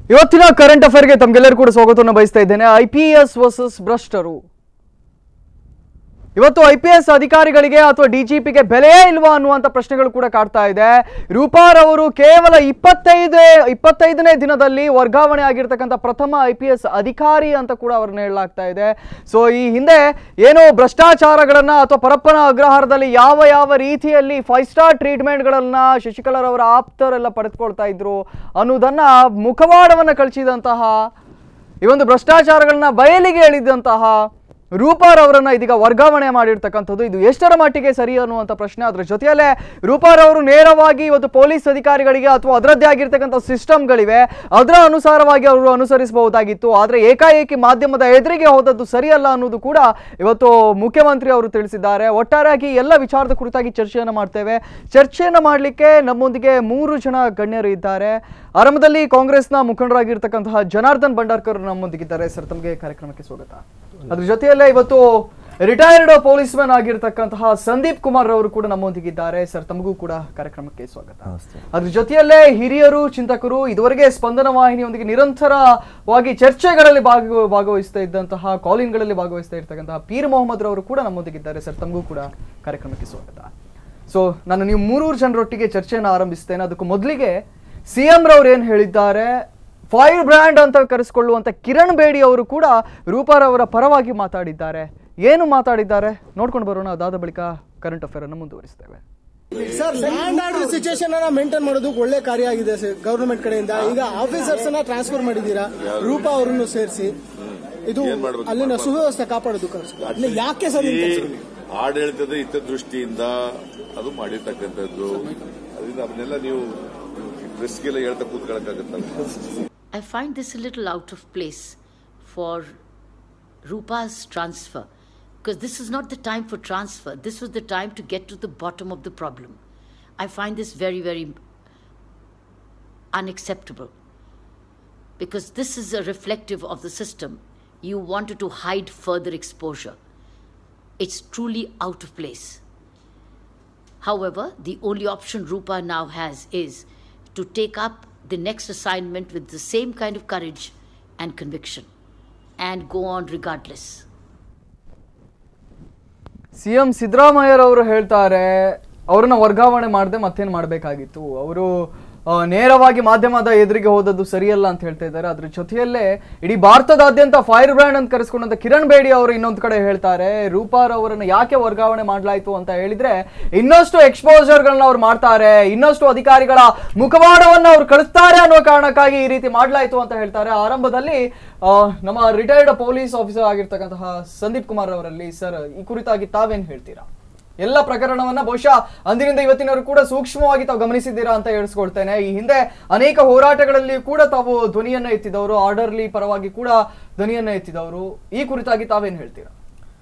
ಇವತ್ತಿನ ಕರೆಂಟ್ ಅಫೇರ್ಗೆ ತಮ್ಗೆಲ್ಲರೂ ಕೂಡ ಸ್ವಾಗತವನ್ನು ಬಯಸ್ತಾ ಇದ್ದೇನೆ ಐ ಪಿ ಎಸ್ ವರ್ಸಸ್ ಭ್ರಷ್ಟರು ಇವತ್ತು ಐ ಪಿ ಎಸ್ ಅಧಿಕಾರಿಗಳಿಗೆ ಅಥವಾ ಡಿಜಿಪಿಗೆ ಬೆಲೆಯೇ ಇಲ್ವಾ ಅನ್ನುವಂಥ ಪ್ರಶ್ನೆಗಳು ಕೂಡ ಕಾಡ್ತಾ ಇದೆ ರೂಪಾರ್ ಅವರು ಕೇವಲ ಇಪ್ಪತ್ತೈದೇ ಇಪ್ಪತ್ತೈದನೇ ದಿನದಲ್ಲಿ ವರ್ಗಾವಣೆ ಆಗಿರ್ತಕ್ಕಂಥ ಪ್ರಥಮ ಐ ಪಿ ಎಸ್ ಅಧಿಕಾರಿ ಅಂತ ಕೂಡ ಅವ್ರನ್ನ ಹೇಳಲಾಗ್ತಾ ಇದೆ ಸೊ ಈ ಹಿಂದೆ ಏನು ಭ್ರಷ್ಟಾಚಾರಗಳನ್ನ ಅಥವಾ ಪರಪ್ಪನ ಅಗ್ರಹಾರದಲ್ಲಿ ಯಾವ ಯಾವ ರೀತಿಯಲ್ಲಿ ಫೈವ್ ಸ್ಟಾರ್ ಟ್ರೀಟ್ಮೆಂಟ್ಗಳನ್ನ ಶಶಿಕಲಾರವರ ಆಪ್ತರೆಲ್ಲ ಪಡೆದುಕೊಳ್ತಾ ಇದ್ರು ಅನ್ನೋದನ್ನ ಮುಖವಾಡವನ್ನು ಕಳಿಸಿದಂತಹ ಈ ಒಂದು ಭ್ರಷ್ಟಾಚಾರಗಳನ್ನ ಬಯಲಿಗೆ ಎಳಿದಂತಹ ರೂಪಾರ್ ಅವರನ್ನ ಇದೀಗ ವರ್ಗಾವಣೆ ಮಾಡಿರ್ತಕ್ಕಂಥದ್ದು ಇದು ಎಷ್ಟರ ಮಟ್ಟಿಗೆ ಸರಿ ಅನ್ನುವಂಥ ಪ್ರಶ್ನೆ ಅದರ ಜೊತೆಯಲ್ಲೇ ರೂಪಾರ್ ಅವರು ನೇರವಾಗಿ ಇವತ್ತು ಪೊಲೀಸ್ ಅಧಿಕಾರಿಗಳಿಗೆ ಅಥವಾ ಅದರದ್ದೇ ಆಗಿರ್ತಕ್ಕಂಥ ಸಿಸ್ಟಮ್ಗಳಿವೆ ಅದರ ಅನುಸಾರವಾಗಿ ಅವರು ಅನುಸರಿಸಬಹುದಾಗಿತ್ತು ಆದರೆ ಏಕಾಏಕಿ ಮಾಧ್ಯಮದ ಎದುರಿಗೆ ಹೋದದ್ದು ಸರಿಯಲ್ಲ ಅನ್ನೋದು ಕೂಡ ಇವತ್ತು ಮುಖ್ಯಮಂತ್ರಿ ಅವರು ತಿಳಿಸಿದ್ದಾರೆ ಒಟ್ಟಾರೆಯಾಗಿ ಎಲ್ಲ ವಿಚಾರದ ಕುರಿತಾಗಿ ಚರ್ಚೆಯನ್ನು ಮಾಡ್ತೇವೆ ಚರ್ಚೆಯನ್ನು ಮಾಡಲಿಕ್ಕೆ ನಮ್ಮೊಂದಿಗೆ ಮೂರು ಜನ ಗಣ್ಯರು ಇದ್ದಾರೆ ಆರಂಭದಲ್ಲಿ ಕಾಂಗ್ರೆಸ್ನ ಮುಖಂಡರಾಗಿರ್ತಕ್ಕಂತಹ ಜನಾರ್ದನ್ ಭಂಡಾರ್ಕರ್ ನಮ್ಮೊಂದಿಗಿದ್ದಾರೆ ಸರ್ ತಮಗೆ ಕಾರ್ಯಕ್ರಮಕ್ಕೆ ಸ್ವಾಗತ ಅದ್ರ ಜೊತೆಯಲ್ಲೇ ಇವತ್ತು ರಿಟೈರ್ಡ್ ಪೊಲೀಸ್ ಮ್ಯಾನ್ ಆಗಿರ್ತಕ್ಕಂತಹ ಸಂದೀಪ್ ಕುಮಾರ್ ಅವರು ಕೂಡ ನಮ್ಮೊಂದಿಗಿದ್ದಾರೆ ಸರ್ ತಮಗೂ ಕೂಡ ಕಾರ್ಯಕ್ರಮಕ್ಕೆ ಸ್ವಾಗತ ಅದ್ರ ಜೊತೆಯಲ್ಲೇ ಹಿರಿಯರು ಚಿಂತಕರು ಇದುವರೆಗೆ ಸ್ಪಂದನ ವಾಹಿನಿಯೊಂದಿಗೆ ನಿರಂತರವಾಗಿ ಚರ್ಚೆಗಳಲ್ಲಿ ಭಾಗ ಭಾಗವಹಿಸ್ತಾ ಇದ್ದಂತಹ ಕಾಲಿಂಗ್ಗಳಲ್ಲಿ ಭಾಗವಹಿಸ್ತಾ ಇರ್ತಕ್ಕಂತಹ ಪೀರ್ ಮೊಹಮ್ಮದ್ ರವರು ಕೂಡ ನಮ್ಮೊಂದಿಗಿದ್ದಾರೆ ಸರ್ ತಮಗೂ ಕೂಡ ಕಾರ್ಯಕ್ರಮಕ್ಕೆ ಸ್ವಾಗತ ಸೊ ನಾನು ನೀವು ಮೂರೂರು ಜನರೊಟ್ಟಿಗೆ ಚರ್ಚೆಯನ್ನು ಆರಂಭಿಸ್ತೇನೆ ಅದಕ್ಕೂ ಮೊದಲಿಗೆ ಸಿ ಎಂ ರವ್ರು ಏನು ಹೇಳಿದ್ದಾರೆ ಫೈರ್ ಬ್ರ್ಯಾಂಡ್ ಅಂತ ಕರೆಸಿಕೊಳ್ಳುವಂತ ಕಿರಣ್ ಬೇಡಿ ಅವರು ಕೂಡ ರೂಪಾರ್ ಅವರ ಪರವಾಗಿ ಮಾತಾಡಿದ್ದಾರೆ ಏನು ಮಾತಾಡಿದ್ದಾರೆ ನೋಡ್ಕೊಂಡು ಬರೋಣ ಅದಾದ ಬಳಿಕ ಕರೆಂಟ್ ಅಫೇರ್ ಅನ್ನು ಮುಂದುವರಿಸ್ತೇವೆ ಸರ್ ಲ್ಯಾಂಡ್ ಆರ್ಡರ್ ಸಿಚುಯೇಷನ್ ಅನ್ನ ಮೇಂಟೈನ್ ಮಾಡೋದಕ್ಕೆ ಒಳ್ಳೆ ಕಾರ್ಯ ಆಗಿದೆ ಗವರ್ನಮೆಂಟ್ ಕಡೆಯಿಂದ ಈಗ ಆಫೀಸರ್ಸ್ ಅನ್ನ ಟ್ರಾನ್ಸ್ಫರ್ ಮಾಡಿದೀರಾ ರೂಪಾ ಅವರನ್ನು ಸೇರಿಸಿ ಇದು ಅಲ್ಲಿನ ಸುವ್ಯವಸ್ಥೆ ಕಾಪಾಡೋದಕ್ಕೋಸ್ಕರ ಅದನ್ನ ಯಾಕೆ ಸರ್ ಇಂಥ ಕೆಲಸ? ಆಡಳಿತದ ಹಿತದೃಷ್ಟಿಯಿಂದ ಅದು ಮಾಡಿರ್ತಕ್ಕಂಥದ್ದು ಅದರಿಂದ ಅದನ್ನೆಲ್ಲ ನೀವು ಪ್ರೆಸ್ಗೆಲ್ಲ ಹೇಳ್ತಾ ಕೂತ್ಕೊಳ್ಳೋಕ್ಕಾಗತ್ತಲ್ಲ I find this a little out of place for Rupa's transfer because this is not the time for transfer. This was the time to get to the bottom of the problem. I find this very, very unacceptable because this is a reflective of the system. You wanted to hide further exposure. It's truly out of place. However, the only option Rupa now has is to take up the next assignment with the same kind of courage and conviction and go on regardless. C M Siddaramaiah ಹೇಳ್ತಾರೆ ಅವ್ರನ್ನ ವರ್ಗಾವಣೆ ಮಾಡದೆ ಮತ್ತೇನು ಮಾಡಬೇಕಾಗಿತ್ತು ಅವರು ಆ, ನೇರವಾಗಿ ಮಾಧ್ಯಮದ ಎದುರಿಗೆ ಹೋದದ್ದು ಸರಿಯಲ್ಲ ಅಂತ ಹೇಳ್ತಾ ಇದ್ದಾರೆ ಅದ್ರ ಜೊತೆಯಲ್ಲೇ ಇಡೀ ಭಾರತದಾದ್ಯಂತ ಫೈರ್ ಬ್ರ್ಯಾಂಡ್ ಅಂತ ಕರೆಸ್ಕೊಂಡಂತ ಕಿರಣ್ ಬೇಡಿ ಅವರು ಇನ್ನೊಂದು ಕಡೆ ಹೇಳ್ತಾರೆ ರೂಪಾರ್ ಅವರನ್ನ ಯಾಕೆ ವರ್ಗಾವಣೆ ಮಾಡಲಾಯಿತು ಅಂತ ಹೇಳಿದ್ರೆ ಇನ್ನಷ್ಟು ಎಕ್ಸ್ಪೋಜರ್ಗಳನ್ನ ಅವ್ರು ಮಾಡ್ತಾರೆ ಇನ್ನಷ್ಟು ಅಧಿಕಾರಿಗಳ ಮುಖವಾಡವನ್ನ ಅವ್ರು ಕಳಿಸ್ತಾರೆ ಅನ್ನೋ ಕಾರಣಕ್ಕಾಗಿ ಈ ರೀತಿ ಮಾಡಲಾಯಿತು ಅಂತ ಹೇಳ್ತಾರೆ ಆರಂಭದಲ್ಲಿ ಆ, ನಮ್ಮ ರಿಟೈರ್ಡ್ ಪೊಲೀಸ್ ಆಫೀಸರ್ ಆಗಿರ್ತಕ್ಕಂತಹ ಸಂದೀಪ್ ಕುಮಾರ್ ಅವರಲ್ಲಿ ಸರ್ ಈ ಕುರಿತಾಗಿ ತಾವೇನ್ ಹೇಳ್ತೀರಾ ಎಲ್ಲ ಪ್ರಕರಣವನ್ನ ಬಹುಶಃ ಅಂದಿನಿಂದ ಇವತ್ತಿನವರು ಕೂಡ ಸೂಕ್ಷ್ಮವಾಗಿ ತಾವು ಗಮನಿಸಿದ್ದೀರಾ ಅಂತ ಹೇಳಿಸ್ಕೊಳ್ತೇನೆ ಈ ಹಿಂದೆ ಅನೇಕ ಹೋರಾಟಗಳಲ್ಲಿ ಕೂಡ ತಾವು ಧ್ವನಿಯನ್ನ ಎತ್ತಿದವರು ಆರ್ಡರ್ಲಿ ಪರವಾಗಿ ಕೂಡ ಧ್ವನಿಯನ್ನ ಎತ್ತಿದವರು ಈ ಕುರಿತಾಗಿ ತಾವೇನ್ ಹೇಳ್ತೀರಾ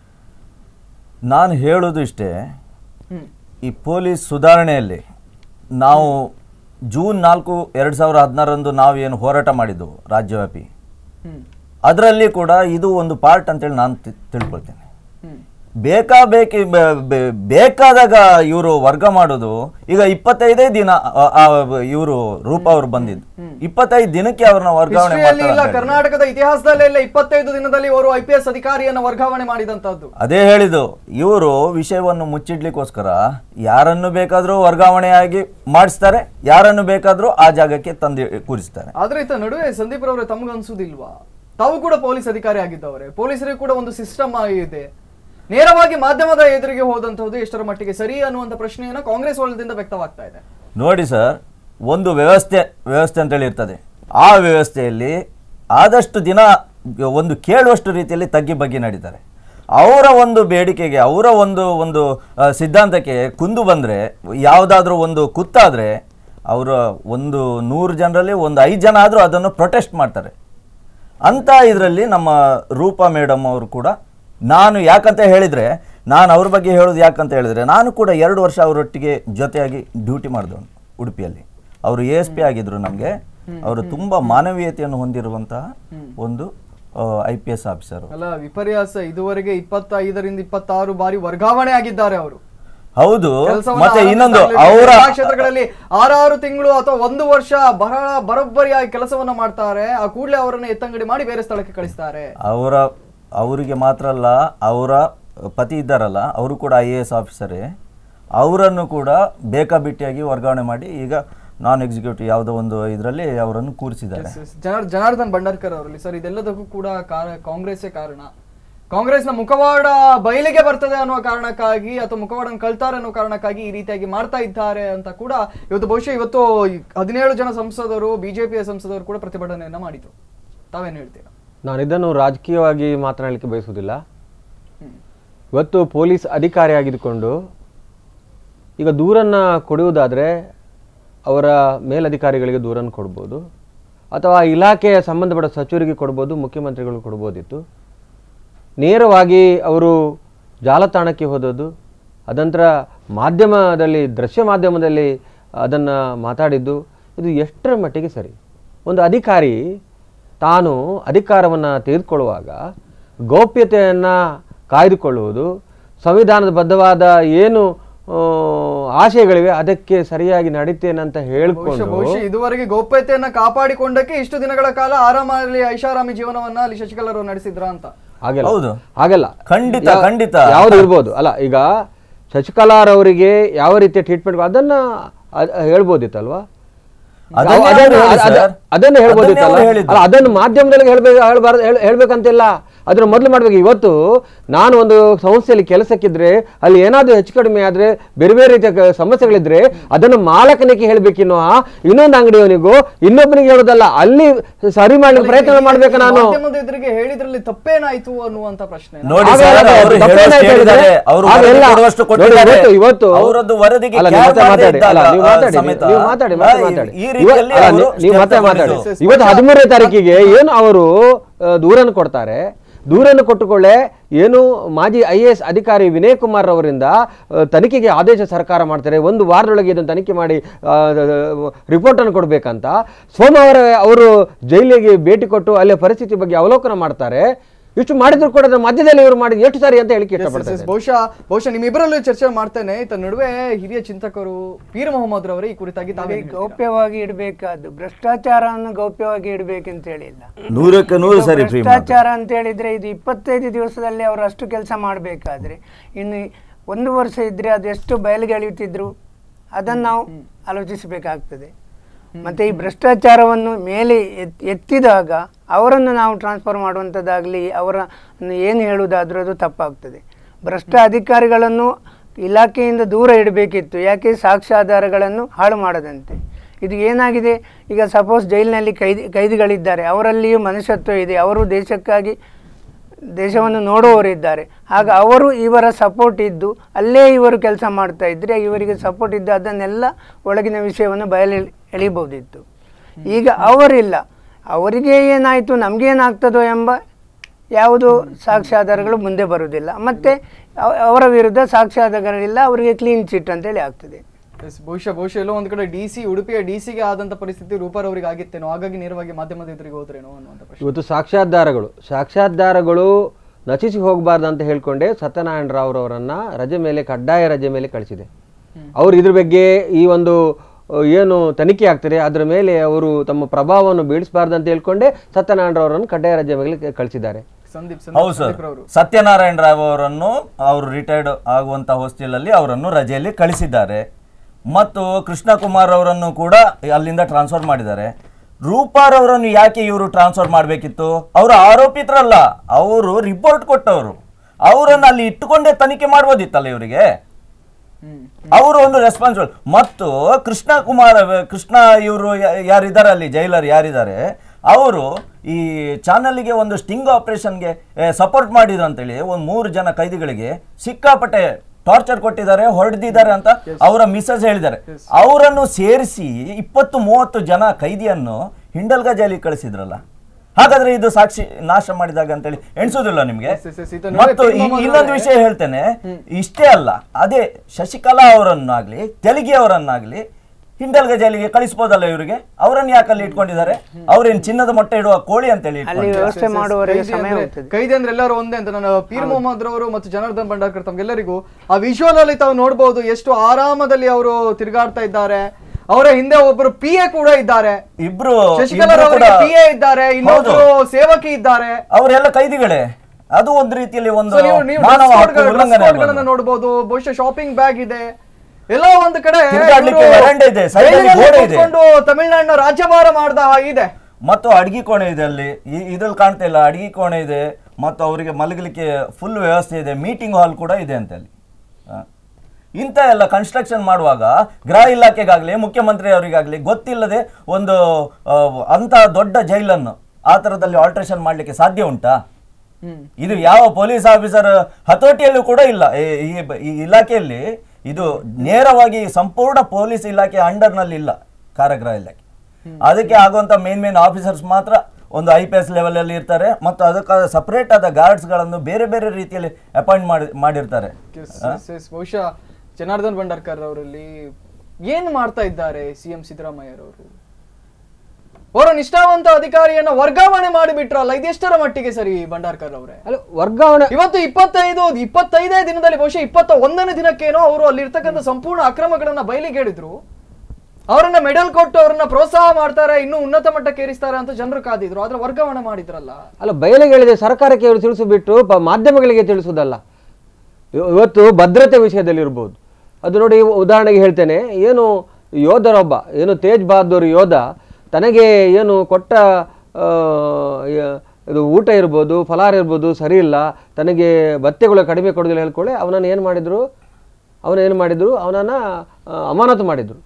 ನಾನು ಹೇಳೋದು ಇಷ್ಟೇ ಹ್ಮ್ ಈ ಪೊಲೀಸ್ ಸುಧಾರಣೆಯಲ್ಲಿ ನಾವು ಜೂನ್ ನಾಲ್ಕು ಎರಡು ಸಾವಿರ ಹದಿನಾರರಂದು ನಾವು ಏನು ಹೋರಾಟ ಮಾಡಿದ್ದು ರಾಜ್ಯವ್ಯಾಪಿ ಹ್ಮ್ ಅದರಲ್ಲಿ ಕೂಡ ಇದು ಒಂದು ಪಾರ್ಟ್ ಅಂತೇಳಿ ನಾನು ತಿ- ತಿಳ್ಕೊಳ್ತೇನೆ ಹ್ಮ್ ಬೇಕಾಬೇಕಿ ಬೆ- ಬೆ- ಬೇಕಾದಾಗ ಇವರು ವರ್ಗ ಮಾಡೋದು ಈಗ ಇಪ್ಪತ್ತೈದೇ ದಿನ ಇವರು ರೂಪ ಅವರು ಬಂದಿದ್ದು ಇಪ್ಪತ್ತೈದು ದಿನಕ್ಕೆ ಅವ್ರನ್ನ ವರ್ಗಾವಣೆ ಹಿಸ್ಟ್ರಿಯಲ್ಲಿ ಇಲ್ಲ ಮಾಡ್ತಾರೆ ಅಂತ ಹೇಳಿ. ಕರ್ನಾಟಕದ ಇತಿಹಾಸದಲ್ಲೆಲ್ಲ ಇಪ್ಪತ್ತೈದು ದಿನದಲ್ಲಿ ಅವರು ಐ ಪಿ ಎಸ್ ಅಧಿಕಾರಿಯನ್ನ ವರ್ಗಾವಣೆ ಮಾಡಿದಂತದ್ದು ಅದೇ ಹೇಳಿದ್ದು ಇವರು ವಿಷಯವನ್ನು ಮುಚ್ಚಿಡ್ಲಿಕ್ಕೋಸ್ಕರ ಯಾರನ್ನು ಬೇಕಾದರೂ ವರ್ಗಾವಣೆಯಾಗಿ ಮಾಡಿಸ್ತಾರೆ ಯಾರನ್ನು ಬೇಕಾದರೂ ಆ ಜಾಗಕ್ಕೆ ತಂದು ಕೂರಿಸ್ತಾರೆ ಆದ್ರೆ ಈತ ನಡುವೆ ಸಂದೀಪ್ ರವರೇ ತಮ್ಗೆ ಅನ್ಸುದಿಲ್ವಾ ತಾವು ಕೂಡ ಪೊಲೀಸ್ ಅಧಿಕಾರಿ ಆಗಿದ್ದವರೇ ಪೊಲೀಸರಿಗೆ ಕೂಡ ಒಂದು ಸಿಸ್ಟಮ್ ಇದೆ ನೇರವಾಗಿ ಮಾಧ್ಯಮದ ಎದುರಿಗೆ ಹೋದಂತಹದ್ದು ಎಷ್ಟರ ಮಟ್ಟಿಗೆ ಸರಿ ಅನ್ನುವಂತ ಪ್ರಶ್ನೆಯನ್ನ ಕಾಂಗ್ರೆಸ್ ವಲಯದಿಂದ ವ್ಯಕ್ತವಾಗ್ತಾ ಇದೆ ನೋಡಿ ಸರ್ ಒಂದು ವ್ಯವಸ್ಥೆ ವ್ಯವಸ್ಥೆ ಅಂತೇಳಿ ಇರ್ತದೆ ಆ ವ್ಯವಸ್ಥೆಯಲ್ಲಿ ಆದಷ್ಟು ದಿನ ಒಂದು ಕೇಳುವಷ್ಟು ರೀತಿಯಲ್ಲಿ ತಗ್ಗಿ ಬಗ್ಗಿ ನಡೀತಾರೆ ಅವರ ಒಂದು ಬೇಡಿಕೆಗೆ ಅವರ ಒಂದು ಒಂದು ಆ, ಸಿದ್ಧಾಂತಕ್ಕೆ ಕುಂದು ಬಂದರೆ ಯಾವುದಾದ್ರೂ ಒಂದು ಕುತ್ತಾದರೆ ಅವರ ಒಂದು ನೂರು ಜನರಲ್ಲಿ ಒಂದು ಐದು ಜನ ಆದರೂ ಅದನ್ನು ಪ್ರೊಟೆಸ್ಟ್ ಮಾಡ್ತಾರೆ ಅಂತ ಇದರಲ್ಲಿ ನಮ್ಮ ರೂಪಾ ಮೇಡಮ್ ಅವರು ಕೂಡ ನಾನು ಯಾಕಂತ ಹೇಳಿದರೆ ನಾನು ಅವ್ರ ಬಗ್ಗೆ ಹೇಳೋದು ಯಾಕಂತ ಹೇಳಿದರೆ ನಾನು ಕೂಡ ಎರಡು ವರ್ಷ ಅವರೊಟ್ಟಿಗೆ ಜೊತೆಯಾಗಿ ಡ್ಯೂಟಿ ಮಾಡಿದವನು ಉಡುಪಿಯಲ್ಲಿ ಅವರು ಎ ಎಸ್ ಪಿ ಆಗಿದ್ರು ನಮಗೆ ಅವರು ತುಂಬ ಮಾನವೀಯತೆಯನ್ನು ಹೊಂದಿರುವಂತಹ ಒಂದು ಐ ಪಿ ಎಸ್ ಆಫೀಸರು ಅಲ್ಲ ವಿಪರ್ಯಾಸ ಇದುವರೆಗೆ ಇಪ್ಪತ್ತೈದರಿಂದ ಇಪ್ಪತ್ತಾರು ಬಾರಿ ವರ್ಗಾವಣೆ ಆಗಿದ್ದಾರೆ ಅವರು ಹೌದು ಕೆಲಸವನ್ನ ಮತ್ತೆ ಇನ್ನೊಂದು ಆರಂಭಿಸ್ತಾ ಇರ್ಲಿ. ಅವರ ಎಲ್ಲಾ ಕ್ಷೇತ್ರಗಳಲ್ಲಿ ಆರಾರು ತಿಂಗಳು ಅಥವಾ ಒಂದು ವರ್ಷ ಬಹಳ ಬರೋಬ್ಬರಿಯಾಗಿ ಕೆಲಸವನ್ನ ಮಾಡ್ತಾರೆ ಆ ಕೂಡಲೇ ಅವರನ್ನ ಎತ್ತಂಗಡಿ ಮಾಡಿ ಬೇರೆ ಸ್ಥಳಕ್ಕೆ ಕಳಿಸ್ತಾರೆ ಅವರ ಅವರಿಗೆ ಮಾತ್ರ ಅಲ್ಲ ಅವರ ಪತಿ ಇದ್ದಾರಲ್ಲ ಅವರು ಕೂಡ ಐ ಎ ಎಸ್ ಆಫೀಸರೇ ಅವರನ್ನು ಕೂಡ ಬೇಕಾಬಿಟ್ಟಿಯಾಗಿ ವರ್ಗಾವಣೆ ಮಾಡಿ ಈಗ ನಾನ್ ಎಕ್ಸಿಕ್ಯೂಟಿವ್ ಯಾವುದೋ ಒಂದು ಇದರಲ್ಲಿ ಅವರನ್ನು ಕೂರಿಸಿದ್ದಾರೆ ಜನಾರ್ ಜನಾರ್ದನ್ ಭಂಡಾರ್ಕರ್ ಅವರಲ್ಲಿ ಸರ್ ಇದೆಲ್ಲದಕ್ಕೂ ಕೂಡ ಕಾರ- ಕಾಂಗ್ರೆಸ್ಸೇ ಕಾರಣ ಕಾಂಗ್ರೆಸ್ನ ಮುಖವಾಡ ಬಯಲಿಗೆ ಬರ್ತದೆ ಅನ್ನುವ ಕಾರಣಕ್ಕಾಗಿ ಅಥವಾ ಮುಖವಾಡನ ಕಳ್ತಾರೆ ಅನ್ನೋ ಕಾರಣಕ್ಕಾಗಿ ಈ ರೀತಿಯಾಗಿ ಮಾಡ್ತಾ ಇದ್ದಾರೆ ಅಂತ ಕೂಡ ಇವತ್ತು ಬಹುಶಃ ಇವತ್ತು ಈ ಹದಿನೇಳು ಜನ ಸಂಸದರು ಬಿಜೆಪಿಯ ಸಂಸದರು ಕೂಡ ಪ್ರತಿಭಟನೆಯನ್ನ ಮಾಡಿದ್ರು ತಾವೇನು ಹೇಳ್ತೀರಾ ನಾನು ಇದನ್ನು ರಾಜಕೀಯವಾಗಿ ಮಾತನಾಡಲಿಕ್ಕೆ ಬಯಸುವುದಿಲ್ಲ ಇವತ್ತು ಪೊಲೀಸ್ ಅಧಿಕಾರಿ ಆಗಿದ್ದುಕೊಂಡು ಈಗ ದೂರನ್ನು ಕೊಡುವುದಾದರೆ ಅವರ ಮೇಲಧಿಕಾರಿಗಳಿಗೆ ದೂರನ್ನು ಕೊಡ್ಬೋದು ಅಥವಾ ಇಲಾಖೆಯ ಸಂಬಂಧಪಟ್ಟ ಸಚಿವರಿಗೆ ಕೊಡ್ಬೋದು ಮುಖ್ಯಮಂತ್ರಿಗಳು ಕೊಡ್ಬೋದಿತ್ತು ನೇರವಾಗಿ ಅವರು ಜಾಲತಾಣಕ್ಕೆ ಹೋದದ್ದು ಅದಂತರ ಮಾಧ್ಯಮದಲ್ಲಿ ದೃಶ್ಯ ಮಾಧ್ಯಮದಲ್ಲಿ ಅದನ್ನು ಮಾತಾಡಿದ್ದು ಇದು ಎಷ್ಟರ ಮಟ್ಟಿಗೆ ಸರಿ ಒಂದು ಅಧಿಕಾರಿ ತಾನು ಅಧಿಕಾರವನ್ನು ತೆಗೆದುಕೊಳ್ಳುವಾಗ ಗೌಪ್ಯತೆಯನ್ನು ಕಾಯ್ದುಕೊಳ್ಳುವುದು ಸಂವಿಧಾನದ ಬದ್ಧವಾದ ಏನು ಆ, ಆಶಯಗಳಿವೆ ಅದಕ್ಕೆ ಸರಿಯಾಗಿ ನಡೀತೇನೆ ಅಂತ ಬಹುಶಃ ಹೇಳ್ಕೊಂಡು ಬಹುಶಃ ಇದುವರೆಗೆ ಗೌಪ್ಯತೆಯನ್ನ ಕಾಪಾಡಿಕೊಂಡಕ್ಕೆ ಇಷ್ಟು ದಿನಗಳ ಕಾಲ ಆರಾಮಲ್ಲಿ ಐಷಾರಾಮಿ ಜೀವನವನ್ನ ಅಲ್ಲಿ ಶಶಿಕಲಾ ನಡೆಸಿದ್ರ ಅಂತ ಹಾಗೆಲ್ಲ ಹೌದು. ಹಾಗೆಲ್ಲ ಖಂಡಿತ, ಯಾ- ಖಂಡಿತ. ಯಾವ್ದು ಇರ್ಬೋದು ಅಲ್ಲ ಈಗ ಶಶಿಕಲಾರವರಿಗೆ ಯಾವ ರೀತಿಯ ಟ್ರೀಟ್ಮೆಂಟ್ ಅದನ್ನ ಅದ್- ಹೇಳ್ಬೋದಿತ್ತಲ್ವಾ ಅದನ್ನೇ ಅವ್- ಅದನ್ನ- ಅವ್ರು ಹೇಳಿ ಅದ್- ಸರ್. ಅದನ್ನ ಹೇಳ್ಬೋದಿತ್ತಲ್ಲ ಅದನ್ನೇ ಅವ್ರು ಹೇಳಿದ್ದು. ಅಲ್ಲ ಅದನ್ನು ಮಾಧ್ಯಮದಲ್ಲಿ ಹೇಳ್ಬೇಕು ಹೇಳ್ಬಾರ್ದು ಹೇಳ್- ಹೇಳ್ಬೇಕಂತಿಲ್ಲ ಅದನ್ನ ಮೊದಲು ಮಾಡ್ಬೇಕು ಇವತ್ತು ನಾನು ಒಂದು ಸಂಸ್ಥೆಯಲ್ಲಿ ಕೆಲಸಕ್ಕಿದ್ರೆ ಅಲ್ಲಿ ಏನಾದ್ರೂ ಹೆಚ್ಚು ಕಡಿಮೆ ಆದ್ರೆ ಬೇರೆ ಬೇರೆ ರೀತಿಯ ಕ- ಸಮಸ್ಯೆಗಳಿದ್ರೆ ಅದನ್ನು ಮಾಲಕನಿಗೆ ಹೇಳ್ಬೇಕಿನ್ನೋ ಇನ್ನೊಂದು ಅಂಗಡಿಯವನಿಗೂ ಇನ್ನೊಬ್ಬನಿಗೆ ಹೇಳೋದಲ್ಲ ಅಲ್ಲಿ ಸರಿ ಮಾಡ್ಲಿಕ್ಕೆ ಪ್ರಯತ್ನ ಮಾಡ್ಬೇಕು ನಾನು ಮಾಧ್ಯಮದ ಎದುರಿಗೆ ಹೇಳಿದ್ರಲ್ಲಿ ತಪ್ಪೇನಾಯ್ತು ಅನ್ನುವಂತ ಪ್ರಶ್ನೆ ನೋಡಿ ಹಾಗೆ ಸರ್, ಅಲ್ಲ, ಅವರು ತಪ್ಪೇನಾಯ್ತು ಹೇಳೋಷ್ಟು ಹೇಳಿದ್ದಾರೆ. ಹೇಳಿದ್ರೆ ಅವರು ಹಾಗೆ ವರದಿ ಎಲ್ಲ- ಕೊಡುವಷ್ಟು ನೋಡಿ, ಕೊಟ್ಟಿದ್ದಾರೆ. ಇವತ್ತು- ಇವತ್ತು ಅವರದ್ದು ವರದಿಗೆ ಅಲ್ಲ, ನೀವು care ಮತ್ತೆ ಮಾಡದೇ ಮಾತಾಡಿ ಅಲ್ಲ, ಇದ್ದಾಗ, ನೀವು ಮಾತಾಡಿ ಸಮೇತ, ನೀವು ಮಾತಾಡಿ ಮತ್ತೆ ಈ- ಮಾತಾಡಿ ಈ ಇವ- ರೀತಿಯಲ್ಲಿ ಅಲ್ಲ, ಅವರು ನೀವು- ನೀವು step ಮತ್ತೆ ಮಾತಾಡಿ ತಗೊಂಡಿದ್ದು. ಇವತ್ತು ಹದಿಮೂರನೇ ತಾರೀಕಿಗೆ ಏನು ಅವರು ಆ, ದೂರನ್ನು ಕೊಡ್ತಾರೆ ದೂರನ್ನು ಕೊಟ್ಟುಕೊಳ್ಳೆ ಏನು ಮಾಜಿ ಐ ಎಸ್ ಅಧಿಕಾರಿ ವಿನಯ್ ಕುಮಾರ್ ಅವರಿಂದ ಆ, ತನಿಖೆಗೆ ಆದೇಶ ಸರ್ಕಾರ ಮಾಡ್ತಾರೆ ಒಂದು ವಾರದೊಳಗೆ ಇದನ್ನು ತನಿಖೆ ಮಾಡಿ ರಿಪೋರ್ಟ್ ಅನ್ನು ಕೊಡಬೇಕಂತ ಸೋಮವಾರ ಅವರು ಜೈಲಿಗೆ ಭೇಟಿ ಕೊಟ್ಟು ಅಲ್ಲಿಯ ಪರಿಸ್ಥಿತಿ ಬಗ್ಗೆ ಅವಲೋಕನ ಮಾಡ್ತಾರೆ ಇಷ್ಟು ಮಾಡಿದ್ರು ಕೂಡ ಅದರ ಮಧ್ಯದಲ್ಲಿ ಇವರು ಮಾಡಿದ ಎಷ್ಟು ಸಾರಿ ಅಂತ ಹೇಳಿಕೆ Yes, yes, ಇಷ್ಟಪಡ್ತಾರೆ yes. ಬಹುಶಃ ಬಹುಶಃ ನಿಮ್ಮಿಬ್ಬರಲ್ಲೂ ಚರ್ಚೆ ಮಾಡ್ತೇನೆ ಇತ್ತ ನಡುವೆ ಹಿರಿಯ ಚಿಂತಕರು ಪೀರ್ ಮೊಹಮ್ಮದ್ ರವರೇ ಈ ಕುರಿತಾಗಿ ತಾವೇ ಅದೇ ಗೌಪ್ಯವಾಗಿ ಇಡಬೇಕಾದ್ದು ಭ್ರಷ್ಟಾಚಾರವನ್ನು ಗೌಪ್ಯವಾಗಿ ಇಡಬೇಕಂತ ಹೇಳಿಲ್ಲ ನೂರಕ್ಕೆ ನೂರು ಸರಿ ಫ್ರೀ ಭ್ರಷ್ಟಾಚಾರ ಅಂತ ಹೇಳಿದ್ರೆ ಇದು ಇಪ್ಪತ್ತೈದು ದಿವಸದಲ್ಲಿ ಅವರು ಅಷ್ಟು ಕೆಲಸ ಮಾಡಬೇಕಾದ್ರೆ ಇನ್ನು ಒಂದು ವರ್ಷ ಇದ್ರೆ ಅದು ಎಷ್ಟು ಬಯಲಿಗೆ ಎಳೆಯುತ್ತಿದ್ರು ಅದನ್ನು ನಾವು ಆಲೋಚಿಸಬೇಕಾಗ್ತದೆ ಮತ್ತೆ ಈ ಭ್ರಷ್ಟಾಚಾರವನ್ನು ಮೇಲೆ ಎತ್- ಎತ್ತಿದಾಗ ಅವರನ್ನು ನಾವು ಟ್ರಾನ್ಸ್ಫರ್ ಮಾಡುವಂಥದ್ದಾಗಲಿ ಅವರನ್ನು ಏನು ಹೇಳುವುದಾದ್ರೂ ಅದು ತಪ್ಪಾಗ್ತದೆ ಭ್ರಷ್ಟ ಅಧಿಕಾರಿಗಳನ್ನು ಇಲಾಖೆಯಿಂದ ದೂರ ಇಡಬೇಕಿತ್ತು ಯಾಕೆ ಸಾಕ್ಷ್ಯಾಧಾರಗಳನ್ನು ಹಾಳು ಮಾಡದಂತೆ ಇದು ಏನಾಗಿದೆ ಈಗ ಸಪೋಸ್ ಜೈಲಿನಲ್ಲಿ ಕೈದಿ ಕೈದಿಗಳಿದ್ದಾರೆ ಅವರಲ್ಲಿಯೂ ಮನುಷ್ಯತ್ವ ಇದೆ ಅವರು ದೇಶಕ್ಕಾಗಿ ದೇಶವನ್ನು ನೋಡುವವರಿದ್ದಾರೆ ಆಗ ಅವರು ಇವರ ಸಪೋರ್ಟ್ ಇದ್ದು ಅಲ್ಲೇ ಇವರು ಕೆಲಸ ಮಾಡ್ತಾ ಇದ್ದರೆ ಇವರಿಗೆ ಸಪೋರ್ಟ್ ಇದ್ದು ಅದನ್ನೆಲ್ಲ ಒಳಗಿನ ವಿಷಯವನ್ನು ಬಯಲು ಎಳಿಬಹುದಿತ್ತು ಈಗ ಅವರಿಲ್ಲ ಅವರಿಗೆ ಏನಾಯಿತು ನಮಗೇನಾಗ್ತದೋ ಎಂಬ ಯಾವುದು ಸಾಕ್ಷ್ಯಾಧಾರಗಳು ಮುಂದೆ ಬರುವುದಿಲ್ಲ ಮತ್ತು ಅವ- ಅವರ ವಿರುದ್ಧ ಸಾಕ್ಷ್ಯಾಧಾರಗಳಿಲ್ಲ ಅವರಿಗೆ ಕ್ಲೀನ್ ಚಿಟ್ ಅಂತೇಳಿ ಆಗ್ತದೆ Yes, ಬಹುಶಃ ಬಹುಶಃ ಎಲ್ಲೋ ಒಂದ್ ಕಡೆ ಡಿ ಸಿ ಉಡುಪಿಯ ಡಿ ಸಿಗೆ ಆದಂತ ಪರಿಸ್ಥಿತಿ ರೂಪಾರ್ ಅವರಿಗೆ ಆಗಿತ್ತೇನೋ ಹಾಗಾಗಿ ನೇರವಾಗಿ ಮಾಧ್ಯಮದ ಎದುರಿಗೆ ಹೋದ್ರೇನೋ ಅನ್ನುವಂತ ಪ್ರಶ್ನೆ ಇವತ್ತು ಸಾಕ್ಷ್ಯಾಧಾರಗಳು ಸಾಕ್ಷ್ಯಾಧಾರಗಳು ನಚಿಸಿ ಹೋಗಬಾರ್ದು ಅಂತ ಹೇಳ್ಕೊಂಡೆ ಸತ್ಯನಾರಾಯಣ ರಾವ್ ಅವರನ್ನ ರಜೆ ಮೇಲೆ ಕಡ್ಡಾಯ ರಜೆ ಮೇಲೆ ಕಳಿಸಿದೆ ಅವರು ಇದ್ರ ಬಗ್ಗೆ ಈ ಒಂದು ಅಹ್, ಏನು ತನಿಖೆ ಆಗ್ತದೆ ಅದರ ಮೇಲೆ ಅವರು ತಮ್ಮ ಪ್ರಭಾವವನ್ನು ಬೀಳಿಸಬಾರ್ದು ಅಂತ ಹೇಳ್ಕೊಂಡೆ ಸತ್ಯನಾರಾಯಣ ಅವರನ್ನು ಕಡ್ಡಾಯ ರಜೆ ಮೇಲೆ ಕಳಿಸಿದ್ದಾರೆ ಸಂದೀಪ್ ಹೌದು ಸಂದೀಪ್ ಸರ್ ಅವರು ಸತ್ಯನಾರಾಯಣ ರಾವ್ ಅವರನ್ನು ಅವರು ರಿಟೈರ್ಡ್ ಆಗುವಂತ ಹೋಸ್ಟೆಲಲ್ಲಿ ಅವರನ್ನು ರಜೆಯಲ್ಲಿ ಕಳಿಸಿದ್ದಾರೆ ಮತ್ತು ಕೃಷ್ಣ ಕುಮಾರ್ ಅವರನ್ನು ಕೂಡ ಅಲ್ಲಿಂದ ಟ್ರಾನ್ಸ್ಫರ್ ಮಾಡಿದ್ದಾರೆ ರೂಪಾರ್ ಅವರನ್ನು ಯಾಕೆ ಇವರು ಟ್ರಾನ್ಸ್ಫರ್ ಮಾಡಬೇಕಿತ್ತು ಅವರು ಆರೋಪಿತರಲ್ಲ ಅವರು ರಿಪೋರ್ಟ್ ಕೊಟ್ಟವರು ಅವರನ್ನು ಅಲ್ಲಿ ಇಟ್ಟುಕೊಂಡೇ ತನಿಖೆ ಮಾಡ್ಬೋದಿತ್ತಲ್ಲ ಇವರಿಗೆ ಅವರು ಒಂದು ರೆಸ್ಪಾನ್ಸಿಬಲ್ ಮತ್ತು ಕೃಷ್ಣ ಕುಮಾರ್ ಕೃಷ್ಣ ಇವರು ಯಾರಿದ್ದಾರೆ ಅಲ್ಲಿ ಜೈಲರ್ ಯಾರಿದ್ದಾರೆ ಅವರು ಈ ಚಾನಲ್ಗೆ ಒಂದು ಸ್ಟಿಂಗ್ ಆಪರೇಷನ್ಗೆ ಸಪೋರ್ಟ್ ಮಾಡಿದ್ರು ಅಂತೇಳಿ ಒಂದು ಮೂರು ಜನ ಕೈದಿಗಳಿಗೆ ಸಿಕ್ಕಾಪಟ್ಟೆ ಟಾರ್ಚರ್ ಕೊಟ್ಟಿದ್ದಾರೆ ಹೊಡೆದಿದ್ದಾರೆ ಅಂತ ಅವರ ಮಿಸಸ್ ಹೇಳಿದ್ದಾರೆ ಅವರನ್ನು ಸೇರಿಸಿ ಇಪ್ಪತ್ತು ಮೂವತ್ತು ಜನ ಕೈದಿಯನ್ನು ಹಿಂಡಲ್ಗ ಜೈಲಿಗೆ ಕಳಿಸಿದ್ರಲ್ಲ ಹಾಗಾದ್ರೆ ಇದು ಸಾಕ್ಷಿ ನಾಶ ಮಾಡಿದಾಗ ಅಂತೇಳಿ ಎಣಿಸೋದಿಲ್ಲ ನಿಮ್ಗೆ yes, yes. ಇದು ನೋಡಿ, ಮತ್ತು ಪಿ. ಈ- ಮೊಹಮ್ಮದ್ ಇನ್ನೊಂದು ಅವರೇ- ವಿಷಯ ಹೇಳ್ತೇನೆ ಇಷ್ಟೇ ಅಲ್ಲ ಅದೇ ಶಶಿಕಲಾ ಅವರನ್ನಾಗ್ಲಿ ತೆಲಗಿ ಅವರನ್ನಾಗ್ಲಿ ಹಿಂಡಲ್ಗ ಜೈಲಿಗೆ ಕಳಿಸ್ಬೋದಲ್ಲ ಇವರಿಗೆ ಅವರನ್ನು ಯಾಕೆ ಅಲ್ಲಿ ಇಟ್ಕೊಂಡಿದ್ದಾರೆ ಅವ್ರೇನ್ ಚಿನ್ನದ ಮೊಟ್ಟೆ ಇಡುವ ಕೋಳಿ ಅಂತೇಳಿ ಅಲ್ಲಿ ಇಟ್ಕೊಂಡಿದ್ದಾರೆ. ವ್ಯವಸ್ಥೆ ಮಾಡುವವರೆಗೆ ಕೈದಿ ಸಮಯ ಅಂದ್ರೆ- ಹೋಗ್ತದೆ ಕೈದಿ ಅಂದ್ರೆ ಎಲ್ಲರೂ ಒಂದೇ ಅಂತ ನಾನು ಪೀರ್ ಮೊಹಮ್ಮದ್ ರವರು ಮತ್ತು ಜನಾರ್ದನ್ ಭಂಡಾರ್ಕರ್ ತಮ್ಗೆಲ್ಲರಿಗೂ ಆ ವಿಜುವಲ್ ಅಲ್ಲಿ ತಾವು ನೋಡಬಹುದು ಎಷ್ಟು ಆರಾಮದಲ್ಲಿ ಅವರು ತಿರುಗಾಡ್ತಾ ಇದ್ದಾರೆ ಅವರ ಹಿಂದೆ ಒಬ್ಬರು ಪಿ ಎ ಕೂಡ ಇದ್ದಾರೆ ಇಬ್ರು ಶಶಿಕಲಾ ಇಬ್ರು ಕೂಡ ಅವರಿಗೆ ಪಿ ಎ ಇದ್ದಾರೆ ಇನ್ನೊಬ್ರು ಸೇವಕಿ ಇದ್ದಾರೆ ಅವರೆಲ್ಲ ಕೈದಿಗಳೇ ಅದು ಒಂದು ರೀತಿಯಲ್ಲಿ ಒಂದು So ನೀವು ನೀವು ಮಾನವ dress ಹಕ್ಕು code ಗಳ- dress ಉಲ್ಲಂಘನೆ code ಗಳನ್ನ ಅಲ್ವಾ? ನೋಡಬಹುದು ಬಹುಶಃ ಶಾಪಿಂಗ್ ಬ್ಯಾಗ್ ಇದೆ ಎಲ್ಲ ಒಂದು ಕಡೆ ತಿರ್ಗಾಡ್ಲಿಕ್ಕೆ ಇವ್ರು veranda ಇದೆ, side ಅಲ್ಲಿ ಜೈಲಿನಲ್ಲಿ ಗೋಡೆ ಇದೆ. ಕೂತ್ಕೊಂಡು ತಮಿಳ್ನಾಡಿನ ರಾಜ್ಯಭಾರ ಮಾಡ್ದ ಹಾಗಿದೆ ಮತ್ತು ಅಡಿಗೆ ಕೋಣೆ ಇದೆ ಅಲ್ಲಿ ಈ- ಇದ್ರಲ್ಲಿ ಕಾಣ್ತಾ ಇಲ್ಲ ಅಡಿಗೆ ಕೋಣೆ ಇದೆ ಮತ್ತು ಅವರಿಗೆ ಮಲಗಲಿಕ್ಕೆ ಫುಲ್ ವ್ಯವಸ್ಥೆ ಇದೆ ಮೀಟಿಂಗ್ ಹಾಲ್ ಕೂಡ ಇದೆ ಅಂತ ಅಲ್ಲಿ ಆ. ಇಂಥ ಎಲ್ಲ ಕನ್ಸ್ಟ್ರಕ್ಷನ್ ಮಾಡುವಾಗ ಗೃಹ ಇಲಾಖೆಗಾಗಲಿ ಮುಖ್ಯಮಂತ್ರಿ ಅವರಿಗಾಗಲಿ ಗೊತ್ತಿಲ್ಲದೆ ಒಂದು ಆ, ಅಂಥ ದೊಡ್ಡ ಜೈಲನ್ನು ಆ ಥರದಲ್ಲಿ ಆಲ್ಟ್ರೇಷನ್ ಮಾಡಲಿಕ್ಕೆ ಸಾಧ್ಯ ಉಂಟಾ ಇದು ಯಾವ ಪೊಲೀಸ್ ಆಫೀಸರ್ ಹತೋಟಿಯಲ್ಲೂ ಕೂಡ ಇಲ್ಲ ಈ- ಈ ಈ ಇಲಾಖೆಯಲ್ಲಿ ಇದು ನೇರವಾಗಿ ಸಂಪೂರ್ಣ ಪೊಲೀಸ್ ಇಲಾಖೆ ಅಂಡರ್ನಲ್ಲಿ ಇಲ್ಲ ಕಾರಾಗೃಹ ಇಲಾಖೆ ಅದಕ್ಕೆ ಆಗುವಂತ ಮೇನ್ ಮೇನ್ ಆಫೀಸರ್ಸ್ ಮಾತ್ರ ಒಂದು ಐ ಪಿ ಎಸ್ ಲೆವೆಲ್ ಅಲ್ಲಿ ಇರ್ತಾರೆ ಮತ್ತು ಅದಕ್ಕಾದ ಸಪರೇಟ್ ಆದ ಗಾರ್ಡ್ಸ್ ಗಳನ್ನು ಬೇರೆ ಬೇರೆ ರೀತಿಯಲ್ಲಿ ಅಪಾಯಿಂಟ್ ಮಾಡಿ ಮಾಡಿರ್ತಾರೆ Yes, yes, yes. ಬಹುಶಃ ಜನಾರ್ದನ್ ಭಂಡಾರ್ಕರ್ ಅವರಲ್ಲಿ ಏನ್ ಮಾಡ್ತಾ ಇದ್ದಾರೆ ಸಿಎಂ ಸಿದ್ದರಾಮಯ್ಯರವರು ಅವರ ನಿಷ್ಠಾವಂತ ಅಧಿಕಾರಿಯನ್ನ ವರ್ಗಾವಣೆ ಮಾಡಿಬಿಟ್ರಲ್ಲ ಇದೆಷ್ಟರ ಮಟ್ಟಿಗೆ ಸರಿ ಭಂಡಾರ್ಕರ್ ಅವರೇ ಅಲ್ಲ ವರ್ಗಾವಣೆ ಇವತ್ತು ಇಪ್ಪತ್ತೈದು ಇಪ್ಪತ್ತೈದೇ ದಿನದಲ್ಲಿ ಬಹುಶಃ ಇಪ್ಪತ್ತ ಒಂದನೇ ದಿನಕ್ಕೇನೋ ಅವರು ಅಲ್ಲಿರ್ತಕ್ಕಂಥ ಸಂಪೂರ್ಣ ಅಕ್ರಮಗಳನ್ನ ಬಯಲಿಗೆ ಹೇಳಿದ್ರು ಅವರನ್ನ ಮೆಡಲ್ ಕೊಟ್ಟು ಅವರನ್ನ ಪ್ರೋತ್ಸಾಹ ಮಾಡ್ತಾರೆ ಇನ್ನೂ ಉನ್ನತ ಮಟ್ಟಕ್ಕೆ ಏರಿಸ್ತಾರೆ ಅಂತ ಜನರು ಕಾದಿದ್ರು ಆದ್ರೆ ವರ್ಗಾವಣೆ ಮಾಡಿದ್ರಲ್ಲ ಅಲ್ಲ ಬಯಲಿಗೆ ಹೇಳಿದೆ ಸರ್ಕಾರಕ್ಕೆ ಇವರು ತಿಳಿಸಿಬಿಟ್ಟು ಪ- ಮಾಧ್ಯಮಗಳಿಗೆ ತಿಳಿಸುವುದಲ್ಲ ಇವ- ಇವತ್ತು ಭದ್ರತೆ ವಿಷಯದಲ್ಲಿ ಇರ್ಬೋದು ಅದು ನೋಡಿ ಉದಾಹರಣೆಗೆ ಹೇಳ್ತೇನೆ ಏನು ಯೋಧರೊಬ್ಬ ಏನು ತೇಜ್ ಬಹದ್ದೂರ್ ಯೋಧ ತನಗೆ ಏನು ಕೊಟ್ಟ ಆ, ಯ- ಇದು ಊಟ ಇರ್ಬೋದು ಫಲಾರ ಇರ್ಬೋದು ಸರಿ ಇಲ್ಲ ತನಗೆ ಭತ್ಯೆಗಳು ಕಡಿಮೆ ಕೊಡೋದಿಲ್ಲ ಹೇಳ್ಕೊಳ್ಳಿ ಅವನನ್ನು ಏನು ಮಾಡಿದ್ರು ಅವನ ಏನು ಮಾಡಿದ್ರು ಅವನನ್ನ ಆ, ಅಮಾನತು ಮಾಡಿದ್ರು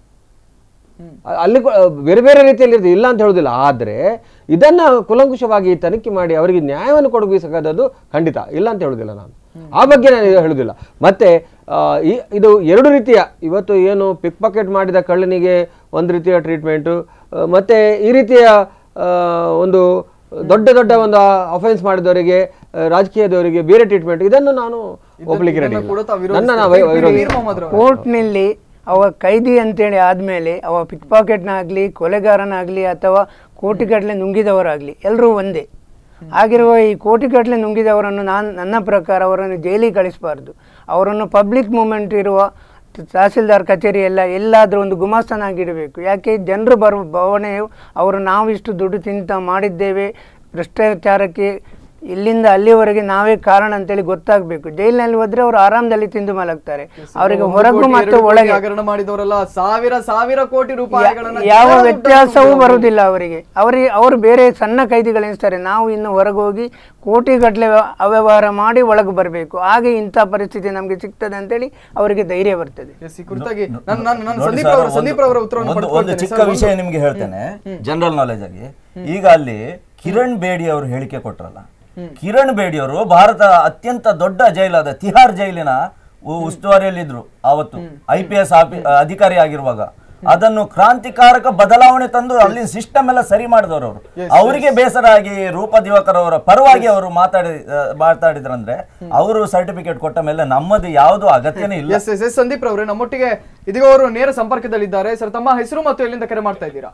ಅ- ಅಲ್ಲಿ ಕೂ- ಬೇರೆ ಬೇರೆ ರೀತಿಯಲ್ಲಿ ಇರ್ತದೆ ಇಲ್ಲ ಅಂತ ಹೇಳುದಿಲ್ಲ ಆದರೆ ಇದನ್ನ ಕುಲಂಕುಷವಾಗಿ ತನಿಖೆ ಮಾಡಿ ಅವರಿಗೆ ನ್ಯಾಯವನ್ನು ಕೊಡಬೇಕಾದದ್ದು ಖಂಡಿತ ಇಲ್ಲ ಅಂತ ಹೇಳುದಿಲ್ಲ ನಾನು ಆ ಬಗ್ಗೆ ನಾನು ಇದು ಹೇಳುದಿಲ್ಲ ಮತ್ತೆ ಆ, ಈ ಇದು ಎರಡು ರೀತಿಯ ಇವತ್ತು ಏನು ಪಿಕ್ ಪಾಕೆಟ್ ಮಾಡಿದ ಕಳ್ಳನಿಗೆ ಒಂದು ರೀತಿಯ ಟ್ರೀಟ್ಮೆಂಟು ಮತ್ತೆ ಈ ರೀತಿಯ ಆ, ಒಂದು ದೊಡ್ಡ ದೊಡ್ಡ ಒಂದು ಅಫೆನ್ಸ್ ಮಾಡಿದವರಿಗೆ ಆ, ರಾಜಕೀಯದವರಿಗೆ ಬೇರೆ ಟ್ರೀಟ್ಮೆಂಟ್ ಇದನ್ನು ನಾನು ಒಪ್ಪಲಿಕ್ಕೆ ರೆಡಿ ಇದನ್ನ ಕೂಡ ತಾವು ಇಲ್ಲ. ನನ್ನ ವಿರೋಧಿಸ್ತೀರಿ. ನಾನು ವೈ- ಪೀರ್ ವಿರೋಧಿ ಮೊಹಮ್ಮದ್ ರವರು. ಕೋರ್ಟ್ನಲ್ಲಿ ಅವ ಕೈದಿ ಅಂತೇಳಿ ಆದಮೇಲೆ ಅವ ಪಿಕ್ ಪಾಕೆಟ್ನಾಗಲಿ ಕೊಲೆಗಾರನಾಗಲಿ ಅಥವಾ ಕೋಟಿಗಟ್ಟಲೆ ನುಂಗಿದವರಾಗಲಿ ಎಲ್ಲರೂ ಒಂದೇ ಆಗಿರುವ ಈ ಕೋಟಿಗಟ್ಟಲೆ ನುಂಗಿದವರನ್ನು ನಾನು ನನ್ನ ಪ್ರಕಾರ ಅವರನ್ನು ಜೈಲಿಗೆ ಕಳಿಸಬಾರ್ದು ಅವರನ್ನು ಪಬ್ಲಿಕ್ ಮೂಮೆಂಟ್ ಇರುವ ತ- ತಹಸೀಲ್ದಾರ್ ಕಚೇರಿ ಎಲ್ಲ ಎಲ್ಲಾದರೂ ಒಂದು ಗುಮಾಸ್ತನಾಗಿಡಬೇಕು ಯಾಕೆ ಜನರು ಬರುವ ಭಾವನೆಯು ಅವರು ನಾವಿಷ್ಟು ದುಡ್ಡು ತಿಂತ ಮಾಡಿದ್ದೇವೆ ಭ್ರಷ್ಟಾಚಾರಕ್ಕೆ ಇಲ್ಲಿಂದ ಅಲ್ಲಿವರೆಗೆ ನಾವೇ ಕಾರಣ ಅಂತೇಳಿ ಗೊತ್ತಾಗಬೇಕು ಜೈಲಿನಲ್ಲಿ ಹೋದ್ರೆ ಅವರು ಆರಾಮದಲ್ಲಿ ತಿಂದು ಮಲಗ್ತಾರೆ ಅವರಿಗೆ ಒಂದು ಹೊರಗು ಕೋಟಿ, ಮತ್ತು ಎರಡು ಕೋಟಿ ಒಳಗೆ ಹಗರಣ ಮಾಡಿದವರೆಲ್ಲ ಸಾವಿರ ಸಾವಿರ ಕೋಟಿ ರೂಪಾಯಿಗಳನ್ನ ಯಾವ ಜನರ ವ್ಯತ್ಯಾಸವೂ ದುಡ್ಡನ್ನು ಬರುವುದಿಲ್ಲ ಅವರಿಗೆ ಅವರಿಗೆ ಅವರು ಬೇರೆ ಸಣ್ಣ ಕೈದಿಗಳೆನಿಸ್ತಾರೆ ನಾವು ಇನ್ನು ಹೊರಗೆ ಹೋಗಿ ಕೋಟಿಗಟ್ಟಲೆ ಅವ್ಯವಹಾರ ಮಾಡಿ ಒಳಗೆ ಬರಬೇಕು ಹಾಗೆ ಇಂಥ ಪರಿಸ್ಥಿತಿ ನಮಗೆ ಸಿಗ್ತದೆ ಅಂತೇಳಿ ಅವರಿಗೆ ಧೈರ್ಯ ಬರ್ತದೆ Yes, ಈ ಕುರಿತಾಗಿ ನಾನು ನಾನು ನಾನು ನೋಡಿ ಸಂದೀಪ್ ಸರ್, ಅವರ ಒಂದು- ಸಂದೀಪ್ ಅವರ ಉತ್ತರವನ್ನು ಒಂದು- ಒಂದು ಪಡ್ಕೊಳ್ತೇನೆ. ಚಿಕ್ಕ ಸರ್, ಒಂದು- ವಿಷಯ ನಿಮ್ಗೆ ಹೇಳ್ತೇನೆ ಜನರಲ್ ನಾಲೆಜ್ ಆಗಿ ಈಗ ಅಲ್ಲಿ ಕಿರಣ್ ಬೇಡಿ ಅವರು ಹೇಳಿಕೆ ಕೊಟ್ರಲ್ಲ ಕಿರಣ್ ಬೇಡಿ ಅವರು ಭಾರತ ಅತ್ಯಂತ ದೊಡ್ಡ ಜೈಲಾದ ತಿಹಾರ್ ಜೈಲಿನ ಉ- ಉಸ್ತುವಾರಿಯಲ್ಲಿದ್ರು ಅವತ್ತು ಐ ಪಿ ಎಸ್ ಅಧಿಕಾರಿ ಆಗಿರುವಾಗ ಅದನ್ನು ಕ್ರಾಂತಿಕಾರಕ ಬದಲಾವಣೆ ತಂದು ಅಲ್ಲಿನ ಸಿಸ್ಟಮ್ ಎಲ್ಲ ಸರಿ ಮಾಡಿದವರು ಅವರು ಅವರಿಗೆ ಬೇಸರ ಆಗಿ ರೂಪ ದಿವಾಕರ್ ಅವರ ಪರವಾಗಿ ಅವರು ಮಾತಾಡಿ ಆ, ಮಾತಾಡಿದ್ರಂದ್ರೆ ಅವರು ಸರ್ಟಿಫಿಕೇಟ್ ಕೊಟ್ಟ ಮೇಲೆ ನಮ್ಮದು ಯಾವುದು ಅಗತ್ಯನೇ ಇಲ್ಲ ಎಸ್ ಎಸ್ ಎಸ್ ಸಂದೀಪ್ ಅವರೇ ನಮ್ಮೊಟ್ಟಿಗೆ ಇದೀಗ ಅವರು ನೇರ ಸಂಪರ್ಕದಲ್ಲಿದ್ದಾರೆ ಸರ್ ತಮ್ಮ ಹೆಸರು ಮತ್ತು ಎಲ್ಲಿಂದ ಕರೆ ಮಾಡ್ತಾ ಇದ್ದೀರಾ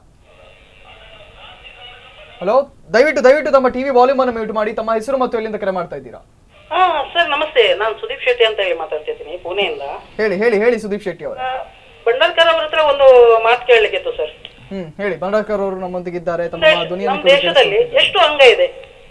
ಹಲೋ ದಯವಿಟ್ಟು ದಯವಿಟ್ಟು ತಮ್ಮ ಟಿವಿ ವಾಲ್ಯೂಮ್ ಅನ್ನು ಮ್ಯೂಟ್ ಮಾಡಿ ತಮ್ಮ ಹೆಸರು ಮತ್ತು ಎಲ್ಲಿಂದ ಕರೆ ಮಾಡ್ತಾ ಇದ್ದೀರಾ ಹಾ ಸರ್ ನಮಸ್ತೆ ನಾನು ಸುದೀಪ್ ಶೆಟ್ಟಿ ಅಂತ ಹೇಳಿ ಮಾತಾಡ್ತಿದ್ದೀನಿ ಪುಣೆಯಿಂದ ಹೇಳಿ ಹೇಳಿ ಹೇಳಿ ಸುದೀಪ್ ಶೆಟ್ಟಿ ಅವರೇ ಆ, ಭಂಡಾರ್ಕರ್ ಅವ್ರ ಹತ್ರ ಒಂದು ಮಾತು ಕೇಳಲಿಕ್ಕಿತ್ತು ಸರ್ ಹ್ಮ್ ಹೇಳಿ ಭಂಡಾರ್ಕರ್ ಅವರು ನಮ್ಮೊಂದಿಗಿದ್ದಾರೆ ತಮ್ಮ ನಮ್ಮ ಧ್ವನಿಯನ್ನು ದೇಶದಲ್ಲಿ ಎಷ್ಟು ಅಂಗ ಇದೆ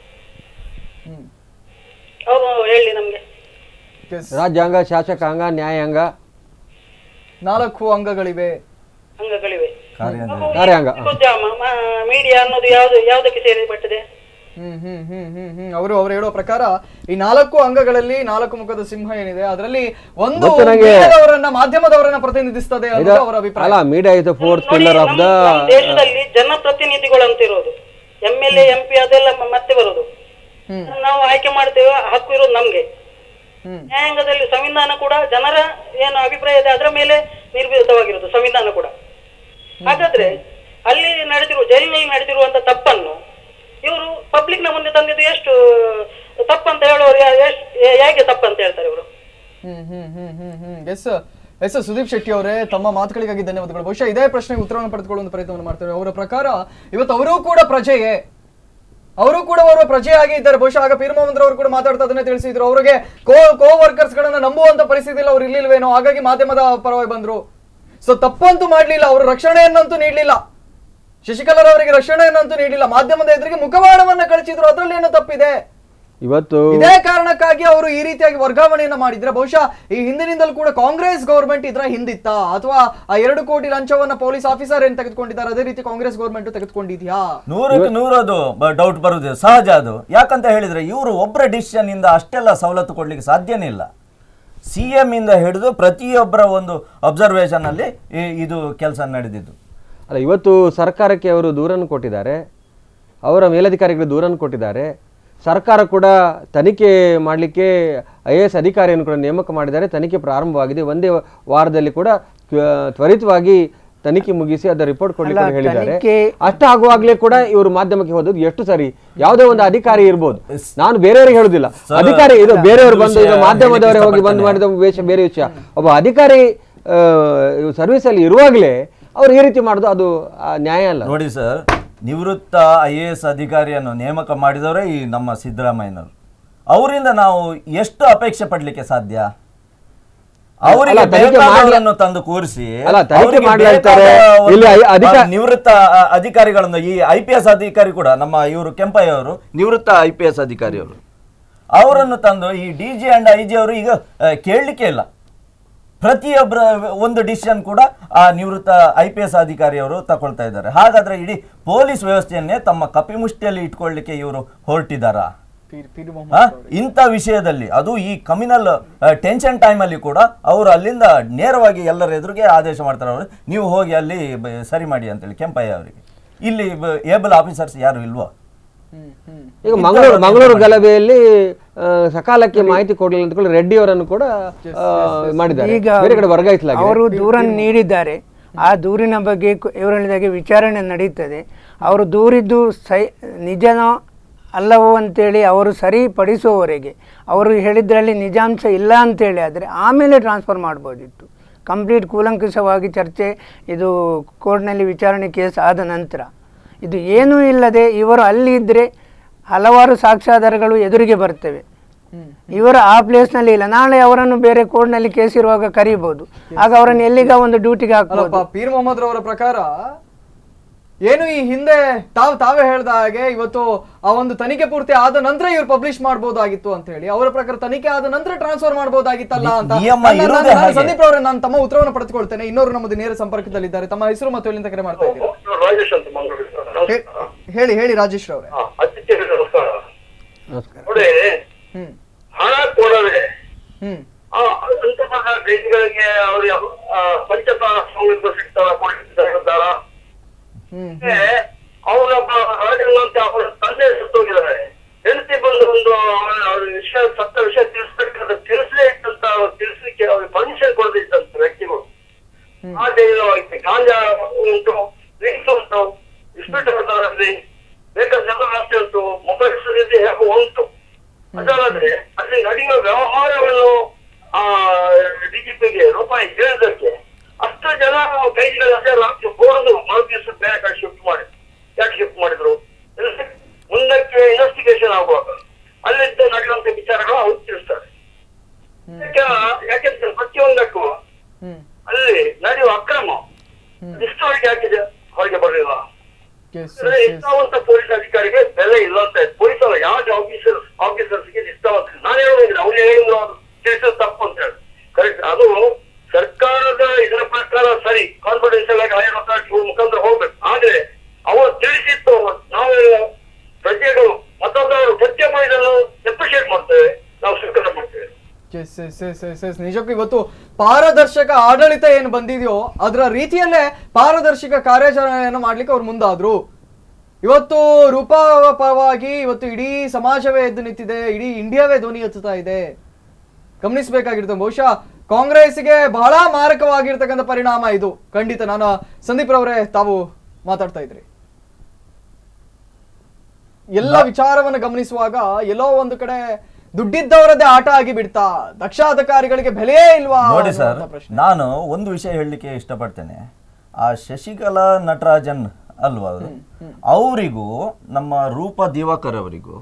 ಅವರು ಹೇಳಿ ನಮ್ಗೆ Yes. ರಾಜ್ಯಾಂಗ ಶಾಸಕಾಂಗ ನ್ಯಾಯಾಂಗ ನಾಲ್ಕು ಅಂಗಗಳಿವೆ ಅಂಗಗಳಿವೆ ಕಾರ್ಯಾಂಗ ಕಾರ್ಯಾಂಗ ಉದ್ಯಮ ಮೀಡಿಯಾ ಅನ್ನೋದು ಯಾವ್ದು ಯಾವ್ದಕ್ಕೆ ಸೇರಿ ಬರ್ತದೆ ಹ್ಮ್ ಹ್ಮ್ ಹ್ಮ್ ಹ್ಮ್ ಹ್ಮ್ ಅವರು ಅವರು ಹೇಳೋ ಪ್ರಕಾರ ಈ ನಾಲ್ಕು ಅಂಗಗಳಲ್ಲಿ ನಾಲ್ಕು ಮುಖದ ಸಿಂಹ ಏನಿದೆ ಅದರಲ್ಲಿ ಒಂದು ಮತ್ತು ನನಗೆ- ಮೀಡಿಯಾದವರನ್ನ ಮಾಧ್ಯಮದವರನ್ನ ಪ್ರತಿನಿಧಿಸ್ತದೆ ಇದು ಅನ್ನೋದು ಅವರ ಅಭಿಪ್ರಾಯ ಅಲ್ಲ ಮೀಡಿಯಾ ಇಸ್ ದ ಫೋರ್ತ್ ನೋಡಿ ಪಿಲ್ಲರ್ ಆಫ್ ನಮ್ಮ ದ ನಮ್ಮ ದೇಶದಲ್ಲಿ ಜನಪ್ರತಿನಿಧಿಗಳು ಅಂತ ಇರೋದು ಎಂ ಎಲ್ ಎಂ ಪಿ ಅದೆಲ್ಲ ಮ- ಮತ್ತೆ ಬರೋದು ನಾವು ಆಯ್ಕೆ ಮಾಡ್ತೇವೆ ಹಕ್ಕು ಇರೋದು ನಮ್ಗೆ ನ್ಯಾಯಾಂಗದಲ್ಲಿ ಸಂವಿಧಾನ ಕೂಡ ಜನರ ಏನು ಅಭಿಪ್ರಾಯ ಇದೆ ಅದರ ಮೇಲೆ ನಿರ್ಮಿತವಾಗಿರೋದು ಸಂವಿಧಾನ ಕೂಡ ಹಾಗಾದ್ರೆ ಅಲ್ಲಿ ನಡೆದಿರುವ ಜೈಲಿನಲ್ಲಿ ನಡೆದಿರುವಂತ ತಪ್ಪನ್ನು ಇವರು ಪಬ್ಲಿಕ್ ನ ಮುಂದೆ ತಂದಿದ್ದು ಎಷ್ಟು ತಪ್ಪಂತ ಹೇಳೋರು ಯಾ- ಎಷ್ಟ್- ಹೇಗೆ ತಪ್ಪಂತ ಹೇಳ್ತಾರೆ ಇವರು ಹ್ಮ್ ಹ್ಮ್ ಹ್ಮ್ ಹ್ಮ್ ಹ್ಮ್ yes yes yes Sudeep Shetty ಅವರೇ ತಮ್ಮ ಮಾತುಗಳಿಗಾಗಿ ಧನ್ಯವಾದಗಳು ಬಹುಶಃ ಇದೇ ಪ್ರಶ್ನೆಗೆ ಉತ್ತರವನ್ನು ಪಡೆದುಕೊಳ್ಳುವ ಪ್ರಯತ್ನವನ್ನು ಮಾಡ್ತೇವೆ ಅವರ ಪ್ರಕಾರ ಇವತ್ತು ಅವರೂ ಕೂಡ ಪ್ರಜೆಯೇ ಅವರು ಕೂಡ ಅವರ ಪ್ರಜೆಯಾಗಿ ಇದ್ದಾರೆ ಬಹುಶಃ ಆಗ ಪೀರ್ ಮೊಹಮ್ಮದ್ ಅವರು ಕೂಡ ಮಾತಾಡ್ತಾ ಅದನ್ನೇ ತಿಳಿಸಿದ್ರು ಅವರಿಗೆ ಕೋ ಕೋ ವರ್ಕರ್ಸ್ ಗಳನ್ನ ನಂಬುವಂತ ಪರಿಸ್ಥಿತಿಯಲ್ಲಿ ಅವ್ರು ಇರ್ಲಿಲ್ವೇನೋ ಹಾಗಾಗಿ ಮಾಧ್ಯಮದ ಪರವಾಗಿ ಬಂದ್ರು ಸೊ ತಪ್ಪಂತೂ ಮಾಡ್ಲಿಲ್ಲ ಅವರು ರಕ್ಷಣೆಯನ್ನಂತೂ ನೀಡಲಿಲ್ಲ ಶಶಿಕಲರ್ ಅವರಿಗೆ ರಕ್ಷಣೆಯನ್ನಂತೂ ನೀಡಲಿಲ್ಲ ಮಾಧ್ಯಮದ ಎದುರಿಗೆ ಮುಖವಾಡವನ್ನ ಕಳಿಸಿದ್ರು ಅದರಲ್ಲಿ ಏನೋ ತಪ್ಪಿದೆ ಇವತ್ತು ಇದೇ ಕಾರಣಕ್ಕಾಗಿ ಅವರು ಈ ರೀತಿಯಾಗಿ ವರ್ಗಾವಣೆಯನ್ನ ಮಾಡಿದ್ರೆ ಬಹುಶಃ ಈ ಹಿಂದಿನಿಂದಲೂ ಕೂಡ ಕಾಂಗ್ರೆಸ್ ಗೌರ್ಮೆಂಟ್ ಇದರ ಹಿಂದಿತ್ತ ಅಥವಾ ಆ ಎರಡು ಕೋಟಿ ಲಂಚವನ್ನ ಪೊಲೀಸ್ ಆಫೀಸರ್ ಏನ್ ತೆಗೆದುಕೊಂಡಿದ್ದಾರೆ ಅದೇ ರೀತಿ ಕಾಂಗ್ರೆಸ್ ಗೌರ್ಮೆಂಟ್ ತೆಗೆದುಕೊಂಡಿದ್ಯಾ ನೂರಕ್ಕೆ ನೂರದು ಡೌಟ್ ಬರುದು ಸಹಜ ಅದು ಯಾಕಂತ ಹೇಳಿದ್ರೆ ಇವರು ಒಬ್ಬರ ಡಿಸಿಷನ್ ಇಂದ ಅಷ್ಟೆಲ್ಲ ಸವಲತ್ತು ಕೊಡ್ಲಿಕ್ಕೆ ಸಾಧ್ಯನೇ ಇಲ್ಲ ಸಿ ಎಂ ಇಂದ ಹಿಡಿದು ಪ್ರತಿಯೊಬ್ಬರ ಒಂದು ಅಬ್ಸರ್ವೇಷನ್ ಅಲ್ಲಿ ಈ- ಇದು ಕೆಲಸ ನಡೆದಿದ್ದು ಅಲ್ಲ ಇವತ್ತು ಸರ್ಕಾರಕ್ಕೆ ಅವರು ದೂರನ್ನು ಕೊಟ್ಟಿದ್ದಾರೆ ಅವರ ಮೇಲಧಿಕಾರಿಗಳು ದೂರನ್ನು ಕೊಟ್ಟಿದ್ದಾರೆ ಸರ್ಕಾರ ಕೂಡ ತನಿಖೆ ಮಾಡಲಿಕ್ಕೆ ಐ ಎ ಎಸ್ ಅಧಿಕಾರಿಯನ್ನು ಕೂಡ ನೇಮಕ ಮಾಡಿದ್ದಾರೆ ತನಿಖೆ ಪ್ರಾರಂಭವಾಗಿದೆ ಒಂದೇ ವಾರದಲ್ಲಿ ಕೂಡ ತ್ವ- ತ್ವರಿತವಾಗಿ ತನಿಖೆ ಮುಗಿಸಿ ಅದರ ರಿಪೋರ್ಟ್ ಕೊಡ್ಲಿಕ್ಕೆ ಅಲ್ಲ, ಹೇಳಿದ್ದಾರೆ ತನಿಖೆ- ಅಷ್ಟಾಗುವಾಗಲೇ ಕೂಡ ಇವರು ಮಾಧ್ಯಮಕ್ಕೆ ಹೋದದ್ದು ಎಷ್ಟು ಸರಿ ಯಾವುದೇ ಒಂದು ಅಧಿಕಾರಿ ಇರ್ಬೋದು ನಾನು ಬೇರೆಯವರಿಗೆ ಹೇಳುದಿಲ್ಲ ಸರ್, ಅಧಿಕಾರಿ ಇದು ಬೇರೆಯವರು ಒಂದು ಬಂದು ಈಗ ವಿಷಯ ಮಾಧ್ಯಮದವರೇ ಹೋಗಿ ಹೇಳಿಕ್ಕೆ ಬಂದು ಮಾಡಿದ ವೇಷ ಬೇರೆ ವಿಷಯ ಒಬ್ಬ ಅಧಿಕಾರಿ ಸರ್ವಿಸ್ ಅಲ್ಲಿ ಇರುವಾಗಲೇ ಅವ್ರು ಈ ರೀತಿ ಮಾಡೋದು ಅದು ಆ, ನ್ಯಾಯ ಅಲ್ಲ ನೋಡಿ ಸರ್ ನಿವೃತ್ತ ಐ ಎ ಎಸ್ ಅಧಿಕಾರಿಯನ್ನು ನೇಮಕ ಮಾಡಿದವರೇ ಈ ನಮ್ಮ ಸಿದ್ದರಾಮಯ್ಯನವರು ಅವರಿಂದ ನಾವು ಎಷ್ಟು ಅಪೇಕ್ಷೆ ಪಡ್ಲಿಕ್ಕೆ ಸಾಧ್ಯ ಅವರಿಗೆ ಅಲ್ಲ, ತನಿಖೆ ಬೇಕಾದವರನ್ನು ತಂದು ಕೂರಿಸಿ ಅಲ್ಲ, ತನಿಖೆ ಅವರಿಗೆ ಮಾಡ್ಲಿ ಅಂತಾರೆ. ಬೇಕಾದ ಒಂದು, ಇಲ್ಲಿ ಐ- ಅಧಿಕ- ಆ, ನಿವೃತ್ತ ಆ, ಅಧಿಕಾರಿಗಳನ್ನು ಈ ಐ ಪಿ ಎಸ್ ಅಧಿಕಾರಿ ಕೂಡ ನಮ್ಮ ಇವರು ಕೆಂಪಯ್ಯ ಅವರು ನಿವೃತ್ತ ಐ ಪಿ ಎಸ್ ಅಧಿಕಾರಿಯವರು ಅವರನ್ನು ತಂದು ಈ D G and I G ಅವರು ಈಗ ಆ, ಕೇಳಲಿಕ್ಕೆ ಇಲ್ಲ ಪ್ರತಿಯೊಬ್ಬರ ಒಂದು ಡಿಸಿಷನ್ ಕೂಡ ಆ ನಿವೃತ್ತ ಐ ಪಿ ಎಸ್ ಅಧಿಕಾರಿಯವರು ತಗೊಳ್ತಾ ಇದ್ದಾರೆ ಹಾಗಾದ್ರೆ ಇಡೀ ಪೊಲೀಸ್ ವ್ಯವಸ್ಥೆಯನ್ನೇ ತಮ್ಮ ಕಪಿಮುಷ್ಟಿಯಲ್ಲಿ ಇಟ್ಕೊಳ್ಳಿಕ್ಕೆ ಇವರು ಹೊರಟಿದ್ದಾರಾ ಪೀರ್- ಪೀರ್ ಮೊಹಮ್ಮದ್ ಆ? ಇಂಥ ವಿಷಯದಲ್ಲಿ ಅದು ಈ ಕಮ್ಯುನಲ್ ಟೆನ್ಷನ್ ಟೈಮಲ್ಲಿ ಕೂಡ ಅವರು ಅಲ್ಲಿಂದ ನೇರವಾಗಿ ಎಲ್ಲರ ಎದುರಿಗೆ ಆದೇಶ ಮಾಡ್ತಾರೆ ಅವರು ನೀವು ಹೋಗಿ ಅಲ್ಲಿ ಬ- ಸರಿ ಮಾಡಿ ಅಂತೇಳಿ ಕೆಂಪಯ್ಯ ಅವರಿಗೆ ಇಲ್ಲಿ ಏಬಲ್ ಆಫೀಸರ್ಸ್ ಯಾರು ಇಲ್ವಾ ಈಗ ಮಂಗಳೂರು ಮಂಗಳೂರು ಗಲಭೆಯಲ್ಲಿ ಆ, ಸಕಾಲಕ್ಕೆ ಮಾಹಿತಿ ಕೊಡಲಿಲ್ಲ ಅಂತ ರೆಡ್ಡಿ ಅವರನ್ನು ಕೂಡ ಆ, ಮಾಡಿದ್ದಾರೆ ಈಗ ಬೇರೆ ಕಡೆ ವರ್ಗಾಯಿಸಲಾಗಿದೆ ಅವರು ದೂರನ್ನು ನೀಡಿದ್ದಾರೆ ಆ ದೂರಿನ ಬಗ್ಗೆ ಕು- ಇವರು ಹೇಳಿದಾಗೆ ವಿಚಾರಣೆ ನಡೀತದೆ ಅವರು ದೂರಿದ್ದು ಸೈ ನಿಜನೋ ಅಲ್ಲವೋ ಅಂತೇಳಿ ಅವರು ಸರಿಪಡಿಸುವವರೆಗೆ ಅವರು ಹೇಳಿದ್ರಲ್ಲಿ ನಿಜಾಂಶ ಇಲ್ಲ ಅಂತೇಳಿ ಆದರೆ ಆಮೇಲೆ ಟ್ರಾನ್ಸ್ಫರ್ ಮಾಡ್ಬೋದಿತ್ತು ಕಂಪ್ಲೀಟ್ ಕೂಲಂಕುಷವಾಗಿ ಚರ್ಚೆ ಇದು ಕೋರ್ಟ್ನಲ್ಲಿ ವಿಚಾರಣೆ ಕೇಸ್ ಆದ ನಂತರ ಇದು ಏನೂ ಇಲ್ಲದೆ ಇವರು ಅಲ್ಲಿ ಇದ್ದರೆ ಹಲವಾರು ಸಾಕ್ಷ್ಯಾಧಾರಗಳು ಎದುರಿಗೆ ಬರ್ತವೆ ಇವರು ಆ ಪ್ಲೇಸ್ನಲ್ಲಿ ಇಲ್ಲ ನಾಳೆ ಅವರನ್ನು ಬೇರೆ ಕೋರ್ಟ್ನಲ್ಲಿ ಕೇಸ್ ಇರುವಾಗ ಕರೀಬಹುದು ಆಗ ಅವರನ್ನು ಎಲ್ಲಿಗ ಒಂದು ಡ್ಯೂಟಿಗೆ ಹಾಕ್ಬೋದು ಅಲ್ಲಪ್ಪ ಪೀರ್ ಮೊಹಮ್ಮದ್ ರವರ ಪ್ರಕಾರ ಏನು ಈ ಹಿಂದೆ ತಾವು ತಾವೇ ಹೇಳ್ದ ಹಾಗೆ ಇವತ್ತು ಆ ಒಂದು ತನಿಖೆ ಪೂರ್ತಿ ಆದ ನಂತರ ಇವ್ರು ಪಬ್ಲಿಷ್ ಮಾಡಬಹುದಾಗಿತ್ತು ಅಂತ ಹೇಳಿ ಅವರ ಪ್ರಕಾರ ತನಿಖೆ ಆದ ನಂತರ ಟ್ರಾನ್ಸ್ಫರ್ ಮಾಡಬಹುದಾಗಿತ್ತಲ್ಲ ಅಂತ ನಿಯಮ ನಾನು- ನಾನು- ಇರುವುದೇ ನಾನು ಹಾಗೆ. ಸಂದೀಪ್ ಅವರೇ ನಾನು ತಮ್ಮ ಉತ್ತರವನ್ನು ಪಡೆದುಕೊಳ್ತೇನೆ ಇನ್ನೋರು ನಮ್ಮದು ನೇರ ಸಂಪರ್ಕದಲ್ಲಿದ್ದಾರೆ ತಮ್ಮ ಹೆಸರು ಮತ್ತು ಎಲ್ಲಿಂದ ಕರೆ ಮಾಡ್ತಾ ಇದ್ದೀರಾ ರಾಜೇಶ್ ಅಂತ ಮಂಗಳೂರು ಹೇ- ಹೇಳಿ ಹೇಳಿ ರಾಜೇಶ್ ಅವರೇ ಅದಕ್ಕೆ ನಮಸ್ಕಾರ ನಮಸ್ಕಾರ ನೋಡಿ ಹ್ಮ್ ಹಣ ಕೊಡದೆ ಹ್ಮ್ ಆ ಅಂತಹ ವ್ಯಕ್ತಿಗಳಿಗೆ ಅವರು ಪಂಚತಾರ ಸೌಲಭ್ಯ ಸಿಗ್ತಾರ ಕೊಡ್ತಿದ್ದಾರ ಹ್ಮ್ ಅವರ ರಾಜಣ್ಣ ಅಂತ ಅವರ ತಂದೆ ಸತ್ತೋಗಿದ್ದಾರೆ ಹೆಂಡತಿ ಬಂದು ಒಂದು ಅವರ ಅವ್ರ ವಿಷಯ ಸತ್ತ ವಿಷಯ ತಿಳಿಸ್ಬೇಕಾದ್ರೆ ತಿಳಿಸಲೇ ಇಟ್ಟಂತ ತಿಳಿಸ್ಲಿಕ್ಕೆ ಅವ್ರಿಗೆ ಪರ್ಮಿಷನ್ ಕೊಡದಿದ್ದಂತ ವ್ಯಕ್ತಿಗಳು ಹಾಗೆ ಐತೆ ಗಾಂಜಾ ಉಂಟು ಡ್ರಿಂಕ್ಸ್ ಉಂಟು ಇಸ್ಪಿಟಲ್ಗಳಲ್ಲಿ ಬೇಕಾದ ಜಗದಾಸ್ತಿ ಉಂಟು ಮೊಬೈಲ್ ಸುರಿದಿ ಹೇಗೋ ಉಂಟು ಅದಲ್ಲದೆ ಅಲ್ಲಿ ನಡೆಯುವ ವ್ಯವಹಾರವನ್ನು ಆ ಡಿಜಿಪಿಗೆ ರೂಪಾಯಿ ಹೇಳಿದಕ್ಕೆ ಅಷ್ಟು ಜನ ಕೈದಿಗಳ ಬೋರ್ಡ್ ನಾಲ್ಕು ದಿವಸ ಬೇರೆ ಕಡೆ ಶಿಫ್ಟ್ ಮಾಡಿ ಯಾಕೆ ಶಿಫ್ಟ್ ಮಾಡಿದ್ರು ಇಲ್ಲಿ ಮುಂದಕ್ಕೆ ಇನ್ವೆಸ್ಟಿಗೇಷನ್ ಆಗುವಾಗ ಅಲ್ಲಿದ್ದ ನಡೆಯುವಂತ ವಿಚಾರಗಳು ಅವ್ರು ತಿಳಿಸ್ತಾರೆ ಯಾಕೆ- ಯಾಕೆಂದ್ರೆ ಪ್ರತಿಯೊಂದಕ್ಕೂ ಹ್ಮ್ ಅಲ್ಲಿ ನಡೆಯುವ ಅಕ್ರಮ ಇಷ್ಟವರೆಗೆ ಯಾಕಿದೆ ಹೊರಗೆ ಬರಲಿಲ್ಲ Yes, yes, ಅಂದ್ರೆ yes. ನಿಷ್ಠಾವಂತ ಪೊಲೀಸ್ ಅಧಿಕಾರಿಗೆ ಬೆಲೆ ಇಲ್ಲ ಅಂತ ಪೊಲೀಸ್ ಅಲ್ಲ ಯಾವ ಆಫೀಸರ್ ಆಫೀಸರ್ಸ್ಗೆ ನಿಷ್ಠಾವಂತ ನಾನು ಹೇಳುವುದಿಲ್ಲ ಅವ್ರು ಹೇಳಿದ್ರು ಅವ್ರು ತಿಳಿಸೋದು ತಪ್ಪು ಅಂತ ಹೇಳಿ ಕರೆಕ್ಟ್ ಅದು ಸರ್ಕಾರದ ಇದರ ಪ್ರಕಾರ ಸರಿ ಕಾನ್ಫಿಡೆನ್ಷಿಯಲ್ ಆಗಿ ಹೈಯರ್ ಅಥಾರಿಟಿ ಮುಖಾಂತರ ಹೋಗ್ಬೇಕು ಆದ್ರೆ ಅವರು ತಿಳಿಸಿದ್ದು ನಾವು ಪ್ರಜೆಗಳು ಮತ್ತೊಂದವರು ಸತ್ಯ ಮಾಡಿದನ್ನು ಅಪ್ರಿಷಿಯೇಟ್ ಮಾಡ್ತೇವೆ ನಾವು ಸ್ವೀಕಾರ ಮಾಡ್ತೇವೆ Yes, yes, yes, yes, yes. ನಿಜಕ್ಕೂ ಇವತ್ತು ಪಾರದರ್ಶಕ ಆಡಳಿತ ಏನು ಬಂದಿದೆಯೋ ಅದರ ರೀತಿಯಲ್ಲೇ ಪಾರದರ್ಶಕ ಕಾರ್ಯಾಚರಣೆಯನ್ನು ಮಾಡ್ಲಿಕ್ಕೆ ಅವ್ರು ಮುಂದಾದ್ರು ಇವತ್ತು ರೂಪಾ ಪರವಾಗಿ ಇವತ್ತು ಇಡೀ ಸಮಾಜವೇ ಎದ್ದು ನಿಂತಿದೆ ಇಡೀ ಇಂಡಿಯಾವೇ ಧ್ವನಿ ಎತ್ತುತ್ತಾ ಇದೆ ಗಮನಿಸಬೇಕಾಗಿರುತ್ತೆ ಬಹುಶಃ ಕಾಂಗ್ರೆಸ್ಗೆ ಬಹಳ ಮಾರಕವಾಗಿರ್ತಕ್ಕಂಥ ಪರಿಣಾಮ ಇದು ಖಂಡಿತ ನಾನು ಸಂದೀಪ್ ರವರೇ ತಾವು ಮಾತಾಡ್ತಾ ಇದ್ರಿ ಎಲ್ಲ ವಿಚಾರವನ್ನು ಗಮನಿಸುವಾಗ ಎಲ್ಲೋ ಒಂದು ಕಡೆ ದುಡ್ಡಿದ್ದವರದೇ ಆಟ ಆಗಿ ಬಿಡ್ತಾ ದಕ್ಷ ಅಧಿಕಾರಿಗಳಿಗೆ ಬೆಲೆಯೇ ಇಲ್ವಾ ನೋಡಿ ಸರ್ ಅನ್ನುವಂಥ ಪ್ರಶ್ನೆ. ನಾನು ಒಂದು ವಿಷಯ ಹೇಳಲಿಕ್ಕೆ ಇಷ್ಟಪಡ್ತೇನೆ ಆ ಶಶಿಕಲಾ ನಟರಾಜನ್ ಅಲ್ವಾ ಅವರು ಅವರಿಗೂ ನಮ್ಮ ರೂಪ ದಿವಾಕರ್ ಅವರಿಗೂ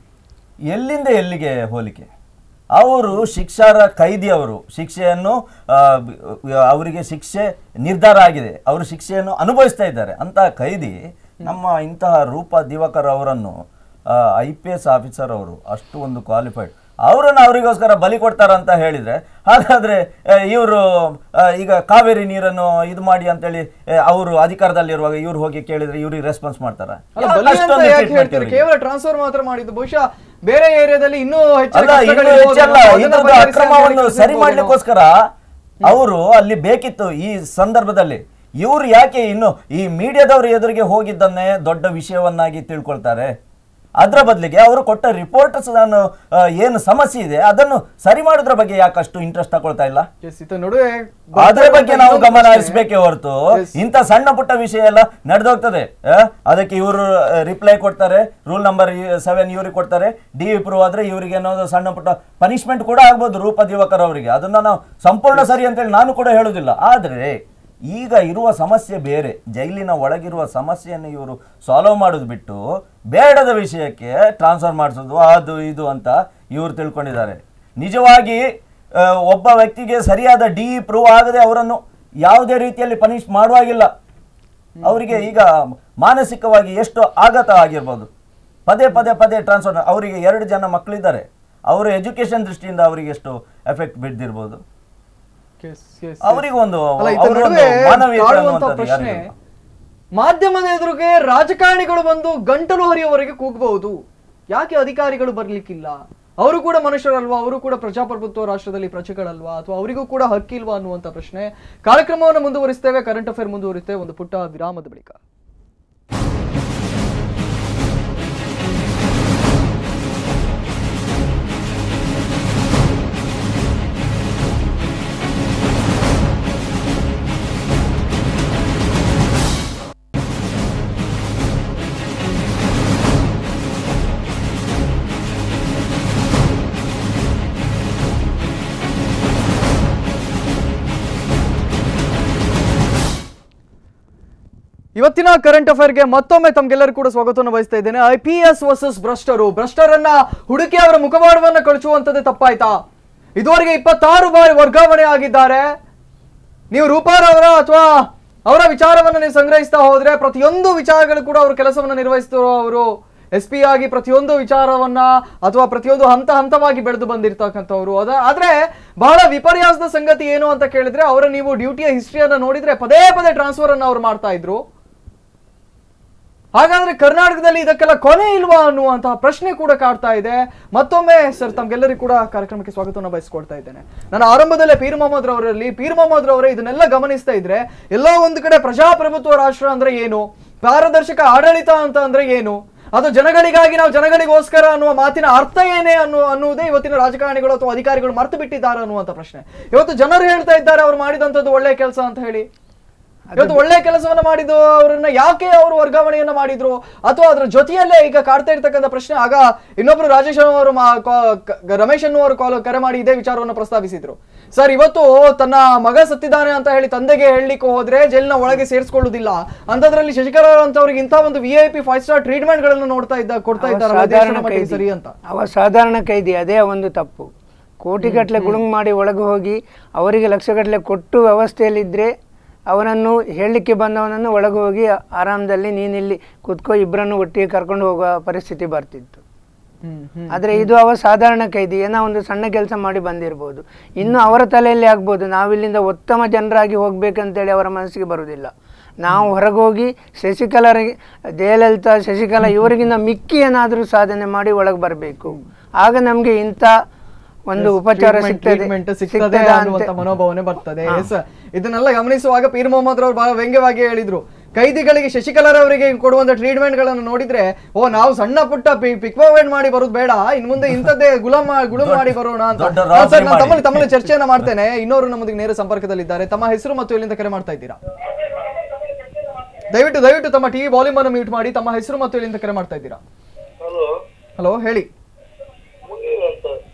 ಎಲ್ಲಿಂದ ಎಲ್ಲಿಗೆ ಹೋಲಿಕೆ ಅವರು ಶಿಕ್ಷಾರ ಕೈದಿ ಅವರು ಶಿಕ್ಷೆಯನ್ನು ಆ, ಬ- ಅವರಿಗೆ ಶಿಕ್ಷೆ ನಿರ್ಧಾರ ಆಗಿದೆ ಅವರು ಶಿಕ್ಷೆಯನ್ನು ಅನುಭವಿಸ್ತಾ ಇದ್ದಾರೆ ಅಂತಹ ಕೈದಿ ನಮ್ಮ ಇಂತಹ ರೂಪ ದಿವಾಕರ್ ಅವರನ್ನು ಐ ಪಿ ಎಸ್ ಆಫೀಸರ್ ಅವರು ಅಷ್ಟು ಒಂದು ಕ್ವಾಲಿಫೈಡ್ ಅವರನ್ನು ಅವರಿಗೋಸ್ಕರ ಬಲಿ ಕೊಡ್ತಾರ ಅಂತ ಹೇಳಿದ್ರೆ ಹಾಗಾದ್ರೆ ಇವರು ಈಗ ಕಾವೇರಿ ನೀರನ್ನು ಇದು ಮಾಡಿ ಅಂತೇಳಿ ಅವರು ಅಧಿಕಾರದಲ್ಲಿರುವಾಗ ಇವ್ರು ಹೋಗಿ ಕೇಳಿದ್ರೆ ಇವ್ರಿಗೆ ರೆಸ್ಪಾನ್ಸ್ ಮಾಡ್ತಾರ ಅಲ್ಲ, ಬಲಿ ಅಂತ ಯಾಕೆ ಹೇಳ್ತೀರಿ? ಕೇವಲ ಟ್ರಾನ್ಸ್ಫರ್ ಮಾತ್ರ ಮಾಡಿದ್ದು ಬಹುಶಃ ಬೇರೆ ಏರಿಯಾದಲ್ಲಿ ಇನ್ನೂ ಹೆಚ್ಚಿನ ಅಲ್ಲ ಇನ್ನು ಕಷ್ಟಗಳಿರ್ಬೋದು. ಹೆಚ್ಚಲ್ಲ ಅದನ್ನ ಇದ್ರದ್ದು ಪರಿಹರಿಸಿ ಅಂತ ಅಕ್ರಮವನ್ನು ಹೇಳಿ ಸರಿ ಕಳಿಸ್ಬೋದು. ಮಾಡ್ಲಿಕ್ಕೋಸ್ಕರ ಅವರು ಅಲ್ಲಿ ಬೇಕಿತ್ತು ಈ ಸಂದರ್ಭದಲ್ಲಿ ಇವ್ರು ಯಾಕೆ ಇನ್ನು ಈ ಮೀಡಿಯಾದವ್ರ ಎದುರಿಗೆ ಹೋಗಿದ್ದನ್ನೇ ದೊಡ್ಡ ವಿಷಯವನ್ನಾಗಿ ತಿಳ್ಕೊಳ್ತಾರೆ ಅದರ ಬದಲಿಗೆ ಅವರು ಕೊಟ್ಟ ರಿಪೋರ್ಟ್ಸ್ ಏನು ಸಮಸ್ಯೆ ಇದೆ ಅದನ್ನು ಸರಿ ಮಾಡೋದ್ರ ಬಗ್ಗೆ ಯಾಕಷ್ಟು ಇಂಟ್ರೆಸ್ಟ್ ತಗೊಳ್ತಾ ಇಲ್ಲ Yes, ಇದರ ನಡುವೆ ಅದ್ರ ಬಗ್ಗೆ ನಾವು ಇನ್ನೊಂದು ಗಮನ ಪ್ರಶ್ನೆ. ಹರಿಸಬೇಕೇ ಹೊರತು Yes. ಇಂಥ ಸಣ್ಣ ಪುಟ್ಟ ವಿಷಯ ಎಲ್ಲ ನಡೆದೋಗ್ತದೆ ಆ? ಅದಕ್ಕೆ ಇವರು ರಿಪ್ಲೈ ಕೊಡ್ತಾರೆ ರೂಲ್ ನಂಬರ್ ಸೆವೆನ್ ಇವ್ರಿಗೆ ಕೊಡ್ತಾರೆ ಡಿ ಪ್ರೂವ್ ಆದ್ರೆ ಇವರಿಗೆ ಅನ್ನೋದು ಸಣ್ಣ ಪುಟ್ಟ ಪನಿಷ್ಮೆಂಟ್ ಕೂಡ ಆಗ್ಬೋದು ರೂಪ ದಿವಾಕರ್ ಅವರಿಗೆ ಅದನ್ನ ನಾವು ಸಂಪೂರ್ಣ ಸರಿ ಅಂತೇಳಿ ನಾನು ಕೂಡ ಹೇಳುದಿಲ್ಲ ಆದ್ರೆ ಈಗ ಇರುವ ಸಮಸ್ಯೆ ಬೇರೆ ಜೈಲಿನ ಒಳಗಿರುವ ಸಮಸ್ಯೆಯನ್ನು ಇವರು ಸಾಲ್ವ್ ಮಾಡೋದು ಬಿಟ್ಟು ಬೇಡದ ವಿಷಯಕ್ಕೆ ಟ್ರಾನ್ಸ್ಫರ್ ಮಾಡಿಸೋದು ಅದು ಇದು ಅಂತ ಇವರು ತಿಳ್ಕೊಂಡಿದ್ದಾರೆ ನಿಜವಾಗಿ ಆ, ಒಬ್ಬ ವ್ಯಕ್ತಿಗೆ ಸರಿಯಾದ ಡಿ ಪ್ರೂವ್ ಆಗದೆ ಅವರನ್ನು ಯಾವುದೇ ರೀತಿಯಲ್ಲಿ ಪನಿಷ್ ಮಾಡುವಾಗಿಲ್ಲ ಅವರಿಗೆ ಈಗ ಮಾನಸಿಕವಾಗಿ ಎಷ್ಟು ಆಘಾತ ಆಗಿರ್ಬೋದು ಪದೇ ಪದೇ ಪದೇ ಟ್ರಾನ್ಸ್ಫರ್ ಅವರಿಗೆ ಎರಡು ಜನ ಮಕ್ಕಳಿದ್ದಾರೆ ಅವರ ಎಜುಕೇಶನ್ ದೃಷ್ಟಿಯಿಂದ ಅವರಿಗೆ ಎಷ್ಟು ಎಫೆಕ್ಟ್ ಬಿದ್ದಿರ್ಬೋದು Yes, yes, yes. ಅವರಿಗೆ ಒಂದು ಅಲ್ಲ, ಇದರ ಅವರ ಒಂದು ನಡುವೆ ಮಾನವೀಯತೆ ಕಾಡುವಂತ ಅನ್ನುವಂಥದ್ದು ಪ್ರಶ್ನೆ ಯಾರಿಗೂ ಇಲ್ಲ. ಮಾಧ್ಯಮದ ಎದುರಿಗೆ ರಾಜಕಾರಣಿಗಳು ಬಂದು ಗಂಟಲು ಹರಿಯವರೆಗೆ ಕೂಗಬಹುದು ಯಾಕೆ ಅಧಿಕಾರಿಗಳು ಬರ್ಲಿಕ್ಕಿಲ್ಲ ಅವರು ಕೂಡ ಮನುಷ್ಯರಲ್ವಾ ಅವರು ಕೂಡ ಪ್ರಜಾಪ್ರಭುತ್ವ ರಾಷ್ಟ್ರದಲ್ಲಿ ಪ್ರಜೆಗಳಲ್ವಾ ಅಥವಾ ಅವರಿಗೂ ಕೂಡ ಹಕ್ಕಿಲ್ವಾ ಅನ್ನುವಂತ ಪ್ರಶ್ನೆ ಕಾರ್ಯಕ್ರಮವನ್ನು ಮುಂದುವರಿಸ್ತೇವೆ ಕರೆಂಟ್ ಅಫೇರ್ ಮುಂದುವರಿಸ್ತೇವೆ ಒಂದು ಪುಟ್ಟ ವಿರಾಮದ ಬಳಿಕ ಇವತ್ತಿನ ಕರೆಂಟ್ ಅಫೇರ್ಗೆ ಮತ್ತೊಮ್ಮೆ ತಮ್ಗೆಲ್ಲರೂ ಕೂಡ ಸ್ವಾಗತವನ್ನು ಬಯಸ್ತಾ ಇದ್ದೇನೆ ಐ ಪಿ ಎಸ್ ವರ್ಸಸ್ ಭ್ರಷ್ಟರು ಭ್ರಷ್ಟರನ್ನ ಹುಡುಕಿ ಅವರ ಮುಖವಾಡವನ್ನ ಕಳಿಸುವಂತದ್ದೇ ತಪ್ಪಾಯ್ತಾ ಇದುವರೆಗೆ ಇಪ್ಪತ್ತಾರು ಬಾರಿ ವರ್ಗಾವಣೆ ಆಗಿದ್ದಾರೆ ನೀವು ರೂಪಾರವರ ಅಥವಾ ಅವರ ವಿಚಾರವನ್ನು ನೀವು ಸಂಗ್ರಹಿಸ್ತಾ ಹೋದ್ರೆ ಪ್ರತಿಯೊಂದು ವಿಚಾರಗಳು ಕೂಡ ಅವರು ಕೆಲಸವನ್ನು ನಿರ್ವಹಿಸ್ತಿರೋ ಅವರು ಎಸ್ ಪಿ ಆಗಿ ಪ್ರತಿಯೊಂದು ವಿಚಾರವನ್ನ ಅಥವಾ ಪ್ರತಿಯೊಂದು ಹಂತ ಹಂತವಾಗಿ ಬೆಳೆದು ಬಂದಿರ್ತಕ್ಕಂಥವ್ರು ಅದ ಆದ್ರೆ ಬಹಳ ವಿಪರ್ಯಾಸದ ಸಂಗತಿ ಏನು ಅಂತ ಕೇಳಿದ್ರೆ ಅವರ ನೀವು ಡ್ಯೂಟಿಯ ಹಿಸ್ಟ್ರಿಯನ್ನ ನೋಡಿದ್ರೆ ಪದೇ ಪದೇ ಟ್ರಾನ್ಸ್ಫರ್ ಅನ್ನ ಅವ್ರು ಮಾಡ್ತಾ ಇದ್ರು ಹಾಗಾದ್ರೆ ಕರ್ನಾಟಕದಲ್ಲಿ ಇದಕ್ಕೆಲ್ಲ ಕೊನೆ ಇಲ್ವಾ ಅನ್ನುವಂತಹ ಪ್ರಶ್ನೆ ಕೂಡ ಕಾಡ್ತಾ ಇದೆ ಮತ್ತೊಮ್ಮೆ ಸರ್ ತಮ್ಗೆಲ್ಲರಿಗೂ ಕೂಡ ಕಾರ್ಯಕ್ರಮಕ್ಕೆ ಸ್ವಾಗತವನ್ನು ಬಯಸ್ಕೊಳ್ತಾ ಇದ್ದೇನೆ ನಾನು ಆರಂಭದಲ್ಲೇ ಪೀರ್ ಮೊಹಮ್ಮದ್ ರವರಲ್ಲಿ ಪೀರ್ ಮೊಹಮ್ಮದ್ ರವರೇ ಇದನ್ನೆಲ್ಲ ಗಮನಿಸ್ತಾ ಇದ್ರೆ ಎಲ್ಲೋ ಒಂದು ಕಡೆ ಪ್ರಜಾಪ್ರಭುತ್ವ ರಾಷ್ಟ್ರ ಅಂದ್ರೆ ಏನು ಪಾರದರ್ಶಕ ಆಡಳಿತ ಅಂತ ಅಂದ್ರೆ ಏನು ಅದು ಜನಗಳಿಗಾಗಿ ನಾವು ಜನಗಳಿಗೋಸ್ಕರ ಅನ್ನುವ ಮಾತಿನ ಅರ್ಥ ಏನೇ ಅನ್ನೋ ಅನ್ನುವುದೇ ಇವತ್ತಿನ ರಾಜಕಾರಣಿಗಳು ಅಥವಾ ಅಧಿಕಾರಿಗಳು ಮರ್ತು ಬಿಟ್ಟಿದ್ದಾರೆ ಅನ್ನುವಂಥ ಪ್ರಶ್ನೆ ಇವತ್ತು ಜನರು ಹೇಳ್ತಾ ಇದ್ದಾರೆ ಅವ್ರು ಮಾಡಿದಂಥದ್ದು ಒಳ್ಳೆ ಕೆಲಸ ಅಂತ ಹೇಳಿ ಇವತ್ತು ಒಳ್ಳೆ ಕೆಲಸವನ್ನ ಮಾಡಿದ್ದು ಅವರನ್ನ ಯಾಕೆ ಅವರು ವರ್ಗಾವಣೆಯನ್ನ ಮಾಡಿದ್ರು ಅಥವಾ ಅದರ ಜೊತೆಯಲ್ಲೇ ಈಗ ಕಾಡ್ತಾ ಇರ್ತಕ್ಕಂಥ ಪ್ರಶ್ನೆ ಆಗ ಇನ್ನೊಬ್ರು ರಾಜೇಶ್ ಅವರು ಮಾ- ಕಾ- ಕ- ರಮೇಶ್ ಅನ್ನುವರು ಕಾಲ್ ಕರೆ ಮಾಡಿ ಇದೇ ವಿಚಾರವನ್ನ ಪ್ರಸ್ತಾಪಿಸಿದ್ರು ಸರ್ ಇವತ್ತು ತನ್ನ ಮಗ ಸತ್ತಿದ್ದಾನೆ ಅಂತ ಹೇಳಿ ತಂದೆಗೆ ಹೇಳಲಿಕ್ಕೆ ಹೋದ್ರೆ ಜೈಲಿನ ಒಳಗೆ ಸೇರಿಸ್ಕೊಳ್ಳುದಿಲ್ಲ ಅಂತದ್ರಲ್ಲಿ ಶಶಿಕಲಾ ಅಂತವ್ರಿಗೆ ಇಂಥ ಒಂದು V I P five star treatment ಗಳನ್ನ ನೋಡ್ತಾ ಇದ್ದ ಕೊಡ್ತಾ ಅವ ಇದ್ದಾರಲ್ಲ ಸಾಧಾರಣ ದೇಶದ ಮಟ್ಟಿಗೆ ಕೈದಿ. ಸರಿ ಅಂತ ಅವ ಸಾಧಾರಣ ಕೈದಿ ಅದೇ ಒಂದು ತಪ್ಪು ಕೋಟಿಗಟ್ಟಲೆ ಗುಳುಂಗ್ ಮಾಡಿ ಒಳಗೆ ಹೋಗಿ ಅವರಿಗೆ ಲಕ್ಷಗಟ್ಟಲೆ ಕೊಟ್ಟು ವ್ಯವಸ್ಥೆಯಲ್ಲಿದ್ದರೆ ಅವನನ್ನು ಹೇಳಲಿಕ್ಕೆ ಬಂದವನನ್ನು ಒಳಗೆ ಹೋಗಿ ಆರಾಮದಲ್ಲಿ ನೀನಿಲ್ಲಿ ಕುತ್ಕೋ ಇಬ್ಬರನ್ನು ಒಟ್ಟಿಗೆ ಕರ್ಕೊಂಡು ಹೋಗುವ ಪರಿಸ್ಥಿತಿ ಬರ್ತಿತ್ತು ಆದರೆ ಇದು ಅವ ಸಾಧಾರಣ ಕೈದಿ ಏನೋ ಒಂದು ಸಣ್ಣ ಕೆಲಸ ಮಾಡಿ ಬಂದಿರ್ಬೋದು ಇನ್ನು ಅವರ ತಲೆಯಲ್ಲಿ ಆಗ್ಬೋದು ನಾವಿಲ್ಲಿಂದ ಉತ್ತಮ ಜನರಾಗಿ ಹೋಗ್ಬೇಕಂತೇಳಿ ಅವರ ಮನಸ್ಸಿಗೆ ಬರುವುದಿಲ್ಲ ನಾವು ಹೊರಗೆ ಹೋಗಿ ಶಶಿಕಲಾರಿಗೆ ಜಯಲಲಿತಾ ಶಶಿಕಲಾ ಇವರಿಗಿಂತ ಮಿಕ್ಕಿ ಏನಾದರೂ ಸಾಧನೆ ಮಾಡಿ ಒಳಗೆ ಬರಬೇಕು ಆಗ ನಮಗೆ ಇಂಥ ಒಂದು ಉಪಚಾರ Treatment- ಸಿಗ್ತದೆ treatment ಸಿಗ್ತದೆ ಸಿಗ್ತದೆ ಅನ್ನುವಂತ ಅಂತ ಮನೋಭಾವನೆ ಬರ್ತದೆ ಎಸ್ ಇದನ್ನೆಲ್ಲ ಗಮನಿಸುವಾಗ ಪೀರ್ ಮೊಹಮ್ಮದ್ ರವರು ಬಹಳ ವ್ಯಂಗ್ಯವಾಗಿ ಹೇಳಿದ್ರು ಕೈದಿಗಳಿಗೆ ಶಶಿಕಲಾರವರಿಗೆ ಕೊಡುವಂತ ಟ್ರೀಟ್ಮೆಂಟ್ ಗಳನ್ನು ನೋಡಿದ್ರೆ ಓ ನಾವು ಸಣ್ಣ ಪುಟ್ಟ ಪಿಕ್ವಾವೆಂಟ್ ಮಾಡಿ ಬರೋದು ಬೇಡ ಇನ್ ಮುಂದೆ ಇಂಥದ್ದೇ ಗುಲಾಮ್ ಮಾ- ಗುಳುಮ್ ಮಾಡಿ ಬರೋಣ ಅಂತ ದೊಡ್ಡ ಹಾ, ರಾಜಿ ಸರ್ ನಾನು ಮಾಡಿ. ತಮ್ಮಲ್ಲಿ ತಮ್ಮಲ್ಲಿ ಚರ್ಚೆಯನ್ನ ಮಾಡ್ತೇನೆ ಇನ್ನೋರು ನಮ್ಮೊಂದಿಗೆ ನೇರ ಸಂಪರ್ಕದಲ್ಲಿದ್ದಾರೆ ತಮ್ಮ ಹೆಸರು ಮತ್ತು ಎಲ್ಲಿಂದ ಕರೆ ಮಾಡ್ತಾ ಇದ್ದೀರಾ ದಯವಿಟ್ಟು ದಯವಿಟ್ಟು ತಮ್ಮ ಟಿವಿ ವಾಲ್ಯೂಮ್ ಅನ್ನು ಮ್ಯೂಟ್ ಮಾಡಿ ತಮ್ಮ ಹೆಸರು ಮತ್ತು ಎಲ್ಲಿಂದ ಕರೆ ಮಾಡ್ತಾ ಇದ್ದೀರಾ ಹಲೋ ಹಲೋ ಹೇಳಿ ಮುನೀರ್ ಅಂತ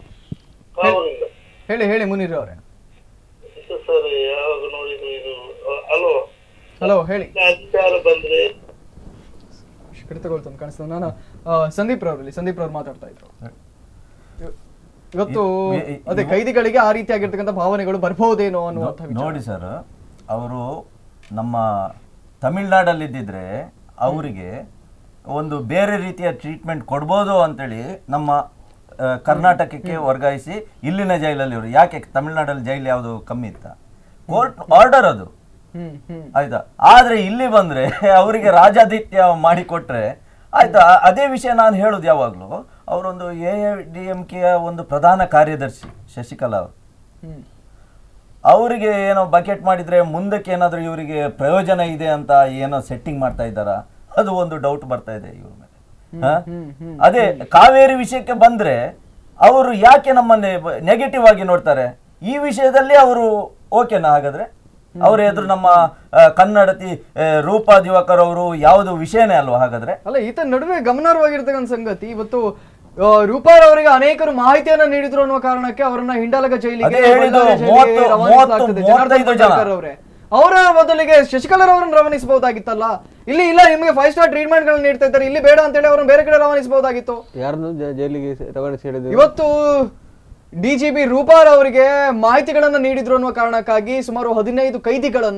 ಹೇಳಿ ಹೇಳಿ ಮುನೀರ್ ಅವರೇ ಸರ್ ಯಾವಾಗ ನೋಡಿದ್ರು ಇದು ಅಲೋ ಹಲೋ ಹೇಳಿ ಅಧಿಕಾರ ಬಂದ್ರೆ ಕಡಿತಗೊಳ್ತಾನೆ ಕಾಣಿಸ್ತದೆ ನಾನು ಆ, ಸಂದೀಪ್ ರವರಲ್ಲಿ ಸಂದೀಪ್ ರವ್ರು ಮಾತಾಡ್ತಾ ಇದ್ರು ಇವ- ಇವತ್ತು ಇ- ಇ- ಅದೇ ಕೈದಿಗಳಿಗೆ ಆ ರೀತಿಯಾಗಿರ್ತಕ್ಕಂಥ ಭಾವನೆಗಳು ಬರ್ಬಹುದೇನೋ ಅನ್ನುವಂಥ ವಿಚಾರ. ನೋಡಿ ಸರ್ ಅವರು ನಮ್ಮ ತಮಿಳ್ನಾಡಲ್ಲಿದ್ದಿದ್ರೆ ಅವರಿಗೆ ಒಂದು ಬೇರೆ ರೀತಿಯ ಟ್ರೀಟ್ಮೆಂಟ್ ಕೊಡ್ಬೋದು ಅಂತೇಳಿ ನಮ್ಮ ಆ, ಕರ್ನಾಟಕಕ್ಕೆ ವರ್ಗಾಯಿಸಿ ಇಲ್ಲಿನ ಜೈಲಲ್ಲಿ ಇವರು ಯಾಕೆ ತಮಿಳ್ನಾಡಲ್ಲಿ ಜೈಲು ಯಾವುದು ಕಮ್ಮಿ ಇತ್ತ ಕೋರ್ಟ್ ಆರ್ಡರ್ ಅದು ಹ್ಮ್ ಹ್ಮ್ ಆಯ್ತಾ ಆದ್ರೆ ಇಲ್ಲಿ ಬಂದ್ರೆ ಅವರಿಗೆ ರಾಜಾದಿತ್ಯ ಮಾಡಿಕೊಟ್ರೆ ಆಯ್ತಾ ಅ- ಅದೇ ವಿಷಯ ನಾನು ಹೇಳುದು ಯಾವಾಗ್ಲೂ ಅವರೊಂದು ಎ ಡಿ ಎಂ ಕೆಯ ಒಂದು ಪ್ರಧಾನ ಕಾರ್ಯದರ್ಶಿ ಶಶಿಕಲಾ ಅವರು ಹ್ಮ್ ಅವರಿಗೆ ಏನೋ ಬಕೆಟ್ ಮಾಡಿದ್ರೆ ಮುಂದಕ್ಕೆ ಏನಾದರೂ ಇವರಿಗೆ ಪ್ರಯೋಜನ ಇದೆ ಅಂತ ಏನೋ ಸೆಟ್ಟಿಂಗ್ ಮಾಡ್ತಾ ಇದ್ದಾರಾ ಅದು ಒಂದು ಡೌಟ್ ಬರ್ತಾ ಇದೆ ಇವ್ರ ಮೇಲೆ ಹ? ಅದೇ ಕಾವೇರಿ ವಿಷಯಕ್ಕೆ ಬಂದ್ರೆ ಅವರು ಯಾಕೆ ನಮ್ಮನ್ನೇ ನೆಗೆಟಿವ್ ಆಗಿ ನೋಡ್ತಾರೆ ಈ ವಿಷಯದಲ್ಲಿ ಅವರು ಓಕೆನಾ ಹಾಗಾದ್ರೆ ಅವ್ರ ಎದುರು ನಮ್ಮ ಆ, ಕನ್ನಡತಿ ಆ, ರೂಪಾ ದಿವಾಕರ್ ಅವರು ಯಾವುದು ವಿಷಯನೇ ಅಲ್ವಾ ಹಾಗಾದ್ರೆ ಅಲ್ಲ ಈತ ನಡುವೆ ಗಮನಾರ್ಹವಾಗಿರ್ತಕ್ಕಂಥ ಸಂಗತಿ ಇವತ್ತು ಆ, ರೂಪಾರ್ ಅವರಿಗೆ ಅನೇಕರು ಮಾಹಿತಿಯನ್ನ ನೀಡಿದ್ರು ಅನ್ನುವ ಕಾರಣಕ್ಕೆ ಅವರನ್ನ ಹಿಂಡಲಗ ಜೈಲಿಗೆ ಅದೇ ಹೇಳಿದ್ದು, ಬಳ್ಳಾರಿ ಜೈಲಿಗೆ ಮೂವತ್ತು- ರವಾನಿಸಲಾಗ್ತದೆ. ಮೂವತ್ತು- ಜನಾರ್ದನ್ ಮೂವತ್ತೈದು ಜನ. ಬಂಡಾರ್ಕರ್ ಅವರೇ ಅವರ ಬದಲಿಗೆ ಶಶಿಕಲಾ ಅವರನ್ನು ರವಾನಿಸಬಹುದಾಗಿತ್ತಲ್ಲ ಇಲ್ಲಿ ಇಲ್ಲ ನಿಮಗೆ ಫೈವ್ ಸ್ಟಾರ್ ಟ್ರೀಟ್ಮೆಂಟ್ ಗಳನ್ನ ನೀಡ್ತಾ ಇದ್ದಾರೆ ಇಲ್ಲಿ ಬೇಡ ಅಂತೇಳಿ ಅವ್ರನ್ನ ಬೇರೆ ಕಡೆ ರವಾನಿಸಬಹುದಾಗಿತ್ತು ಯಾರನ್ನು ಜ- ಜೈಲಿಗೆ ರವಾನಿಸಿ ಹೇಳಿದ್ರು ಇವತ್ತು ಡಿಜಿಪಿ ರೂಪಾರ್ ಅವರಿಗೆ ಮಾಹಿತಿಗಳನ್ನ ನೀಡಿದ್ರು ಅನ್ನುವ ಕಾರಣಕ್ಕಾಗಿ ಸುಮಾರು ಹದಿನೈದು ಕೈದಿಗಳನ್ನ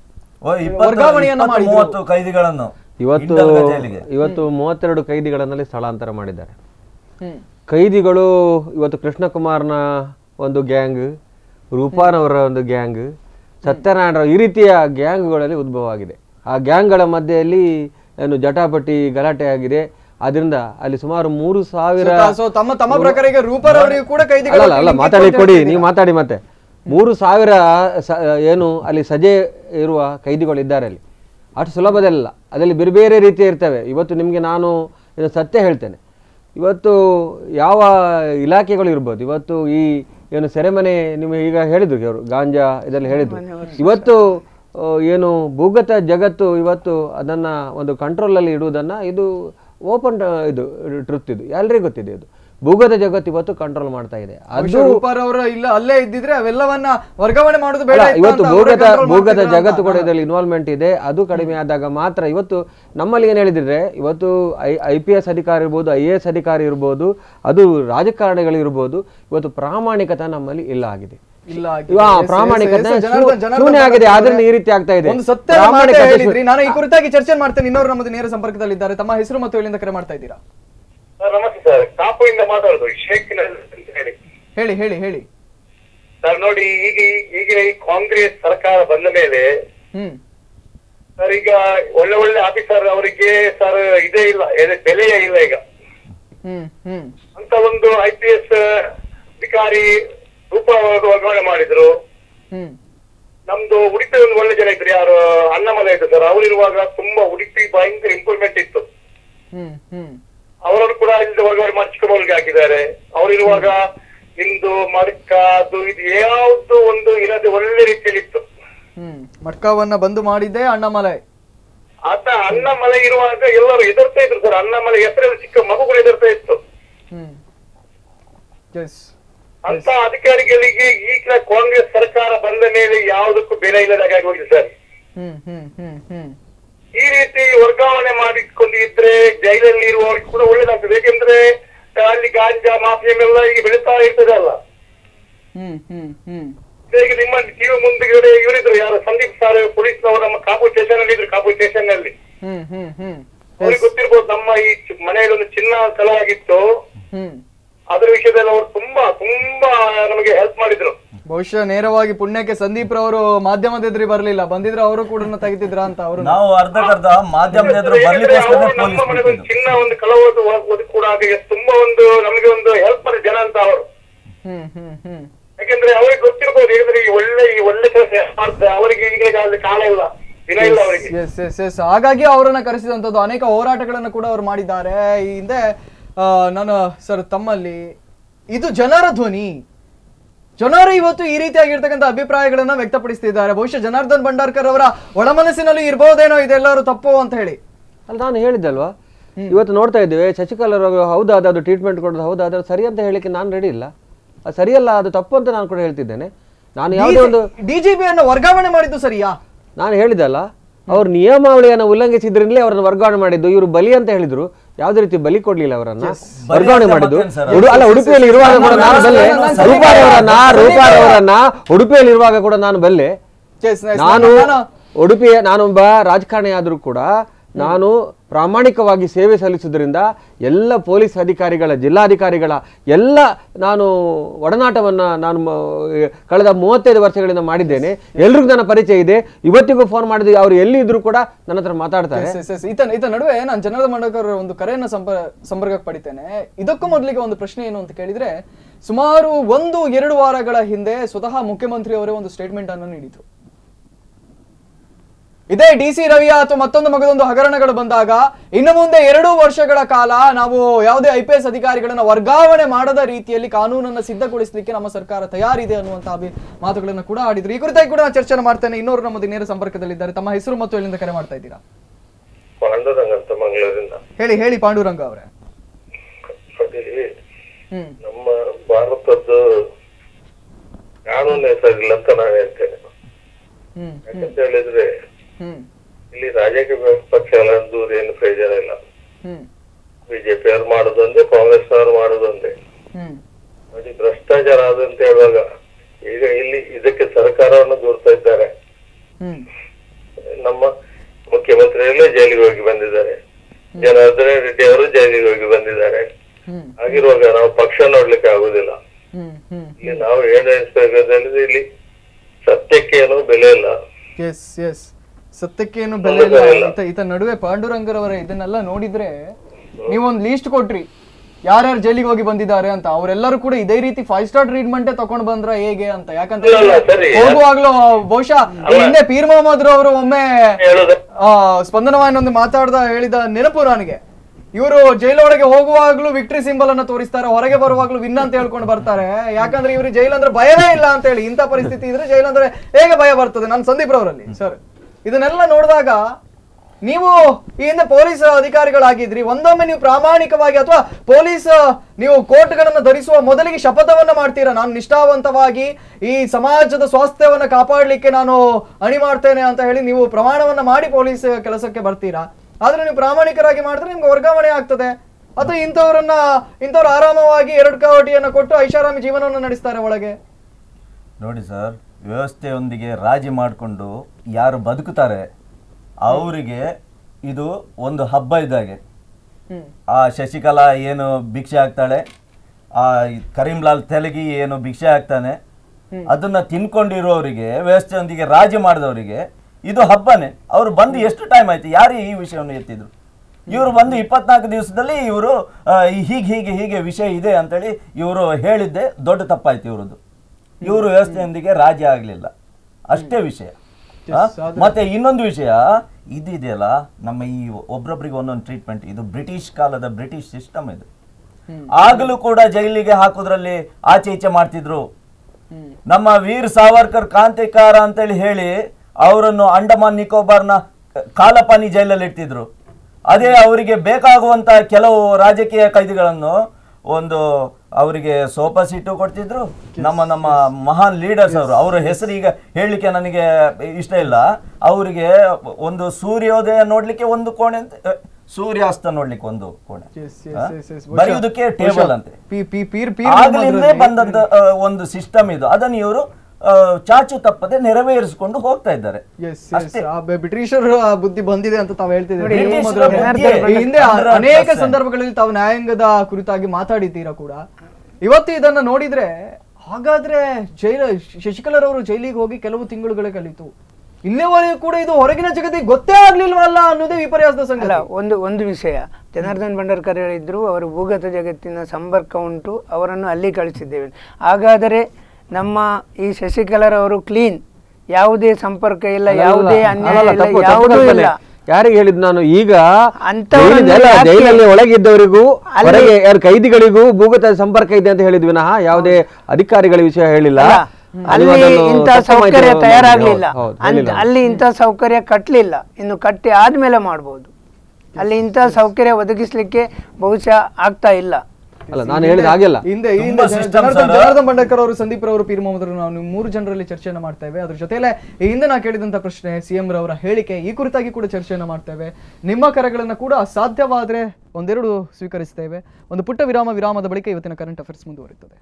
ಓ, ಇಪ್ಪತ್ತು- ವರ್ಗಾವಣೆಯನ್ನ ಇಪ್ಪತ್ತು ಮಾಡಿದ್ರು. ಮೂವತ್ತು ಕೈದಿಗಳನ್ನು ಇವತ್ತು ಹಿಂಡಲ್ಗ ಜೈಲಿಗೆ ಇವತ್ತು ಮೂವತ್ತೆರಡು ಕೈದಿಗಳಲ್ಲಿ ಸ್ಥಳಾಂತರ ಮಾಡಿದ್ದಾರೆ ಹ್ಮ್ ಕೈದಿಗಳು ಇವತ್ತು ಕೃಷ್ಣಕುಮಾರ್ನ ಒಂದು ಗ್ಯಾಂಗ್ ರೂಪಾನವರ ಒಂದು ಗ್ಯಾಂಗ್ ಸತ್ಯನಾರಾಯಣ ಈ ರೀತಿಯ ಗ್ಯಾಂಗ್ಗಳಲ್ಲಿ ಉದ್ಭವ ಆಗಿದೆ ಆ ಗ್ಯಾಂಗ್ಗಳ ಮಧ್ಯೆಯಲ್ಲಿ ಏನು ಜಟಾಪಟಿ ಗಲಾಟೆ ಆಗಿದೆ ಅದರಿಂದ ಅಲ್ಲಿ ಸುಮಾರು ಮೂರು ಸಾವಿರ ಸೊ ತ- ಸೊ ತಮ್ಮ ತಮ್ಮ ಪ್ರಕಾರ ಈಗ ರೂಪಾರ್ ಅವರಿಗೂ ಕೂಡ ಕೈದಿಗಳು ಅಲ್ಲ ಅಲ್ಲ ಲಿಂಕ್ ಮಾತಾಡಿ ಇತ್ತು ಅಂತ ಕೊಡಿ ಹೇಳ್ತಿದ್ದೀರಾ? ನೀವು ಮಾತಾಡಿ ಮತ್ತೆ ಮೂರು ಸಾವಿರ ಸ- ಏನು ಅಲ್ಲಿ ಸಜೆ ಇರುವ ಕೈದಿಗಳು ಇದ್ದಾರೆ ಅಲ್ಲಿ ಅಷ್ಟು ಸುಲಭದಲ್ಲ ಅದರಲ್ಲಿ ಬೇರೆ ಬೇರೆ ರೀತಿಯ ಇರ್ತವೆ ಇವತ್ತು ನಿಮಗೆ ನಾನು ಇದು ಸತ್ಯ ಹೇಳ್ತೇನೆ ಇವತ್ತು ಯಾವ ಇಲಾಖೆಗಳು ಇರ್ಬೋದು ಇವತ್ತು ಈ ಏನು ಸೆರೆಮನೆ ನಿಮಗೆ ಈಗ ಹೇಳಿದ್ರು ಅವರು ಗಾಂಜಾ ಇದೆಲ್ಲ ಹೇಳಿದ್ರು ಇವತ್ತು ಆ, ಏನು ಭೂಗತ ಜಗತ್ತು ಇವತ್ತು ಅದನ್ನ ಒಂದು ಕಂಟ್ರೋಲಲ್ಲಿ ಇಡುವುದನ್ನ ಇದು ಓಪನ್ ಇದು ಟ್ರುತ್ ಇದು ಎಲ್ರಿಗೂ ಗೊತ್ತಿದೆ ಇದು ಭೂಗತ ಜಗತ್ತು ಇವತ್ತು ಕಂಟ್ರೋಲ್ ಮಾಡ್ತಾ ಇದೆ ಅದು ಬಹುಶಃ ರೂಪಾರ್ ಅವರ ಇಲ್ಲ ಅಲ್ಲೇ ಇದ್ದಿದ್ರೆ ಅವೆಲ್ಲವನ್ನ ವರ್ಗಾವಣೆ ಮಾಡೋದು ಬೇಡ ಅಲ್ಲ, ಇತ್ತು ಇವತ್ತು ಅಂತ ಅವರೇ ಭೂಗತ control ಭೂಗತ ಮಾಡ್ತಿದ್ರು ಜಗತ್ತು ಅಂತ. ಕೂಡ ಇದರಲ್ಲಿ ಇನ್ವಾಲ್ವ್ಮೆಂಟ್ ಇದೆ ಅದು ಕಡಿಮೆ ಆದಾಗ ಮಾತ್ರ ಇವತ್ತು ನಮ್ಮಲ್ಲಿ ಏನು ಹೇಳಿದ್ರೆ ಇವತ್ತು ಐ ಐ ಪಿ ಎಸ್ ಅಧಿಕಾರಿ ಇರ್ಬೋದು ಐ ಎ ಎಸ್ ಅಧಿಕಾರಿ ಇರ್ಬೋದು ಅದು ರಾಜಕಾರಣಿಗಳಿರ್ಬೋದು ಇವತ್ತು ಪ್ರಾಮಾಣಿಕತೆ ನಮ್ಮಲ್ಲಿ ಇಲ್ಲ ಆಗಿದೆ ಇಲ್ಲ ಆಗಿದೆ. ಇವ ಎಸ್, ಎಸ್, ಪ್ರಾಮಾಣಿಕತೆ ಎಸ್, ಜನಾರ್ದನ್- ಶೂ- ಜನಾರ್ದನ್ ಶೂನ್ಯ ಆಗಿದೆ ಅವರೇ ಆದ್ರಿಂದ ಈ ರೀತಿ ಆಗ್ತಾ ಇದೆ ಒಂದು ಸತ್ಯ ಮಾತೇ ಪ್ರಾಮಾಣಿಕತೆ ಹೇಳಿದ್ರಿ ನಾನು ಈ ಕುರಿತಾಗಿ ಚರ್ಚೆ ಮಾಡ್ತೇನೆ ಇನ್ನೊರು ನಮ್ಮದು ನೇರ ಸಂಪರ್ಕದಲ್ಲಿದ್ದಾರೆ ತಮ್ಮ ಹೆಸರು ಮತ್ತು ಎಲ್ಲಿಂದ ಕರೆ ಮಾಡ್ತಾ ಇದ್ದೀರಾ ಸರ್ ನಮಸ್ತೆ ಸರ್ ಕಾಪುಯಿಂದ ಮಾತಾಡೋದು ಶೇಖ್ ನಜೀರ್ ಅಂತ ಹೇಳಿ ಹೇಳಿ ಹೇಳಿ ಹೇಳಿ ಸರ್ ನೋಡಿ ಈಗ ಈಗ ಈ ಕಾಂಗ್ರೆಸ್ ಸರ್ಕಾರ ಬಂದ ಮೇಲೆ ಹ್ಮ್ ಸರ್ ಈಗ ಒಳ್ಳೆ ಒಳ್ಳೆ ಆಫೀಸರ್ ಅವರಿಗೆ ಸರ್ ಇದೇ ಇಲ್ಲ ಎದೆ- ಬೆಲೆಯೇ ಇಲ್ಲ ಈಗ ಹ್ಮ್ ಹ್ಮ್ ಅಂತ ಒಂದು ಐ ಪಿ ಎಸ್ ಅಧಿಕಾರಿ ರೂಪ ವರ್ಗಾವಣೆ ಮಾಡಿದ್ರು ಹ್ಮ್ ನಮ್ದು ಉಡುಪಿ ಒಂದು ಒಳ್ಳೆ ಜನ ಇದ್ರು ಯಾರು ಅನ್ನಮಲ ಇದ್ರು ಸರ್ ಅವರಿರುವಾಗ ತುಂಬಾ ಉಡುಪಿ ಭಯಂಕರ ಇಂಪ್ರೂವ್ಮೆಂಟ್ ಇತ್ತು ಹ್ಮ್ ಹ್ಮ್ ಅವರನ್ನು ಕೂಡ ಇಲ್ಲಿ ವರ್ಗಾವಣೆ ಮಾಡಿ ಚಿಕ್ಕಮಗಳೂರಿಗೆ ಹಾಕಿದ್ದಾರೆ ಅವರಿರುವಾಗ ಇಂದು ಮಡ್ಕ ಅದು ಇದು ಯಾವ್ದು ಒಂದು ಇಲ್ಲದೆ ಒಳ್ಳೆ ರೀತಿಯಲ್ಲಿ ಇತ್ತು ಹ್ಮ್ ಮಟ್ಕವನ್ನ ಬಂದು ಮಾಡಿದ್ದೆ ಅಣ್ಣಾಮಲೈ ಆತ ಅನ್ನಮಲೆ ಇರುವಾಗ ಎಲ್ಲರೂ ಎದುರ್ತಾ ಇದ್ರು ಸರ್ ಅನ್ನಮಲೆ ಹೆಸರಲ್ಲಿ ಚಿಕ್ಕ ಮಗುಗಳು ಎದುರ್ತಾ ಇತ್ತು ಹ್ಮ್ ಎಸ್ ಅಂತ ಅಧಿಕಾರಿಗಳಿಗೆ ಈಗ ಕಾಂಗ್ರೆಸ್ ಸರ್ಕಾರ ಬಂದ ಮೇಲೆ ಯಾವುದಕ್ಕೂ ಬೆಲೆ ಇಲ್ಲದಾಗಿ ಹೋಗಿದೆ ಸರ್ ಹ್ಮ್ ಹ್ಮ್ ಹ್ಮ್ ಹ್ಮ್ ಈ ರೀತಿ ವರ್ಗಾವಣೆ ಮಾಡಿಕೊಂಡಿದ್ರೆ ಜೈಲಲ್ಲಿ ಇರುವವರಿಗೆ ಕೂಡ ಒಳ್ಳೇದಾಗ್ತದೆ ಯಾಕೆಂದ್ರೆ ಅಲ್ಲಿ ಗಾಂಜಾ ಮಾಫಿಯನ್ನೆಲ್ಲ ಈಗ ಬೆಳೀತಾ ಇರ್ತದೆ ಅಲ್ಲ ಹ್ಮ್ ಹ್ಮ್ ಹ್ಮ್ ಈಗ ನಿಮ್ಮ ಟಿವಿ ಮುಂದುಗಡೆ ಇವರಿದ್ರು ಯಾರು ಸಂದೀಪ್ ಸರ್ ಪೊಲೀಸ್ನವರು ನಮ್ಮ ಕಾಪು ಸ್ಟೇಷನ್ ಅಲ್ಲಿ ಇದ್ರು ಕಾಪು ಸ್ಟೇಷನ್ ನಲ್ಲಿ ಹ್ಮ್ ಹ್ಮ್ ಹ್ಮ್ ಅವ್ರಿಗೆ ಗೊತ್ತಿರ್ಬೋದು ನಮ್ಮ ಈ ಚಿ- ಮನೆಯಲ್ಲಿ ಒಂದು ಚಿನ್ನ ಕಲ ಆಗಿತ್ತು ಹ್ಮ್ ಅದ್ರ ವಿಷಯದಲ್ಲಿ ಅವರು ತುಂಬಾ ತುಂಬಾ ನಮಗೆ ಹೆಲ್ಪ್ ಮಾಡಿದ್ರು ಬಹುಶಃ ನೇರವಾಗಿ ಪುಣ್ಯಕ್ಕೆ ಸಂದೀಪ್ ರವರು ಮಾಧ್ಯಮದ ಎದುರಿ ಬರ್ಲಿಲ್ಲ ಬಂದಿದ್ರೆ ಅವರು ಕೂಡ ತೆಗಿತಿದ್ರ ಅಂತ ಅವರು ನಾವು ಅರ್ಧಕ್ಕರ್ಧ ಮಾಧ್ಯಮದ ಎದುರು ಯಾಕಂದ್ರೆ ಬರ್ಲಿಕ್ಕೋಸ್ಕರ ಅವರು ನಮ್ಮ ಪೊಲೀಸ್ ಮನೆಗೆ ಒಂದು ಬಿಟ್ಟಿದ್ದು ಚಿನ್ನ ಒಂದು ಕಳವದು ಅದು ಕೂಡ ಆಗಿ ತುಂಬಾ ಒಂದು ನಮಗೆ ಒಂದು ಹೆಲ್ಪ್ ಮಾಡಿದ ಜನ ಅಂತ ಅವರು ಹ್ಮ್ ಹ್ಮ್ ಹ್ಮ್ ಯಾಕಂದ್ರೆ ಅವ್ರಿಗೆ ಗೊತ್ತಿರ್ಬೋದು ಯಾಕಂದ್ರೆ ಈ ಒಳ್ಳೆ ಈ ಒಳ್ಳೆ ಕೆಲಸ ಮಾಡ್ತಾರೆ ಅವರಿಗೆ ಈಗ ಅಲ್ಲಿ ಕಾಲ ಇಲ್ಲ ದಿನ ಇಲ್ಲ ಅವರಿಗೆ ಎಸ್ ಎಸ್ ಎಸ್ ಹಾಗಾಗಿ ಅವರನ್ನ ಕರೆಸಿದಂಥದ್ದು ಅನೇಕ ಹೋರಾಟಗಳನ್ನು ಕೂಡ ಅವರು ಮಾಡಿದ್ದಾರೆ ಈ ಹಿಂದೆ ಆ, ನಾನು ಸರ್ ತಮ್ಮಲ್ಲಿ ಇದು ಜನರ ಧ್ವನಿ ಜನರು ಇವತ್ತು ಈ ರೀತಿಯಾಗಿರ್ತಕ್ಕಂಥ ಅಭಿಪ್ರಾಯಗಳನ್ನ ವ್ಯಕ್ತಪಡಿಸ್ತಿದ್ದಾರೆ ಬಹುಶಃ ಜನಾರ್ದನ್ ಭಂಡಾರ್ಕರ್ ಅವರ ಒಳಮನಸ್ಸಿನಲ್ಲಿ ಇರ್ಬೋದೇನೋ ಇದೆಲ್ಲರೂ ತಪ್ಪು ಅಂತ ಹೇಳಿ ಅಲ್ಲ ನಾನು ಹೇಳಿದ್ದಲ್ವಾ ಇವತ್ತು ನೋಡ್ತಾ ಇದ್ದೇವೆ ಶಶಿಕಲಾ ಅವರು ಹೌದಾದ ಅದು ಟ್ರೀಟ್ಮೆಂಟ್ ಕೊಡೋದು ಹೌದಾದ ಸರಿ ಅಂತ ಹೇಳಿಕ್ಕೆ ನಾನು ರೆಡಿ ಇಲ್ಲ ಅದು ಸರಿಯಲ್ಲ ಅದು ತಪ್ಪು ಅಂತ ನಾನು ಕೂಡ ಹೇಳ್ತಿದ್ದೇನೆ ನಾನು ಯಾವುದೇ ಒಂದು ಡಿಜಿಪಿಯನ್ನು ವರ್ಗಾವಣೆ ಮಾಡಿದ್ದು ಸರಿಯಾ ನಾನು ಹೇಳಿದಲ್ಲ ಅವ್ರು ನಿಯಮಾವಳಿಯನ್ನು ಉಲ್ಲಂಘಿಸಿದ್ರಿಂದಲೇ ಅವರನ್ನು ವರ್ಗಾವಣೆ ಮಾಡಿದ್ದು ಇವರು ಬಲಿ ಅಂತ ಹೇಳಿದ್ರು ಯಾವುದೇ ರೀತಿ ಬಲಿ ಕೊಡ್ಲಿಲ್ಲ ಅವರನ್ನ ವರ್ಗಾವಣೆ ಅಂತ ಮಾಡಿದ್ದು ಮತ್ತೇನ್ ಸರ್? ಉಡು- ಅಲ್ಲ ಉಡುಪಿಯಲ್ಲಿ ಇರುವಾಗ ಕೂಡ ನಾನು ಬಲ್ಲೆ ನಾನು ಸರಿ ರೂಪಾರವರನ್ನ ಸರಿ ರೂಪಾರವರನ್ನ ಉಡುಪಿಯಲ್ಲಿ ಇರುವಾಗ ಕೂಡ ನಾನು ಬಲ್ಲೆ Yes, yes, ನಾನು ನಾನು- ಉಡುಪಿಯ ನಾನೊಬ್ಬ ರಾಜಕಾರಣಿ ಆದರೂ ಕೂಡ ನಾನು ಪ್ರಾಮಾಣಿಕವಾಗಿ ಸೇವೆ ಸಲ್ಲಿಸುವುದರಿಂದ ಎಲ್ಲ ಪೊಲೀಸ್ ಅಧಿಕಾರಿಗಳ ಜಿಲ್ಲಾಧಿಕಾರಿಗಳ ಎಲ್ಲ ನಾನು ಒಡನಾಟವನ್ನ ನಾನು ಮ- ಕಳೆದ ಮೂವತ್ತೈದು ವರ್ಷಗಳಿಂದ ಮಾಡಿದ್ದೇನೆ ಎಲ್ರಿಗೂ ನನ್ನ ಪರಿಚಯ ಇದೆ ಇವತ್ತಿಗೂ ಫೋನ್ ಮಾಡಿದ್ರೆ ಅವ್ರು ಎಲ್ಲಿ ಇದ್ರು ಕೂಡ ನನ್ನ ಹತ್ರ ಮಾತಾಡ್ತಾರೆ ಎಸ್, ಎಸ್, ಎಸ್. ಈತ ಈತ ನಡುವೆ ನಾನು ಜನರದ ಮಂಡಕರ ಒಂದು ಕರೆಯನ್ನ ಸಂಪರ್ ಸಂಪರ್ಕಕ್ಕೆ ಪಡಿತೇನೆ ಇದಕ್ಕೂ ಮೊದಲಿಗೆ ಒಂದು ಪ್ರಶ್ನೆ ಏನು ಅಂತ ಕೇಳಿದ್ರೆ ಸುಮಾರು ಒಂದು ಎರಡು ವಾರಗಳ ಹಿಂದೆ ಸ್ವತಃ ಮುಖ್ಯಮಂತ್ರಿ ಅವರೇ ಒಂದು ಸ್ಟೇಟ್ಮೆಂಟ್ ಅನ್ನು ನೀಡಿದ್ರು ಇದೇ ಡಿ ಸಿ ರವಿಯ ಅಥವಾ ಮತ್ತೊಂದು ಮಗದೊಂದು ಹಗರಣಗಳು ಬಂದಾಗ ಇನ್ನು ಮುಂದೆ ಎರಡು ವರ್ಷಗಳ ಕಾಲ ನಾವು ಯಾವುದೇ ಐ ಪಿ ಎಸ್ ಅಧಿಕಾರಿಗಳನ್ನ ವರ್ಗಾವಣೆ ಮಾಡದ ರೀತಿಯಲ್ಲಿ ಕಾನೂನನ್ನ ಸಿದ್ಧಗೊಳಿಸಲಿಕ್ಕೆ ನಮ್ಮ ಸರ್ಕಾರ ತಯಾರಿದೆ ಅನ್ನುವಂತಹ ಅಭಿ ಮಾತುಗಳನ್ನು ಕೂಡ ಆಡಿದ್ರು ಈ ಕುರಿತಾಗಿ ಕೂಡ ನಾನು ಚರ್ಚೆ ಮಾಡ್ತೇನೆ ಇನ್ನೋರು ನಮ್ಮದು ನೇರ ಸಂಪರ್ಕದಲ್ಲಿದ್ದಾರೆ ತಮ್ಮ ಹೆಸರು ಮತ್ತು ಎಲ್ಲಿಂದ ಕರೆ ಮಾಡ್ತಾ ಇದ್ದೀರಾ ಪಾಂಡುರಂಗ ಅಂತ ಮಂಗಳೂರಿಂದ ಹೇಳಿ ಹೇಳಿ ಪಾಂಡುರಂಗ ಅವರೇ ಅದೇ ಹ್ಮ್ ನಮ್ಮ ಭಾರತದ್ದು ಕಾನೂನು ಹೆಸರಿಲ್ಲ ಅಂತ ನಾನು ಹೇಳ್ತೇನೆ ಹ್ಮ್ ಯಾಕಂತ ಹೇಳಿದ್ರೆ ಹ್ಮ್ ಇಲ್ಲಿ ರಾಜಕೀಯ ಪಕ್ಷಗಳ ದೂರ ಏನು ಪ್ರಯೋಜನ ಇಲ್ಲ ಹ್ಮ್ ಬಿಜೆಪಿ ಅವ್ರು ಮಾಡೋದೊಂದೇ ಕಾಂಗ್ರೆಸ್ ಅವರು ಮಾಡೋದೊಂದೇ ಹ್ಮ್ ನೋಡಿ ಭ್ರಷ್ಟಾಚಾರ ಆದಂತ ಹೇಳುವಾಗ ಈಗ ಇಲ್ಲಿ ಇದಕ್ಕೆ ಸರ್ಕಾರವನ್ನು ದೂರ್ತಾ ಇದ್ದಾರೆ ಹ್ಮ್ ನಮ್ಮ ಮುಖ್ಯಮಂತ್ರಿಯಲ್ಲೇ ಜೈಲಿಗೆ ಹೋಗಿ ಬಂದಿದ್ದಾರೆ ಜನಾರ್ದನ ರೆಡ್ಡಿ ಅವರು ಜೈಲಿಗೆ ಹೋಗಿ ಬಂದಿದ್ದಾರೆ ಹ್ಮ್ ಹಾಗಿರುವಾಗ ನಾವು ಪಕ್ಷ ನೋಡ್ಲಿಕ್ಕೆ ಆಗುದಿಲ್ಲ ಹ್ಮ್ ಹ್ಮ್ ಇಲ್ಲಿ ನಾವು ಏನು ಎಣಿಸ್ಬೇಕಂತ ಹೇಳಿದ್ರೆ ಇಲ್ಲಿ ಸತ್ಯಕ್ಕೆ ಏನೋ ಬೆಲೆ ಇಲ್ಲ ಎಸ್ ಎಸ್ ಸತ್ಯಕ್ಕೇನು ಬೆಲೆ ಇಲ್ಲ ಈತ ಈತ ನಡುವೆ ಪಾಂಡುರಂಗರವರ ಇದನ್ನೆಲ್ಲ ನೋಡಿದ್ರೆ ನೀವೊಂದು ಲೀಸ್ಟ್ ಕೊಟ್ರಿ ಯಾರ್ಯಾರು ಜೈಲಿಗೆ ಹೋಗಿ ಬಂದಿದ್ದಾರೆ ಅಂತ ಅವರೆಲ್ಲರೂ ಕೂಡ ಇದೇ ರೀತಿ ಫೈವ್ ಸ್ಟಾರ್ ಟ್ರೀಟ್ಮೆಂಟ್ ತಗೊಂಡ್ ಬಂದ್ರ ಹೇಗೆ ಅಂತ ಯಾಕಂತ ಇಲ್ಲ, ಇಲ್ಲ, ಸರಿ. ಹೋಗುವಾಗ್ಲೂ ಬಹುಶಃ ಈ ಹಿಂದೆ ಪೀರ್ ಮೊಹಮ್ಮದ್ ಅವರು ಒಮ್ಮೆ ಹೇಳುದು ಆ ಸ್ಪಂದನವಾಹಿನಿಯೊಂದು ಮಾತಾಡ್ದ ಹೇಳಿದ ನೆನಪು ನನಗೆ ಇವರು ಜೈಲೊಳಗೆ ಹೋಗುವಾಗ್ಲೂ ವಿಕ್ಟ್ರಿ ಸಿಂಬಲ್ ಅನ್ನ ತೋರಿಸ್ತಾರೆ ಹೊರಗೆ ಬರುವಾಗ್ಲೂ ವಿನ್ ಅಂತ ಹೇಳ್ಕೊಂಡು ಬರ್ತಾರೆ ಯಾಕಂದ್ರೆ ಇವ್ರಿಗೆ ಜೈಲ್ ಅಂದ್ರೆ ಭಯವೇ ಇಲ್ಲ ಅಂತ ಹೇಳಿ ಇಂಥ ಪರಿಸ್ಥಿತಿ ಇದ್ರೆ ಜೈಲ್ ಅಂದ್ರೆ ಹೇಗೆ ಭಯ ಬರ್ತದೆ ನಾನು ಸಂದೀಪ್ ರವರಲ್ಲಿ ಸರ್ ಇದನ್ನೆಲ್ಲ ನೋಡಿದಾಗ ನೀವು ಈ ಹಿಂದೆ ಪೊಲೀಸ್ ಅಧಿಕಾರಿಗಳಾಗಿದ್ರಿ ಒಂದೊಮ್ಮೆ ನೀವು ಪ್ರಾಮಾಣಿಕವಾಗಿ ಅಥವಾ ಪೊಲೀಸ್ ನೀವು ಕೋರ್ಟ್ಗಳನ್ನ ಧರಿಸುವ ಮೊದಲಿಗೆ ಶಪಥವನ್ನ ಮಾಡ್ತೀರಾ ನಾನು ನಿಷ್ಠಾವಂತವಾಗಿ ಈ ಸಮಾಜದ ಸ್ವಾಸ್ಥ್ಯವನ್ನ ಕಾಪಾಡಲಿಕ್ಕೆ ನಾನು ಅಣಿ ಮಾಡ್ತೇನೆ ಅಂತ ಹೇಳಿ ನೀವು ಪ್ರಮಾಣವನ್ನ ಮಾಡಿ ಪೊಲೀಸ್ ಕೆಲಸಕ್ಕೆ ಬರ್ತೀರಾ ಆದ್ರೆ ನೀವು ಪ್ರಾಮಾಣಿಕರಾಗಿ ಮಾಡಿದ್ರೆ ನಿಮ್ಗೆ ವರ್ಗಾವಣೆ ಆಗ್ತದೆ ಅಥವಾ ಇಂಥವ್ರನ್ನ ಇಂಥವ್ರು ಆರಾಮವಾಗಿ ಎರಡು ಕಾವಟಿಯನ್ನ ಕೊಟ್ಟು ಐಷಾರಾಮಿ ಜೀವನವನ್ನು ನಡೆಸ್ತಾರೆ ಒಳಗೆ ನೋಡಿ ಸರ್ ವ್ಯವಸ್ಥೆಯೊಂದಿಗೆ ರಾಜಿ ಮಾಡಿಕೊಂಡು ಯಾರು ಬದುಕುತ್ತಾರೆ ಅವರಿಗೆ ಇದು ಒಂದು ಹಬ್ಬ ಇದ್ದಾಗೆ ಹ್ಮ್ ಆ ಶಶಿಕಲಾ ಏನು ಭಿಕ್ಷೆ ಹಾಕ್ತಾಳೆ ಆ ಕರೀಂಲಾಲ್ ತೆಲಗಿ ಏನು ಭಿಕ್ಷೆ ಹಾಕ್ತಾನೆ ಅದನ್ನ ತಿನ್ಕೊಂಡಿರೋರಿಗೆ ವ್ಯವಸ್ಥೆಯೊಂದಿಗೆ ರಾಜಿ ಮಾಡಿದವರಿಗೆ ಇದು ಹಬ್ಬನೇ ಅವರು ಬಂದು ಎಷ್ಟು ಟೈಮ್ ಆಯ್ತು ಯಾರು ಈ ವಿಷಯವನ್ನು ಎತ್ತಿದ್ರು ಇವರು ಬಂದು ಇಪ್ಪತ್ನಾಲ್ಕು ದಿವಸದಲ್ಲಿ ಇವರು ಹೀಗೆ ಹೀಗೆ ಹೀಗೆ ವಿಷಯ ಇದೆ ಅಂತೇಳಿ ಇವರು ಹೇಳಿದ್ದೆ ದೊಡ್ಡ ತಪ್ಪಾಯ್ತು ಇವ್ರದ್ದು ಇವರು ವ್ಯವಸ್ಥೆಯೊಂದಿಗೆ ರಾಜಿ ಆಗಲಿಲ್ಲ ಅಷ್ಟೇ ವಿಷಯ ಆ? ಮತ್ತೆ ಇನ್ನೊಂದು ವಿಷಯ ಇದಿದೆಯಲ್ಲ ನಮ್ಮ ಈ ಒಬ್ರೊಬ್ರಿಗೆ ಒಂದೊಂದು ಟ್ರೀಟ್ಮೆಂಟ್ ಇದು ಬ್ರಿಟಿಷ್ ಕಾಲದ ಬ್ರಿಟಿಷ್ ಸಿಸ್ಟಮ್ ಇದು ಆಗಲೂ ಕೂಡ ಜೈಲಿಗೆ ಹಾಕೋದ್ರಲ್ಲಿ ಆಚೆ ಈಚೆ ಮಾಡ್ತಿದ್ರು ನಮ್ಮ ವೀರ್ ಸಾವರ್ಕರ್ ಕ್ರಾಂತಿಕಾರ ಅಂತೇಳಿ ಹೇಳಿ ಅವರನ್ನು ಅಂಡಮಾನ್ ನಿಕೋಬಾರ್ನ ಕಾಲಪಾನಿ ಜೈಲಲ್ಲಿ ಇಡ್ತಿದ್ರು ಅದೇ ಅವರಿಗೆ ಬೇಕಾಗುವಂತ ಕೆಲವು ರಾಜಕೀಯ ಕೈದಿಗಳನ್ನು ಒಂದು ಅವರಿಗೆ ಸೋಫಾ ಸೀಟು ಕೊಡ್ತಿದ್ರು ನಮ್ಮ ನಮ್ಮ ಮಹಾನ್ ಲೀಡರ್ಸ್ ಅವರು ಅವರ ಹೆಸರು ಈಗ ಹೇಳಲಿಕ್ಕೆ ನನಗೆ ಇಷ್ಟ ಇಲ್ಲ ಅವರಿಗೆ ಒಂದು ಸೂರ್ಯೋದಯ ನೋಡ್ಲಿಕ್ಕೆ ಒಂದು ಕೋಣೆ ಅಂತ ಅ, ಸೂರ್ಯಾಸ್ತ ನೋಡ್ಲಿಕ್ಕೆ ಒಂದು ಕೋಣೆ Yes, yes, ಆ? yes, yes. ಬರೆಯುವುದಕ್ಕೆ ಟೇಬಲ್ ಅಂತೆ ಪಿ- ಪಿ- ಪೀರ್ ಪೀರ್ ಆಗಲಿಂದ ಮೊಹಮ್ಮದ್ರಲ್ಲಿ- ಬಂದದ್ದು ಆ, ಒಂದು ಸಿಸ್ಟಮ್ ಇದು ಅದನ್ನು ಇವರು ಚಾಚು ತಪ್ಪದೆ ನೆರವೇರಿಸಿಕೊಂಡು ಹೋಗ್ತಾ ಇದ್ದಾರೆ ಎಸ್ ಎಸ್ ಬ್ರಿಟಿಷರ ಬುದ್ಧಿ ಬಂದಿದೆ ಅಂತ ತಾವು ಹೇಳ್ತಿದ್ದೀರಿ ನೋಡಿ, ನೀವು ಬ್ರಿಟಿಷರ ಮೊದಲು ಬುದ್ಧಿ ಈ ಹಿಂದೆ 100% ಅನೇಕ ಸಂದರ್ಭಗಳಲ್ಲಿ ತಾವು ನ್ಯಾಯಾಂಗದ ಕುರಿತಾಗಿ ಮಾತಾಡಿದ್ದೀರಾ ಕೂಡ ಇವತ್ತು ಇದನ್ನ ನೋಡಿದ್ರೆ ಹಾಗಾದ್ರೆ ಜೈಲ ಶಶಿಕಲಾರವರು ಜೈಲಿಗೆ ಹೋಗಿ ಕೆಲವು ತಿಂಗಳುಗಳೇ ಕಲಿತು ಇಲ್ಲಿವರೆಗೂ ಕೂಡ ಇದು ಹೊರಗಿನ ಜಗತ್ತಿಗೆ ಗೊತ್ತೇ ಆಗ್ಲಿಲ್ವಲ್ಲ ಅನ್ನೋದೇ ವಿಪರ್ಯಾಸದ ಅಲ್ಲ ಸಂಗತಿ ಒಂದು ಒಂದು ವಿಷಯ ಜನಾರ್ದನ್ ಭಂಡಾರ್ಕರ್ ಹೇಳಿದ್ರು ಅವರು ಭೂಗತ ಜಗತ್ತಿನ ಸಂಪರ್ಕ ಉಂಟು ಅವರನ್ನು ಅಲ್ಲಿ ಕಳಿಸಿದ್ದೇವೆ ಹಾಗಾದರೆ ನಮ್ಮ ಈ ಶಶಿಕಲಾರವರು ಕ್ಲೀನ್ ಯಾವುದೇ ಸಂಪರ್ಕ ಇಲ್ಲ ಯಾವುದೇ ಅನ್ಯಾಯ ಅಲ್ಲಲ್ಲ, ಇಲ್ಲ ತಪ್ಪು- ತಪ್ಪು ಯಾವುದೂ ಕಲ್ಪನೆ. ಇಲ್ಲ ಯಾರಿಗೆ ಹೇಳಿದ್ ನಾನು ಈಗ ಅಂಥವ್ರನ್ನ ಜೈಲಿದೆ ಅಲ್ಲ, ಯಾಕೆ- ಜೈಲಲ್ಲಿ ಒಳಗಿದ್ದವರಿಗೂ ಅಲ್ಲಿ- ಹೊರಗೆ ಯಾರು ಕೈದಿಗಳಿಗೂ ಭೂಗತ ಸಂಪರ್ಕ ಇದೆ ಅಂತ ಹೇಳಿದ್ವಿ ವಿನಃ ಯಾವುದೇ ಅಧಿಕಾರಿಗಳ ವಿಷಯ ಹೇಳಿಲ್ಲ ಅಲ್ಲ, ನೀವು ಅಲ್ಲಿ ಅದನ್ನು ಇಂಥ ತಪ್ಪು ಮಾಹಿತಿ ಸೌಕರ್ಯ ಮಾಡಿದ್ರಿ. ತಯಾರಾಗ್ಲಿಲ್ಲ ಹೌದು, ಹೌದು, ಅಂತ್- ಹೇಳಿಲ್ಲ. ಅಲ್ಲಿ ಇಂಥ ಸೌಕರ್ಯ ಕಟ್ಟಲಿಲ್ಲ ಇನ್ನು ಕಟ್ಟಿ ಆದ್ಮೇಲೆ ಮಾಡ್ಬೋದು ಅಲ್ಲಿ ಇಂಥ ಸೌಕರ್ಯ ಒದಗಿಸ್ಲಿಕ್ಕೆ ಬಹುಶಃ ಆಗ್ತಾ ಇಲ್ಲ ಅಲ್ಲ ನಾನು ಹೇಳಿದ ಹಾಗೆಲ್ಲ ಹಿಂದೆ ತುಂಬಾ ಹಿಂದೆ ಜನ- system ಜನಾರ್ದನ್ sir. ಜನಾರ್ದನ್ ಬಂಡೇಕರ್ ಅವರು ಸಂದೀಪ್ ರವರು ಪೀರ್ ಮೊಹಮ್ಮದ್ ಅವರು ನಾವು ನೀವು ಮೂರು ಜನರಲ್ಲಿ ಚರ್ಚೆಯನ್ನ ಮಾಡ್ತೇವೆ ಅದ್ರ ಜೊತೆಲೆ ಈ ಹಿಂದೆ ನಾ ಕೇಳಿದಂತ ಪ್ರಶ್ನೆ ಸಿಎಂ ರವರ ಹೇಳಿಕೆ ಈ ಕುರಿತಾಗಿ ಕೂಡ ಚರ್ಚೆಯನ್ನ ಮಾಡ್ತೇವೆ ನಿಮ್ಮ ಕರೆಗಳನ್ನ ಕೂಡ ಸಾಧ್ಯವಾದ್ರೆ ಒಂದೆರಡು ಸ್ವೀಕರಿಸ್ತೇವೆ ಒಂದು ಪುಟ್ಟ ವಿರಾಮ ವಿರಾಮದ ಬಳಿಕ ಇವತ್ತಿನ ಕರೆಂಟ್ ಅಫೇರ್ಸ್ ಮುಂದುವರಿಯುತ್ತದೆ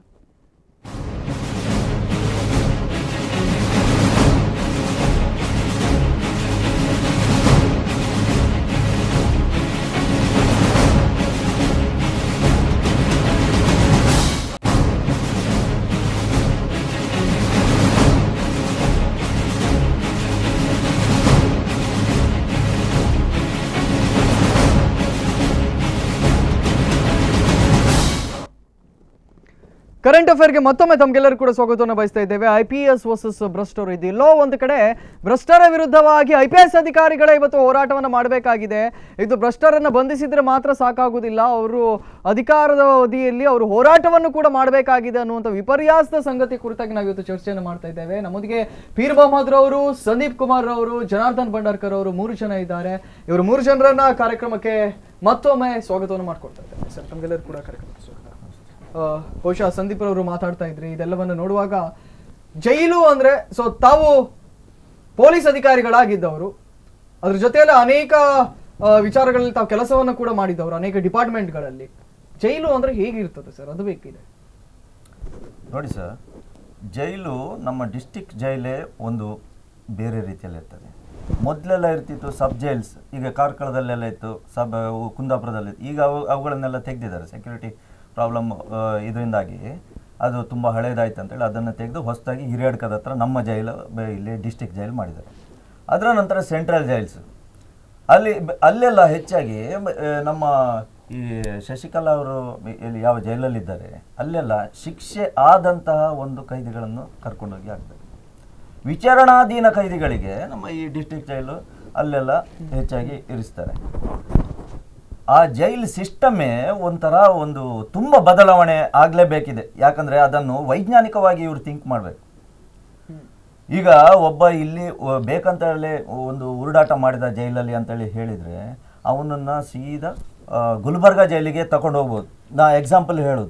ಕರೆಂಟ್ ಅಫೇರ್ಗೆ ಮತ್ತೊಮ್ಮೆ ತಮಗೆಲ್ಲರೂ ಕೂಡ ಸ್ವಾಗತವನ್ನು ಬಯಸ್ತಾ ಇದ್ದೇವೆ ಐ ಪಿ ಎಸ್ ವರ್ಸಸ್ ಭ್ರಷ್ಟರು ಇದು ಎಲ್ಲೋ ಒಂದು ಕಡೆ ಭ್ರಷ್ಟರ ವಿರುದ್ಧವಾಗಿ ಐ ಪಿ ಎಸ್ ಅಧಿಕಾರಿಗಳೇ ಇವತ್ತು ಹೋರಾಟವನ್ನು ಮಾಡಬೇಕಾಗಿದೆ ಇದು ಭ್ರಷ್ಟರನ್ನು ಬಂಧಿಸಿದ್ರೆ ಮಾತ್ರ ಸಾಕಾಗುವುದಿಲ್ಲ ಅವರು ಅಧಿಕಾರದ ಅವಧಿಯಲ್ಲಿ ಅವರು ಹೋರಾಟವನ್ನು ಕೂಡ ಮಾಡಬೇಕಾಗಿದೆ ಅನ್ನುವಂಥ ವಿಪರ್ಯಾಸದ ಸಂಗತಿ ಕುರಿತಾಗಿ ನಾವು ಇವತ್ತು ಚರ್ಚೆಯನ್ನು ಮಾಡ್ತಾ ಇದ್ದೇವೆ ನಮ್ಮೊಂದಿಗೆ ಪೀರ್ ಮೊಹಮ್ಮದ್ ರವರು ಸಂದೀಪ್ ಕುಮಾರ್ ಅವರು ಜನಾರ್ದನ್ ಭಂಡಾರ್ಕರ್ ಅವರು ಮೂರು ಜನ ಇದ್ದಾರೆ ಇವರು ಮೂರು ಜನರನ್ನ ಕಾರ್ಯಕ್ರಮಕ್ಕೆ ಮತ್ತೊಮ್ಮೆ ಸ್ವಾಗತವನ್ನು ಮಾಡ್ಕೊಡ್ತಾ ಇದ್ದೇವೆ ಸರ್ ತಮಗೆಲ್ಲರೂ ಕೂಡ ಕಾರ್ಯಕ್ರಮಕ್ಕೆ ಸ್ವಾಗತ ಆ, ಬಹುಶಃ ಸಂದೀಪ್ ಅವರು ಮಾತಾಡ್ತಾ ಇದ್ರಿ ಇದೆಲ್ಲವನ್ನು ನೋಡುವಾಗ ಜೈಲು ಅಂದ್ರೆ ಸೊ ತಾವು ಪೊಲೀಸ್ ಅಧಿಕಾರಿಗಳಾಗಿದ್ದವರು ಅದ್ರ ಜೊತೆಯಲ್ಲಿ ಅನೇಕ ಆ, ವಿಚಾರಗಳಲ್ಲಿ ತಾವು ಕೆಲಸವನ್ನು ಕೂಡ ಮಾಡಿದ್ದವರು ಅನೇಕ ಡಿಪಾರ್ಟ್ಮೆಂಟ್ಗಳಲ್ಲಿ ಜೈಲು ಅಂದ್ರೆ ಹೇಗಿರ್ತದೆ ಸರ್ ಅದು ಬೇಕಿದೆ ನೋಡಿ ಸರ್ ಜೈಲು ನಮ್ಮ ಡಿಸ್ಟಿಕ್ ಜೈಲೇ ಒಂದು ಬೇರೆ ರೀತಿಯಲ್ಲಿ ಇರ್ತದೆ ಮೊದಲೆಲ್ಲ ಇರ್ತಿತ್ತು ಸಬ್ ಜೈಲ್ಸ್ ಈಗ ಕಾರ್ಕಳದಲ್ಲೆಲ್ಲ ಇತ್ತು ಸಬ್ ಕುಂದಾಪುರದಲ್ಲಿ ಈಗ ಅವು ಅವುಗಳನ್ನೆಲ್ಲ ತೆಗೆದಿದ್ದಾರೆ ಸೆಕ್ಯೂರಿಟಿ ಪ್ರಾಬ್ಲಮ್ ಇದರಿಂದಾಗಿ ಅದು ತುಂಬ ಹಳೇದಾಯ್ತು ಅಂತೇಳಿ ಅದನ್ನು ತೆಗೆದು ಹೊಸದಾಗಿ ಹಿರಿಯಡ್ಕದ ಹತ್ರ ನಮ್ಮ ಜೈಲು ಬೆ- ಇಲ್ಲಿ ಡಿಸ್ಟಿಕ್ ಜೈಲ್ ಮಾಡಿದ್ದಾರೆ ಅದರ ನಂತರ ಸೆಂಟ್ರಲ್ ಜೈಲ್ಸ್ ಅಲ್ಲಿ ಬ- ಅಲ್ಲೆಲ್ಲ ಹೆಚ್ಚಾಗಿ ಮ- ಆ, ನಮ್ಮ ಈ ಶಶಿಕಲಾ ಅವರು ಇಲ್ಲಿ ಯಾವ ಜೈಲಲ್ಲಿದ್ದಾರೆ ಅಲ್ಲೆಲ್ಲ ಶಿಕ್ಷೆ ಆದಂತಹ ಒಂದು ಕೈದಿಗಳನ್ನು ಕರ್ಕೊಂಡೋಗಿ ಆಗ್ತದೆ ವಿಚಾರಣಾಧೀನ ಕೈದಿಗಳಿಗೆ ನಮ್ಮ ಈ ಡಿಸ್ಟ್ರಿಕ್ಟ್ ಜೈಲು ಅಲ್ಲೆಲ್ಲ ಹೆಚ್ಚಾಗಿ ಇರಿಸ್ತಾರೆ ಆ ಜೈಲ್ ಸಿಸ್ಟಮೇ ಒಂಥರ ಒಂದು ತುಂಬ ಬದಲಾವಣೆ ಆಗಲೇಬೇಕಿದೆ ಯಾಕಂದರೆ ಅದನ್ನು ವೈಜ್ಞಾನಿಕವಾಗಿ ಇವರು ಥಿಂಕ್ ಮಾಡಬೇಕು ಈಗ ಒಬ್ಬ ಇಲ್ಲಿ ಒ- ಬೇಕಂತ ಹೇಳಿ ಒಂದು ಉರುಡಾಟ ಮಾಡಿದ ಜೈಲಲ್ಲಿ ಅಂತೇಳಿ ಹೇಳಿದರೆ ಅವನನ್ನು ಸೀದಾ ಆ, ಗುಲ್ಬರ್ಗ ಜೈಲಿಗೆ ತಗೊಂಡು ಹೋಗ್ಬೋದು ನಾ ಎಕ್ಸಾಂಪಲ್ ಹೇಳೋದು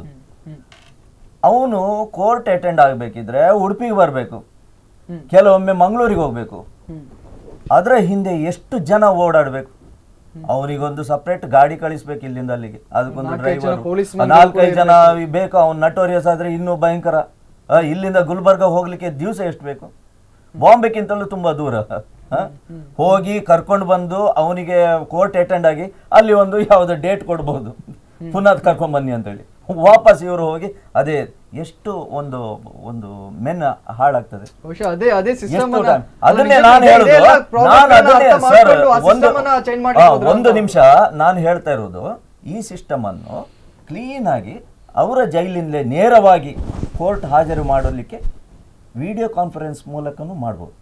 ಅವನು ಕೋರ್ಟ್ ಅಟೆಂಡ್ ಆಗಬೇಕಿದ್ರೆ ಉಡುಪಿಗೆ ಬರಬೇಕು ಕೆಲವೊಮ್ಮೆ ಮಂಗಳೂರಿಗೆ ಹೋಗಬೇಕು ಅದರ ಹಿಂದೆ ಎಷ್ಟು ಜನ ಓಡಾಡಬೇಕು ಅವನಿಗೊಂದು ಸಪ್ರೇಟ್ ಗಾಡಿ ಕಳಿಸ್ಬೇಕು ಇಲ್ಲಿಂದ ಅಲ್ಲಿಗೆ ಅದಕ್ಕೊಂದು ನಾಲ್ಕೈದು ಜನ ಡ್ರೈವರ್ policemen ಗಳು ನಾಲ್ಕೈದು ಜನ ಬೇಕು ಅವ್ನು ನಟೋರಿಯಸ್ ಆದ್ರೆ ಇನ್ನೂ ಭಯಂಕರ ಆ, ಇಲ್ಲಿಂದ ಗುಲ್ಬರ್ಗ ಹೋಗ್ಲಿಕ್ಕೆ ದಿವಸ ಎಷ್ಟು ಬೇಕು ಬಾಂಬೆಕ್ಕಿಂತಲೂ ತುಂಬಾ ದೂರ ಆ? ಹೋಗಿ ಕರ್ಕೊಂಡು ಬಂದು ಅವನಿಗೆ ಕೋರ್ಟ್ ಅಟೆಂಡ್ ಆಗಿ ಅಲ್ಲಿ ಒಂದು ಯಾವ್ದೋ ಡೇಟ್ ಕೊಡ್ಬೋದು ಪುನಃ ಕರ್ಕೊಂಡ್ ಬನ್ನಿ ಅಂತೇಳಿ ವಾಪಸ್ ಇವರು ಹೋಗಿ ಅದೇ ಎಷ್ಟು ಒಂದು ಒಂದು ಮೆನ್ ಹಾಳಾಗ್ತದೆ ಬಹುಶಃ ಅದೇ ಅದೇ ಸಿಸ್ಟಮ್ ಎಷ್ಟು time? ಅದನ್ನೇ ನಾನು ಹೇಳುದು ನಾನು ಅದನ್ನೇ ಸರ್ ಒಂದು ಆ, ಒಂದು ನಿಮಿಷ ನಾನು ಹೇಳ್ತಾ ಇರೋದು ಈ ಸಿಸ್ಟಮ್ ಅನ್ನು ಕ್ಲೀನ್ ಆಗಿ ಅವರ ಜೈಲಿಂದಲೇ ನೇರವಾಗಿ ಕೋರ್ಟ್ ಹಾಜರು ಮಾಡಲಿಕ್ಕೆ ವಿಡಿಯೋ ಕಾನ್ಫರೆನ್ಸ್ ಮೂಲಕನೂ ಮಾಡ್ಬೋದು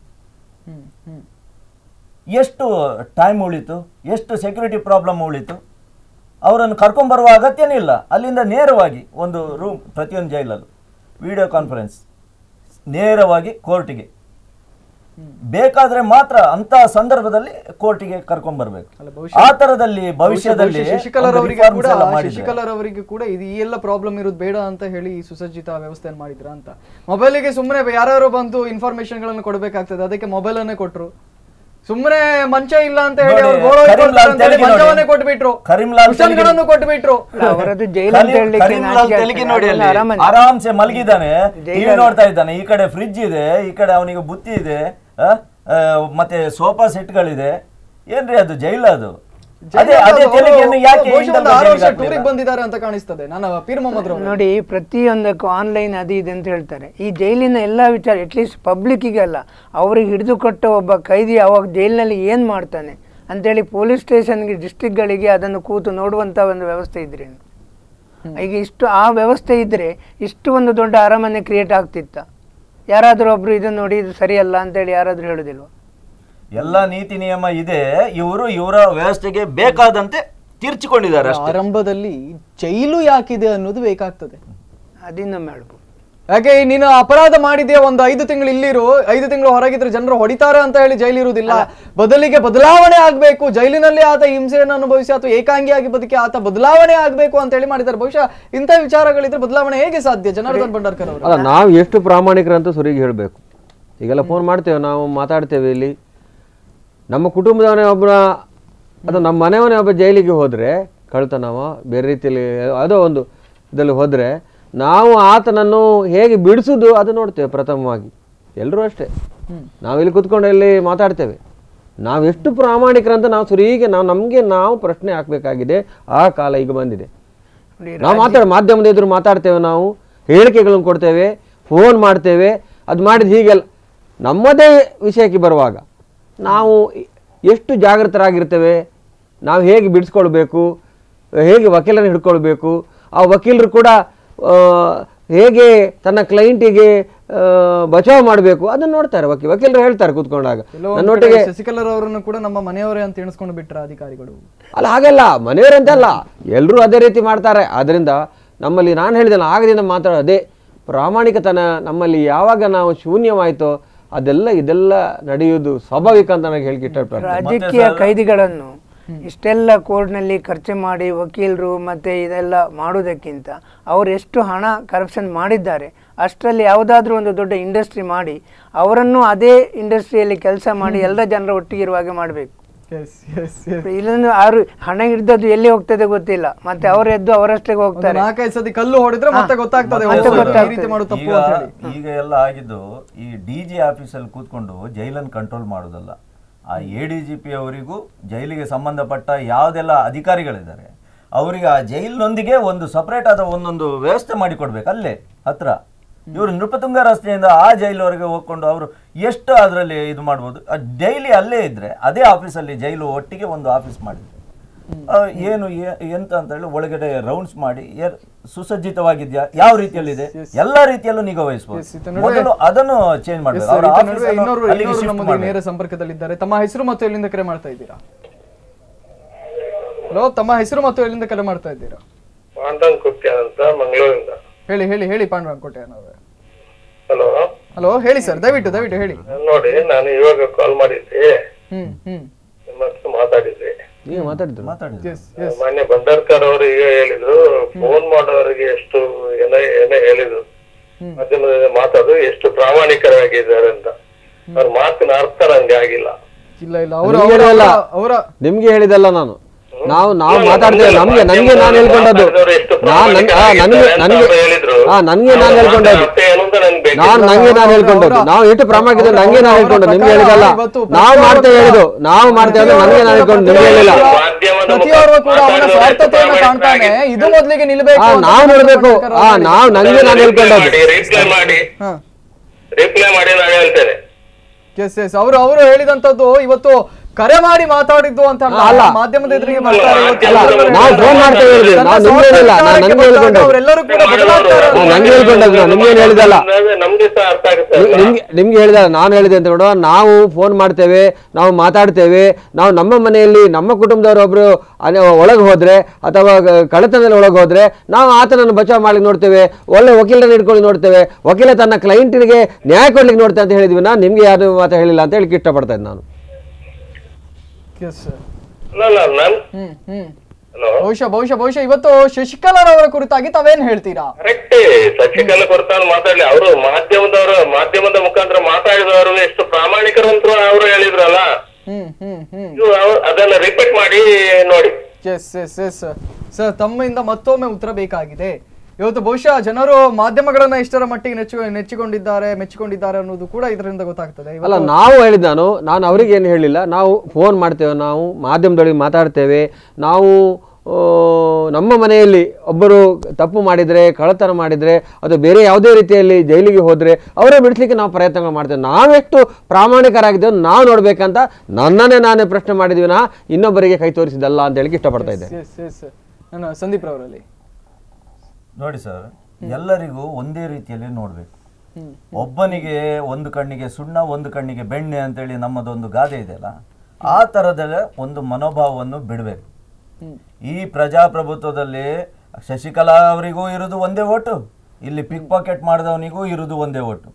ಎಷ್ಟು ಟೈಮ್ ಉಳಿತು ಎಷ್ಟು ಸೆಕ್ಯೂರಿಟಿ ಪ್ರಾಬ್ಲಮ್ ಉಳಿತು ಅವರನ್ನು ಕರ್ಕೊಂಬರುವ ಅಗತ್ಯನೇ ಇಲ್ಲ ಅಲ್ಲಿಂದ ನೇರವಾಗಿ ಒಂದು ರೂಮ್ ಪ್ರತಿಯೊಂದು ಜೈಲಲ್ಲೂ ವಿಡಿಯೋ ಕಾನ್ಫರೆನ್ಸ್ ನೇರವಾಗಿ ಕೋರ್ಟಿಗೆ ಬೇಕಾದ್ರೆ ಮಾತ್ರ ಅಂತ ಸಂದರ್ಭದಲ್ಲಿ ಕೋರ್ಟಿಗೆ ಕರ್ಕೊಂಡ್ ಬರ್ಬೇಕು ಅಲ್ಲ, ಬಹುಶಃ- ಆ ತರದಲ್ಲಿ ಭವಿಷ್ಯದಲ್ಲಿ ಶಶಿಕಲರ್ ಒಂದು ಅವರಿಗೆ reforms ಕೂಡ ಎಲ್ಲ ಮಾಡಿದ್ರೆ. ಶಶಿಕಲರ್ ಅವರಿಗೆ ಕೂಡ ಇದು ಈ ಎಲ್ಲ ಪ್ರಾಬ್ಲಮ್ ಇರೋದು ಬೇಡ ಅಂತ ಹೇಳಿ ಈ ಸುಸಜ್ಜಿತ ವ್ಯವಸ್ಥೆಯನ್ನು ಮಾಡಿದ್ರ ಅಂತ ಮೊಬೈಲಿಗೆ ಸುಮ್ಮನೆ ಯಾರ್ಯಾರು ಬಂದು ಇನ್ಫಾರ್ಮೇಶನ್ ಗಳನ್ನು ಕೊಡಬೇಕಾಗ್ತದೆ ಅದಕ್ಕೆ ಮೊಬೈಲ್ ಅನ್ನೇ ಕೊಟ್ರು ಸುಮ್ಮನೆ ಮಂಚ ಇಲ್ಲ ಅಂತ ಹೇಳಿ ನೋಡಿ, ಅವ್ರು ಗೌರವ ಕರೀಂಲಾಲ್ ಕೊಡ್ತಾರೆ ಅಂತ ಹೇಳಿ ತೆಲುಗಿ ನೋಡಿ. ಮಂಚವನ್ನೇ ಕೊಟ್ಬಿಟ್ರು ಕರೀಂಲಾಲ್ ಕುಶನ್ಗಳನ್ನು ಕೊಟ್ಬಿಟ್ರು ಅವರದ್ದು ಜೈಲು ಅಂತ ಕರೀಂ- ಹೇಳಲಿಕ್ಕೆ ಕರೀಂಲಾಲ್ ನಾಚಿಕೆ ತೆಲುಗಿ ಆಗ್ತದೆ. ನೋಡಿ ಅದೆಲ್ಲ ಅಲ್ಲಿ ಅರಮನೆ. ಆರಾಮ್ಸೆ ಮಲಗಿದ್ದಾನೆ ಟಿವಿ ಜೈಲಲ್ಲಿ. ನೋಡ್ತಾ ಇದ್ದಾನೆ ಈ ಕಡೆ ಫ್ರಿಡ್ಜ್ ಇದೆ ಈ ಕಡೆ ಅವನಿಗೆ ಬುತ್ತಿ ಇದೆ ಆ? ಆ, ಮತ್ತೆ ಸೋಫಾ ಸೆಟ್ಗಳಿದೆ ಏನ್ರಿ ಅದು ಜೈಲ ಅದು ಅದೇ ಅದೇ ತೆಲುಗಿಯನ್ನು ಯಾಕೆ ಬಹುಶಃ ಇಂದ ಒಂದು ಆರು ವರ್ಷ ಜೈಲಿಗೆ ಟೂರಿಗೆ ಹಾಕ್ಲಿಲ್ಲ? ಬಂದಿದ್ದಾರೆ ಅಂತ ಕಾಣಿಸ್ತದೆ ನಾನು ಪೀರ್ ಮೊಹಮ್ಮದ್ ರವರು ನೋಡಿ ಪ್ರತಿಯೊಂದಕ್ಕೂ ಆನ್ಲೈನ್ ಅದು ಇದೆ ಅಂತ ಹೇಳ್ತಾರೆ ಈ ಜೈಲಿನ ಎಲ್ಲ ವಿಚಾರ ಅಟ್ಲೀಸ್ಟ್ ಪಬ್ಲಿಕ್ಕಿಗೆ ಅಲ್ಲ ಅವ್ರಿಗೆ ಹಿಡಿದು ಕೊಟ್ಟ ಒಬ್ಬ ಕೈದಿ ಅವಾಗ ಜೈಲಿನಲ್ಲಿ ಏನು ಮಾಡ್ತಾನೆ ಅಂತೇಳಿ ಪೊಲೀಸ್ ಸ್ಟೇಷನ್ಗೆ ಡಿಸ್ಟಿಕ್ಗಳಿಗೆ ಅದನ್ನು ಕೂತು ನೋಡುವಂಥ ಒಂದು ವ್ಯವಸ್ಥೆ ಇದ್ರೆ ಈಗ ಇಷ್ಟು ಆ ವ್ಯವಸ್ಥೆ ಇದ್ದರೆ ಇಷ್ಟು ಒಂದು ದೊಡ್ಡ ಅರಮನೆ ಕ್ರಿಯೇಟ್ ಆಗ್ತಿತ್ತ ಯಾರಾದರೂ ಒಬ್ರು ಇದನ್ನು ನೋಡಿ ಇದು ಸರಿಯಲ್ಲ ಅಂತೇಳಿ ಯಾರಾದರೂ ಹೇಳೋದಿಲ್ವ ಎಲ್ಲ ನೀತಿ ನಿಯಮ ಇದೆ ಇವರು ಇವರ ವ್ಯವಸ್ಥೆಗೆ ಬೇಕಾದಂತೆ ತೀರ್ಚಿಕೊಂಡಿದ್ದಾರೆ ಅಷ್ಟೇ ಆರಂಭದಲ್ಲಿ ಜೈಲು ಯಾಕಿದೆ ಅನ್ನೋದು ಬೇಕಾಗ್ತದೆ ಅದಿನ್ನೊಮ್ಮೆ ಹೇಳ್ಬೋದು ಯಾಕೆ ಈ ನೀನು ಅಪರಾಧ ಮಾಡಿದ್ಯಾ ಒಂದು ಐದು ತಿಂಗಳು ಇಲ್ಲಿರು ಐದು ತಿಂಗಳು ಹೊರಗಿದ್ರೆ ಜನರು ಹೊಡಿತಾರೆ ಅಂತ ಹೇಳಿ ಜೈಲಿರುವುದಿಲ್ಲ ಬದಲಿಗೆ ಬದಲಾವಣೆ ಆಗ್ಬೇಕು ಜೈಲಿನಲ್ಲಿ ಆತ ಹಿಂಸೆಯನ್ನು ಅನುಭವಿಸಿ ಅಥವಾ ಏಕಾಂಗಿಯಾಗಿ ಬದುಕಿ ಆತ ಬದಲಾವಣೆ ಆಗ್ಬೇಕು ಅಂತ ಹೇಳಿ ಮಾಡಿದ್ದಾರೆ ಬಹುಶಃ ಇಂಥ ವಿಚಾರಗಳಿದ್ರೆ ಬದಲಾವಣೆ ಹೇಗೆ ಸಾಧ್ಯ ಜನಾರ್ದನ್ ಭಂಡಾರ್ಕರ್ ಅವರು ಅಲ್ಲ ನಾವು ಎಷ್ಟು ಪ್ರಾಮಾಣಿಕರಂತ ಸುರಿಗೆ ಹೇಳಬೇಕು ಈಗೆಲ್ಲ ಫೋನ್ ಮಾಡ್ತೇವೆ ನಾವು ಮಾತಾಡ್ತೇವೆ ಇಲ್ಲಿ ನಮ್ಮ ಕುಟುಂಬದವನೇ ಒಬ್ಬ ಅಥವಾ ನಮ್ಮ ಮನೆಯವನೇ ಒಬ್ಬ ಜೈಲಿಗೆ ಹೋದರೆ ಕಳ್ತನವ ಬೇರೆ ರೀತಿಯಲ್ಲಿ ಅದೋ ಒಂದು ಇದರಲ್ಲಿ ಹೋದರೆ ನಾವು ಆತನನ್ನು ಹೇಗೆ ಬಿಡಿಸೋದು ಅದು ನೋಡ್ತೇವೆ ಪ್ರಥಮವಾಗಿ ಎಲ್ಲರೂ ಅಷ್ಟೇ ನಾವಿಲ್ಲಿ ಕುತ್ಕೊಂಡು ಇಲ್ಲಿ ಮಾತಾಡ್ತೇವೆ ನಾವೆಷ್ಟು ಪ್ರಾಮಾಣಿಕರಂತ ನಾವು ಸುರಿಗೆ ನಾವು ನಮಗೆ ನಾವು ಪ್ರಶ್ನೆ ಹಾಕಬೇಕಾಗಿದೆ ಆ ಕಾಲ ಈಗ ಬಂದಿದೆ ನೋಡಿ, ನಾವು ಮಾತಾಡ ಮಾಧ್ಯಮದ ಎದುರು ಮಾತಾಡ್ತೇವೆ ನಾವು ಹೇಳಿಕೆಗಳನ್ನು ಕೊಡ್ತೇವೆ ಫೋನ್ ಮಾಡ್ತೇವೆ ಅದು ಮಾಡಿದ ಹೀಗೆಲ್ಲ ನಮ್ಮದೇ ವಿಷಯಕ್ಕೆ ಬರುವಾಗ ನಾವು ಎಷ್ಟು ಜಾಗೃತರಾಗಿರ್ತೇವೆ ನಾವು ಹೇಗೆ ಬಿಡಿಸ್ಕೊಳ್ಬೇಕು ಹೇಗೆ ವಕೀಲರನ್ನು ಹಿಡ್ಕೊಳ್ಬೇಕು ಆ ವಕೀಲರು ಕೂಡ ಆ, ಹೇಗೆ ತನ್ನ ಕ್ಲೈಂಟಿಗೆ ಬಚಾವ್ ಮಾಡಬೇಕು ಅದನ್ನು ನೋಡ್ತಾರೆ ವಕೀಲ ವಕೀಲರು ಹೇಳ್ತಾರೆ ಕೂತ್ಕೊಂಡಾಗ ನನ್ನೊಟ್ಟಿಗೆ ಶಶಿಕಲರ್ ಅವರನ್ನು ಕೂಡ ನಮ್ಮ ಮನೆಯವರೇ ಅಂತ ಎಣಿಸ್ಕೊಂಡು ಬಿಟ್ರ ಅಧಿಕಾರಿಗಳು ಅಲ್ಲ ಹಾಗೆಲ್ಲ ಮನೆಯವರಂತಲ್ಲ ಎಲ್ಲರೂ ಅದೇ ರೀತಿ ಮಾಡ್ತಾರೆ ಆದ್ದರಿಂದ ನಮ್ಮಲ್ಲಿ ನಾನು ಹೇಳಿದೆಲ್ಲ ಆಗದಿಂದ ಮಾತ್ರ ಅದೇ ಪ್ರಾಮಾಣಿಕತನ ನಮ್ಮಲ್ಲಿ ಯಾವಾಗ ನಾವು ಶೂನ್ಯವಾಯಿತೋ ಅದೆಲ್ಲ ಇದೆಲ್ಲ ನಡೆಯುವುದು ಸ್ವಾಭಾವಿಕ ಅಂತ ನನಗೆ ಹೇಳಿಕೆ ಇಷ್ಟಪಡ್ತಾರೆ ರಾಜಕೀಯ ಕೈದಿಗಳನ್ನು ಇಷ್ಟೆಲ್ಲ ಕೋರ್ಟ್ನಲ್ಲಿ ಖರ್ಚು ಮಾಡಿ ವಕೀಲರು ಮತ್ತೆ ಇದೆಲ್ಲ ಮಾಡುವುದಕ್ಕಿಂತ ಅವರು ಎಷ್ಟು ಹಣ ಕರಪ್ಷನ್ ಮಾಡಿದ್ದಾರೆ ಅಷ್ಟರಲ್ಲಿ ಯಾವುದಾದ್ರೂ ಒಂದು ದೊಡ್ಡ ಇಂಡಸ್ಟ್ರಿ ಮಾಡಿ ಅವರನ್ನು ಅದೇ ಇಂಡಸ್ಟ್ರಿಯಲ್ಲಿ ಕೆಲಸ ಮಾಡಿ ಎಲ್ಲ ಜನರ ಒಟ್ಟಿಗೆ ಇರುವ ಹಾಗೆ ಮಾಡಬೇಕು ಇಲ್ಲಂದ್ರೆ ಅವರು ಹಣ ಹಿಡಿದದ್ದು ಎಲ್ಲಿ ಹೋಗ್ತದೆ ಗೊತ್ತಿಲ್ಲ ಮತ್ತೆ ಅವರು ಎದ್ದು ಅವರಷ್ಟೇ ಹೋಗ್ತಾರೆ ನಾಲ್ಕೈದು ಸತಿ ಕಲ್ಲು ಹೊಡೆದ್ರೆ ಮತ್ತೆ ಗೊತ್ತಾಗ್ತದೆ ಮತ್ತೆ ಓ, ಗೊತ್ತಾಗ್ತದೆ. ಈ ರೀತಿ ಮಾಡೋದು ತಪ್ಪು ಈಗ ಅಂತ ಹೇಳಿ ಈಗ ಎಲ್ಲ ಆಗಿದ್ದು ಈ ಡಿ ಜಿ ಆಫೀಸಲ್ಲಿ ಕೂತ್ಕೊಂಡು ಜೈಲನ್ನು ಕಂಟ್ರೋಲ್ ಮಾಡೋದಲ್ಲ ಆ ಎ ಡಿ ಜಿ ಪಿ ಅವರಿಗೂ ಜೈಲಿಗೆ ಸಂಬಂಧಪಟ್ಟ ಯಾವುದೆಲ್ಲ ಅಧಿಕಾರಿಗಳಿದ್ದಾರೆ ಅವರಿಗೆ ಆ ಜೈಲಿನೊಂದಿಗೆ ಒಂದು ಸಪರೇಟ್ ಆದ ಒಂದೊಂದು ವ್ಯವಸ್ಥೆ ಮಾಡಿಕೊಡ್ಬೇಕು ಅಲ್ಲೇ ಹತ್ರ ಇವರು ನೃಪತುಂಗ ರಸ್ತೆಯಿಂದ ಆ ಜೈಲವರೆಗೆ ಹೋಗ್ಕೊಂಡು ಅವರು ಎಷ್ಟು ಅದರಲ್ಲಿ ಇದು ಮಾಡ್ಬೋದು ಡೈಲಿ ಅಲ್ಲೇ ಇದ್ರೆ ಅದೇ ಆಫೀಸಲ್ಲಿ ಜೈಲು ಒಟ್ಟಿಗೆ ಒಂದು ಆಫೀಸ್ ಮಾಡಿದ್ರು ಆ, ಏನು ಏ- ಎಂತ ಅಂತ ಹೇಳಿ ಒಳಗಡೆ ರೌಂಡ್ಸ್ ಮಾಡಿ ಏರ್- ಸುಸಜ್ಜಿತವಾಗಿದ್ಯಾ ಯಾವ ರೀತಿಯಲ್ಲಿದೆ ಎಲ್ಲಾ ರೀತಿಯಲ್ಲೂ ನಿಗಾ ವಹಿಸಬಹುದು ಮೊದಲು ಅದನ್ನು ಚೇಂಜ್ ಮಾಡಬೇಕು ಅವರ ಈತ office ನಡುವೆ ಅನ್ನು ಇನ್ನೊಬ್ರು ಅಲ್ಲಿಗೆ ಇನ್ನೊಬ್ರು shift ನಮ್ಮೊಂದಿಗೆ ಮಾಡ್ಬೇಕು. ನೇರ ಸಂಪರ್ಕದಲ್ಲಿದ್ದಾರೆ ತಮ್ಮ ಹೆಸರು ಮತ್ತು ಎಲ್ಲಿಂದ ಕರೆ ಮಾಡ್ತಾ ಇದ್ದೀರಾ ಹಲೋ ತಮ್ಮ ಹೆಸರು ಮತ್ತು ಎಲ್ಲಿಂದ ಕರೆ ಮಾಡ್ತಾ ಇದ್ದೀರಾ ಪಾಂಡನ್ ಕುಟ್ಟಿ ಅಂತ ಮಂಗಳೂರಿಂದ ಹೇಳಿ ಹೇಳಿ ಹೇಳಿ ಪಾಂಡುರಂಗ ಕೋಟೆ ಅನ್ನೋರು ಹಲೋ ಹಲೋ ಹೇಳಿ ಸರ್ ದಯವಿಟ್ಟು ದಯವಿಟ್ಟು ಹೇಳಿ ನೋಡಿ ನಾನು ಇವಾಗ ಕಾಲ್ ಮಾಡಿದ್ದೆ ಹ್ಮ್ ಹ್ಮ್ ನಿಮ್ಮ ಹತ್ರ ಮಾತಾಡಿದ್ದೆ ನೀವು ಮಾತಾಡಿದ್ರು ಮಾತಾಡಿದ್ರು ಎಸ್ ಎಸ್ ಮಾನ್ಯ ಭಂಡಾರ್ಕರ್ ಅವರು ಈಗ ಹೇಳಿದ್ರು ಫೋನ್ ಮಾಡೋರಿಗೆ ಎಷ್ಟು ಏನ ಏನೇ ಹೇಳಿದ್ರು ಮಾಧ್ಯಮದಲ್ಲಿ ಮಾತಾಡೋದು ಎಷ್ಟು ಪ್ರಾಮಾಣಿಕರಾಗಿದ್ದಾರೆ ಅಂತ ಅವ್ರ ಮಾತಿನ ಅರ್ಥ ನಂಗೆ ಆಗಿಲ್ಲ ಇಲ್ಲ ಇಲ್ಲ ಅವರು ನಿಮ್ಗೆ ಹೇಳಲ್ಲ. ಅವರ ನಿಮ್ಗೆ ಹೇಳಿದಲ್ಲ ನಾನು ನಾವು ನಾವು ಮಾತಾಡ್ತೇವೆ ನಮ್ಗೆ ನನ್ಗೆ ನಾನು ಹೇಳ್ಕೊಂಡದ್ದು ನಾನ್ ನನ್- ಆ, ನನ್ಗೆ ನನ್ಗೆ ಹಾ ನನ್ಗೆ ನಾನು ಹೇಳ್ಕೊಂಡದ್ದು ಅರ್ಥ ಏನು ಅಂತ ನನ್ಗೆ ಬೇಕು ನಾನ್ ನಂಗೆ ನಾನು ಹೇಳ್ಕೊಂಡದ್ದು ನಾವು ಎಷ್ಟು ಪ್ರಾಮಾಣಿಕ ನಂಗೆ ನಾನು ಹೇಳ್ಕೊಂಡು ನಿಮ್ಗೆ ಹೇಳಿದಲ್ಲ ನಾವು ಮಾಡ್ತೇವೆ ಹೇಳಿದ್ದು ನಾವು ಮಾಡ್ತೇವೆ ಅಂದ್ರೆ ನನಗೆ ನಾನು ಹೇಳ್ಕೊಂಡು ನಿಮ್ಗೆ ಹೇಳಿಲ್ಲ ಮಾಧ್ಯಮದ ಪ್ರತಿಯೊಬ್ಬರು ಕೂಡ ಅವನ ಮಾತಾಡುವವರು ಸ್ವಾರ್ಥತೆಯನ್ನು ಕಾಣ್ತಾನೆ ಇದು ಮೊದಲಿಗೆ ನಿಲ್ಬೇಕು ಆ, ಅಂತ ನಾವು ನೋಡ್ಬೇಕು ಆ ನಾವು ನನಗೆ ನಾನು ಹೇಳ್ಕೊಂಡದ್ದು ರಿಪ್ಲೈ ಮಾಡಿ ಹಾ ರಿಪ್ಲೈ ಮಾಡಿ ನಾನು ಹೇಳ್ತೇನೆ ಎಸ್ ಎಸ್ ಅವರು ಅವರು ಹೇಳಿದಂತದ್ದು ಇವತ್ತು ಕರೆ ಮಾಡಿ ಮಾತಾಡಿದ್ದು ಅಂತ ಅಲ್ಲ. ಅಲ್ಲ. ಮಾಧ್ಯಮದ ಎದುರಿಗೆ ಬರ್ತಾರೆ ಇವತ್ತು ಅಲ್ಲ, ಎಲ್ಲರೂ ನಾವು ಹೇಳ್ತಾರೆ. ಫೋನ್ ಮಾಡ್ತೇವೆ ಹೇಳಿದ್ವಿ. ತನ್ನ ನಾವು ನಿಮ್ಗೆ ಹೇಳಿಲ್ಲ. ನಾನು ಸ್ವಾರ್ಥಕ್ಕೆ ನನಗೆ ಹೇಳ್ಕೊಂಡೆ. ಅವರೆಲ್ಲರೂ ಕೂಡ ಬದಲಾಗ್ತಾರೆ ಹಾ, ನಂಗೆ ಹೇಳ್ಕೊಂಡದ್ದು ನಾನು ನಿಮ್ಗೇನು ಹೇಳಿದಲ್ಲ ನಮ್ಗೆ ಸಹ ಅರ್ಥ ಆಗುತ್ತೆ ನಿ- ನಿಮ್ಗೆ ನಿಮ್ಗೆ ಹೇಳಿದ ನಾನು ಹೇಳಿದೆ ಅಂತ ನೋಡುವ ನಾವು ಫೋನ್ ಮಾಡ್ತೇವೆ ನಾವು ಮಾತಾಡ್ತೇವೆ ನಾವು ನಮ್ಮ ಮನೆಯಲ್ಲಿ ನಮ್ಮ ಕುಟುಂಬದವರು ಒಬ್ರು ಒಳಗೆ ಹೋದ್ರೆ ಅಥವಾ ಗ- ಕಳ್ಳತನದಲ್ಲಿ ಒಳಗೆ ಹೋದ್ರೆ ನಾವು ಆತನನ್ನು ಬಚಾವ್ ಮಾಡ್ಲಿಕ್ಕೆ ನೋಡ್ತೇವೆ ಒಳ್ಳೆ ವಕೀಲರನ್ನು ಇಟ್ಕೊಂಡು ನೋಡ್ತೇವೆ ವಕೀಲ ತನ್ನ ಕ್ಲೈಂಟಿಗೆ ನ್ಯಾಯ ಕೊಡ್ಲಿಕ್ಕೆ ನೋಡ್ತೇವೆ ಅಂತ ಹೇಳಿದ್ವಿ ನಾನು ನಿಮ್ಗೆ ಯಾರು ಮಾತು ಹೇಳಿಲ್ಲ ಅಂತ ಹೇಳಿ ಇಷ್ಟಪಡ್ತಾ ಇದ್ದೆ ನಾನು Yes, sir. ಅಲ್ಲ ಅಲ್ಲ ನನ್ ಹ್ಮ್ ಹ್ಮ್ ಹಲೋ ಬಹುಶಃ ಬಹುಶಃ ಬಹುಶಃ ಇವತ್ತು ಶಶಿಕಲಾರ್ ಅವರ ಕುರಿತಾಗಿ ತಾವೇನ್ ಹೇಳ್ತೀರಾ ಕರೆಕ್ಟ್ ಸಚಿಕಲ್ಲ ಕೊಡ್ತಾನೆ ಮಾತಾಡ್ಲಿ ಅವರು ಮಾಧ್ಯಮದವರು ಮಾಧ್ಯಮದ ಮುಖಾಂತರ ಮಾತಾಡಿದವರು ಎಷ್ಟು ಪ್ರಾಮಾಣಿಕರು ಅಂತ ಅವರು ಹೇಳಿದ್ರಲ್ಲ ಹ್ಮ್ ಹ್ಮ್ ಹ್ಮ್ ಇದು ಅವ್ರು ಅದನ್ನ ರಿಪೀಟ್ ಮಾಡಿ ನೋಡಿ ಎಸ್ ಎಸ್ ಎಸ್ ಸರ್ ತಮ್ಮಿಂದ ಮತ್ತೊಮ್ಮೆ ಉತ್ತರ ಬೇಕಾಗಿದೆ ಇವತ್ತು ಬಹುಶಃ ಜನರು ಮಾಧ್ಯಮಗಳನ್ನ ಇಷ್ಟರ ಮಟ್ಟಿಗೆ ನೆಚ್ಚು ನೆಚ್ಚಿಕೊಂಡಿದ್ದಾರೆ ಮೆಚ್ಚಿಕೊಂಡಿದ್ದಾರೆ ಅನ್ನೋದು ಕೂಡ ಇದರಿಂದ ಗೊತ್ತಾಗ್ತದೆ ಇವತ್ತು ಅಲ್ಲ ನಾವು ಹೇಳಿದ್ ನಾನು ನಾನು ಅವರಿಗೆ ಏನು ಹೇಳಿಲ್ಲ ನಾವು ಫೋನ್ ಮಾಡ್ತೇವೆ ನಾವು ಮಾಧ್ಯಮದೊಳಗೆ ಮಾತಾಡ್ತೇವೆ ನಾವು ಆ, ನಮ್ಮ ಮನೆಯಲ್ಲಿ ಒಬ್ಬರು ತಪ್ಪು ಮಾಡಿದರೆ ಕಳ್ಳತನ ಮಾಡಿದರೆ ಅದು ಬೇರೆ ಯಾವುದೇ ರೀತಿಯಲ್ಲಿ ಜೈಲಿಗೆ ಹೋದರೆ ಅವರೇ ಬಿಡಿಸ್ಲಿಕ್ಕೆ ನಾವು ಪ್ರಯತ್ನಗಳು ಮಾಡ್ತೇವೆ ನಾವೆಷ್ಟು ಪ್ರಾಮಾಣಿಕರಾಗಿದ್ದೇವೆ ನಾವು ನೋಡ್ಬೇಕಂತ ನನ್ನನ್ನೇ ನಾನೇ ಪ್ರಶ್ನೆ ಮಾಡಿದ್ವಿ ನಾ ಇನ್ನೊಬ್ಬರಿಗೆ ಕೈ ತೋರಿಸಿದಲ್ಲ ಅಂತ ಹೇಳಿ ಇಷ್ಟಪಡ್ತಾ ಇದ್ದೆ ಎಸ್ ಎಸ್ ನಾನು ಸಂದೀಪ್ ರವರಲ್ಲಿ ನೋಡಿ ಸರ್ ಎಲ್ಲರಿಗೂ ಒಂದೇ ರೀತಿಯಲ್ಲಿ ನೋಡ್ಬೇಕು ಒಬ್ಬನಿಗೆ ಒಂದು ಕಣ್ಣಿಗೆ ಸುಣ್ಣ ಒಂದು ಕಣ್ಣಿಗೆ ಬೆಣ್ಣೆ ಅಂತೇಳಿ ನಮ್ಮದೊಂದು ಗಾದೆ ಇದೆಯಲ್ಲ ಆ ಥರದ ಒಂದು ಮನೋಭಾವವನ್ನು ಬಿಡಬೇಕು ಈ ಪ್ರಜಾಪ್ರಭುತ್ವದಲ್ಲಿ ಶಶಿಕಲಾ ಅವರಿಗೂ ಇರೋದು ಒಂದೇ ಓಟು ಇಲ್ಲಿ ಪಿಕ್ ಪಾಕೆಟ್ ಮಾಡಿದವನಿಗೂ ಇರುವುದು ಒಂದೇ ಓಟು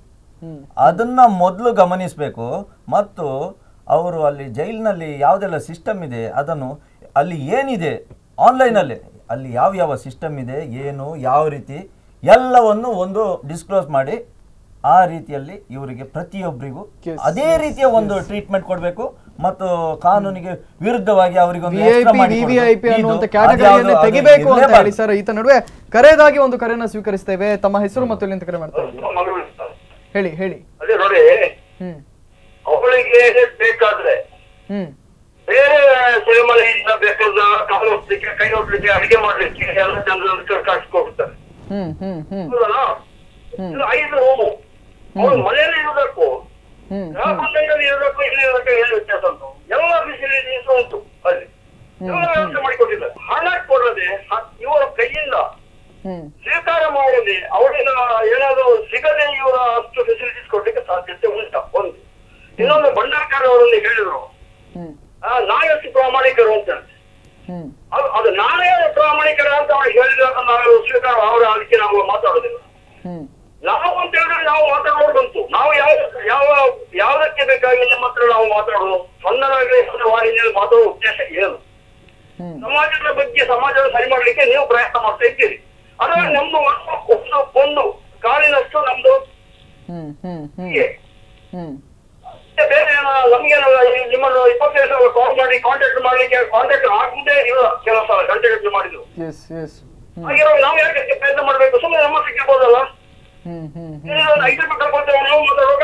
ಅದನ್ನ ಮೊದಲು ಗಮನಿಸಬೇಕು ಮತ್ತು ಅವರು ಅಲ್ಲಿ ಜೈಲಿನಲ್ಲಿ ಯಾವುದೆಲ್ಲ ಸಿಸ್ಟಮ್ ಇದೆ ಅದನ್ನು ಅಲ್ಲಿ ಏನಿದೆ ಆನ್ಲೈನಲ್ಲಿ ಅಲ್ಲಿ ಯಾವ ಯಾವ ಸಿಸ್ಟಮ್ ಇದೆ ಏನು ಯಾವ ರೀತಿ ಎಲ್ಲವನ್ನು ಒಂದು ಡಿಸ್ಕ್ಲೋಸ್ ಮಾಡಿ ಆ ರೀತಿಯಲ್ಲಿ ಇವರಿಗೆ ಪ್ರತಿಯೊಬ್ಬರಿಗೂ ಅದೇ ರೀತಿಯ ಒಂದು ಟ್ರೀಟ್ಮೆಂಟ್ ಕೊಡಬೇಕು ಮತ್ತು ಕಾನೂನಿಗೆ ವಿರುದ್ಧವಾಗಿ ಅವರಿಗೆ ಒಂದು extra ವಿಐಪಿ ಮಾಡಿ ಕೊಡ್ಬೇಕು. ವಿವಿಐಪಿ ಇದು ಅನ್ನುವಂತ ಅದ್ಯಾವ್ದು ಕ್ಯಾಟಗರಿಯನ್ನು ಅದು ತೆಗಿಬೇಕು ಅಂತ ಇರ್ಲೇಬಾರ್ದು. ಹೇಳಿ ಸರ್ ಈತ ನಡುವೆ ಕರೆಯದಾಗಿ ಒಂದು ಕರೆಯನ್ನ ಸ್ವೀಕರಿಸ್ತೇವೆ ತಮ್ಮ ಹೆಸರು ಮತ್ತು ಎಲ್ಲಿಂದ ಕರೆ ಮಾಡ್ತಾ ಇದ್ದೀವಿ ಮಗಳು ಹೇಳಿ ಹೇಳಿ ಅದೇ ನೋಡಿ ಹ್ಮ್ ಅವಳಿಗೆ ಬೇಕಾದ್ರೆ ಹ್ಮ್ ಬೇರೆ ಸಿನಿಮಾಲಿಂದ ಬೇಕಾದ ಕಾಲು ಹೊತ್ತಲಿಕ್ಕೆ ಕೈ ಹೊತ್ತಲಿಕ್ಕೆ ಅಡಿಗೆ ಮಾಡ್ಲಿಕ್ಕೆ ಎಲ್ಲ ಜನರ ಕಳ್ಸಿಕೊಡ್ತಾರೆ ಹ್ಮ್ ಹ್ಮ್ ಹ್ಮ್ ಹೌದಲ್ಲ ಇದು ಐದು ರೂಮು ಅವಳು ಮನೆಯಲ್ಲಿ ಇರಬೇಕು ಹ್ಮ್ ಯಾವ ಮನೆಯಲ್ಲಿ ಇರಬೇಕು ಇಲ್ಲಿ ಇರಬೇಕು ಏನು ವ್ಯತ್ಯಾಸ ಉಂಟು ಎಲ್ಲ ಫೆಸಿಲಿಟೀಸ್ ಉಂಟು ಅಲ್ಲಿ ಎಲ್ಲ ವ್ಯವಸ್ಥೆ ಮಾಡಿಕೊಟ್ಟಿದ್ದಾರೆ ಹಣ ಕೊಡದೆ ಹ- ಇವರ ಕೈಯಿಂದ ಹ್ಮ್ ಸ್ವೀಕಾರ ಮಾಡದೆ ಅವಳಿಗೆ ಏನಾದ್ರು ಸಿಗದೆ ಇವರ ಅಷ್ಟು ಫೆಸಿಲಿಟೀಸ್ ಕೊಡ್ಲಿಕ್ಕೆ ಸಾಧ್ಯತೆ ಉಂಟಾ ಒಂದು ಇನ್ನೊಂದು ಭಂಡಾರಕಾರ ಅವರಲ್ಲಿ ಹೇಳಿದ್ರು ಹ್ಮ್ ಆ, ನಾವೆಷ್ಟು ಪ್ರಾಮಾಣಿಕರು ಅಂತ ಹ್ಮ್ ಅದು ಅದು ನಾವೇ ಪ್ರಾಮಾಣಿಕರ ಅಂತ ಅವ್ರು ಹೇಳಿದಾಗ ನಾವು ಸ್ವೀಕಾರ ಅವರ ಅದಕ್ಕೆ ನಾವು ಮಾತಾಡೋದಿಲ್ಲ ಹ್ಮ್ ನಾವು ಅಂತ ಹೇಳಿದ್ರೆ ನಾವು ಮಾತಾಡೋದು ಬಂತು ನಾವು ಯಾವ ಯಾವ ಯಾವುದಕ್ಕೆ ಬೇಕಾಗಿ ನಮ್ಮ ಹತ್ರ ನಾವು ಮಾತಾಡೋದು ಸಣ್ಣದಾಗಲಿ ಸಣ್ಣ ವಾಹಿನಿಯಲ್ಲಿ ಮಾತಾಡೋ ಉದ್ದೇಶ ಏನು ಹ್ಮ್. ಸಮಾಜದ ಬಗ್ಗೆ ಸಮಾಜದ ಸರಿ ಮಾಡ್ಲಿಕ್ಕೆ ನೀವು ಪ್ರಯತ್ನ ಮಾಡ್ತಾ ಇದ್ದೀರಿ ಅದ್ರ ನಮ್ದು ಒಂದು ಒಂದು ಒಂದು ಕಾಲಿನಷ್ಟು ನಮ್ದು ಹ್ಮ್ ಹ್ಮ್ ಹ್ಮ್ ಹೀಗೆ. ಹ್ಮ್ ಮತ್ತೆ ಬೇರೆ ಏನೋ ನಮ್ಗೇನಲ್ಲ ಈ ನಿಮ್ಮನ್ನು ಇಪ್ಪತ್ತೈದು ಸಾವಿರ ಕಾಲ್ ಮಾಡಿ ಕಾಂಟ್ಯಾಕ್ಟ್ ಮಾಡ್ಲಿಕ್ಕೆ ಕಾಂಟ್ಯಾಕ್ಟ್ ಆಗುದೇ ಇಲ್ಲ ಕೆಲವು ಸಲ ಗಂಟೆ ಗಂಟೆ ಮಾಡಿದ್ರು ಎಸ್ ಎಸ್ ಹ್ಮ್ ಹಾಗಿರೋ ನಾವು ಯಾಕೆ ಪ್ರಯತ್ನ ಮಾಡ್ಬೇಕು ಸುಮ್ಮನೆ ನಮ್ಮ ಸಿಕ್ಕಿರ್ಬೋದಲ್ಲ ಹ್ಮ್ ಹ್ಮ್ ಹ್ಮ್ ಏನಾದ್ರು ಒಂದು ಐದು ರೂಪಾಯಿ ಕಳ್ಕೊಳ್ತೇವೆ ನಾವು ಮಾತಾಡುವಾಗ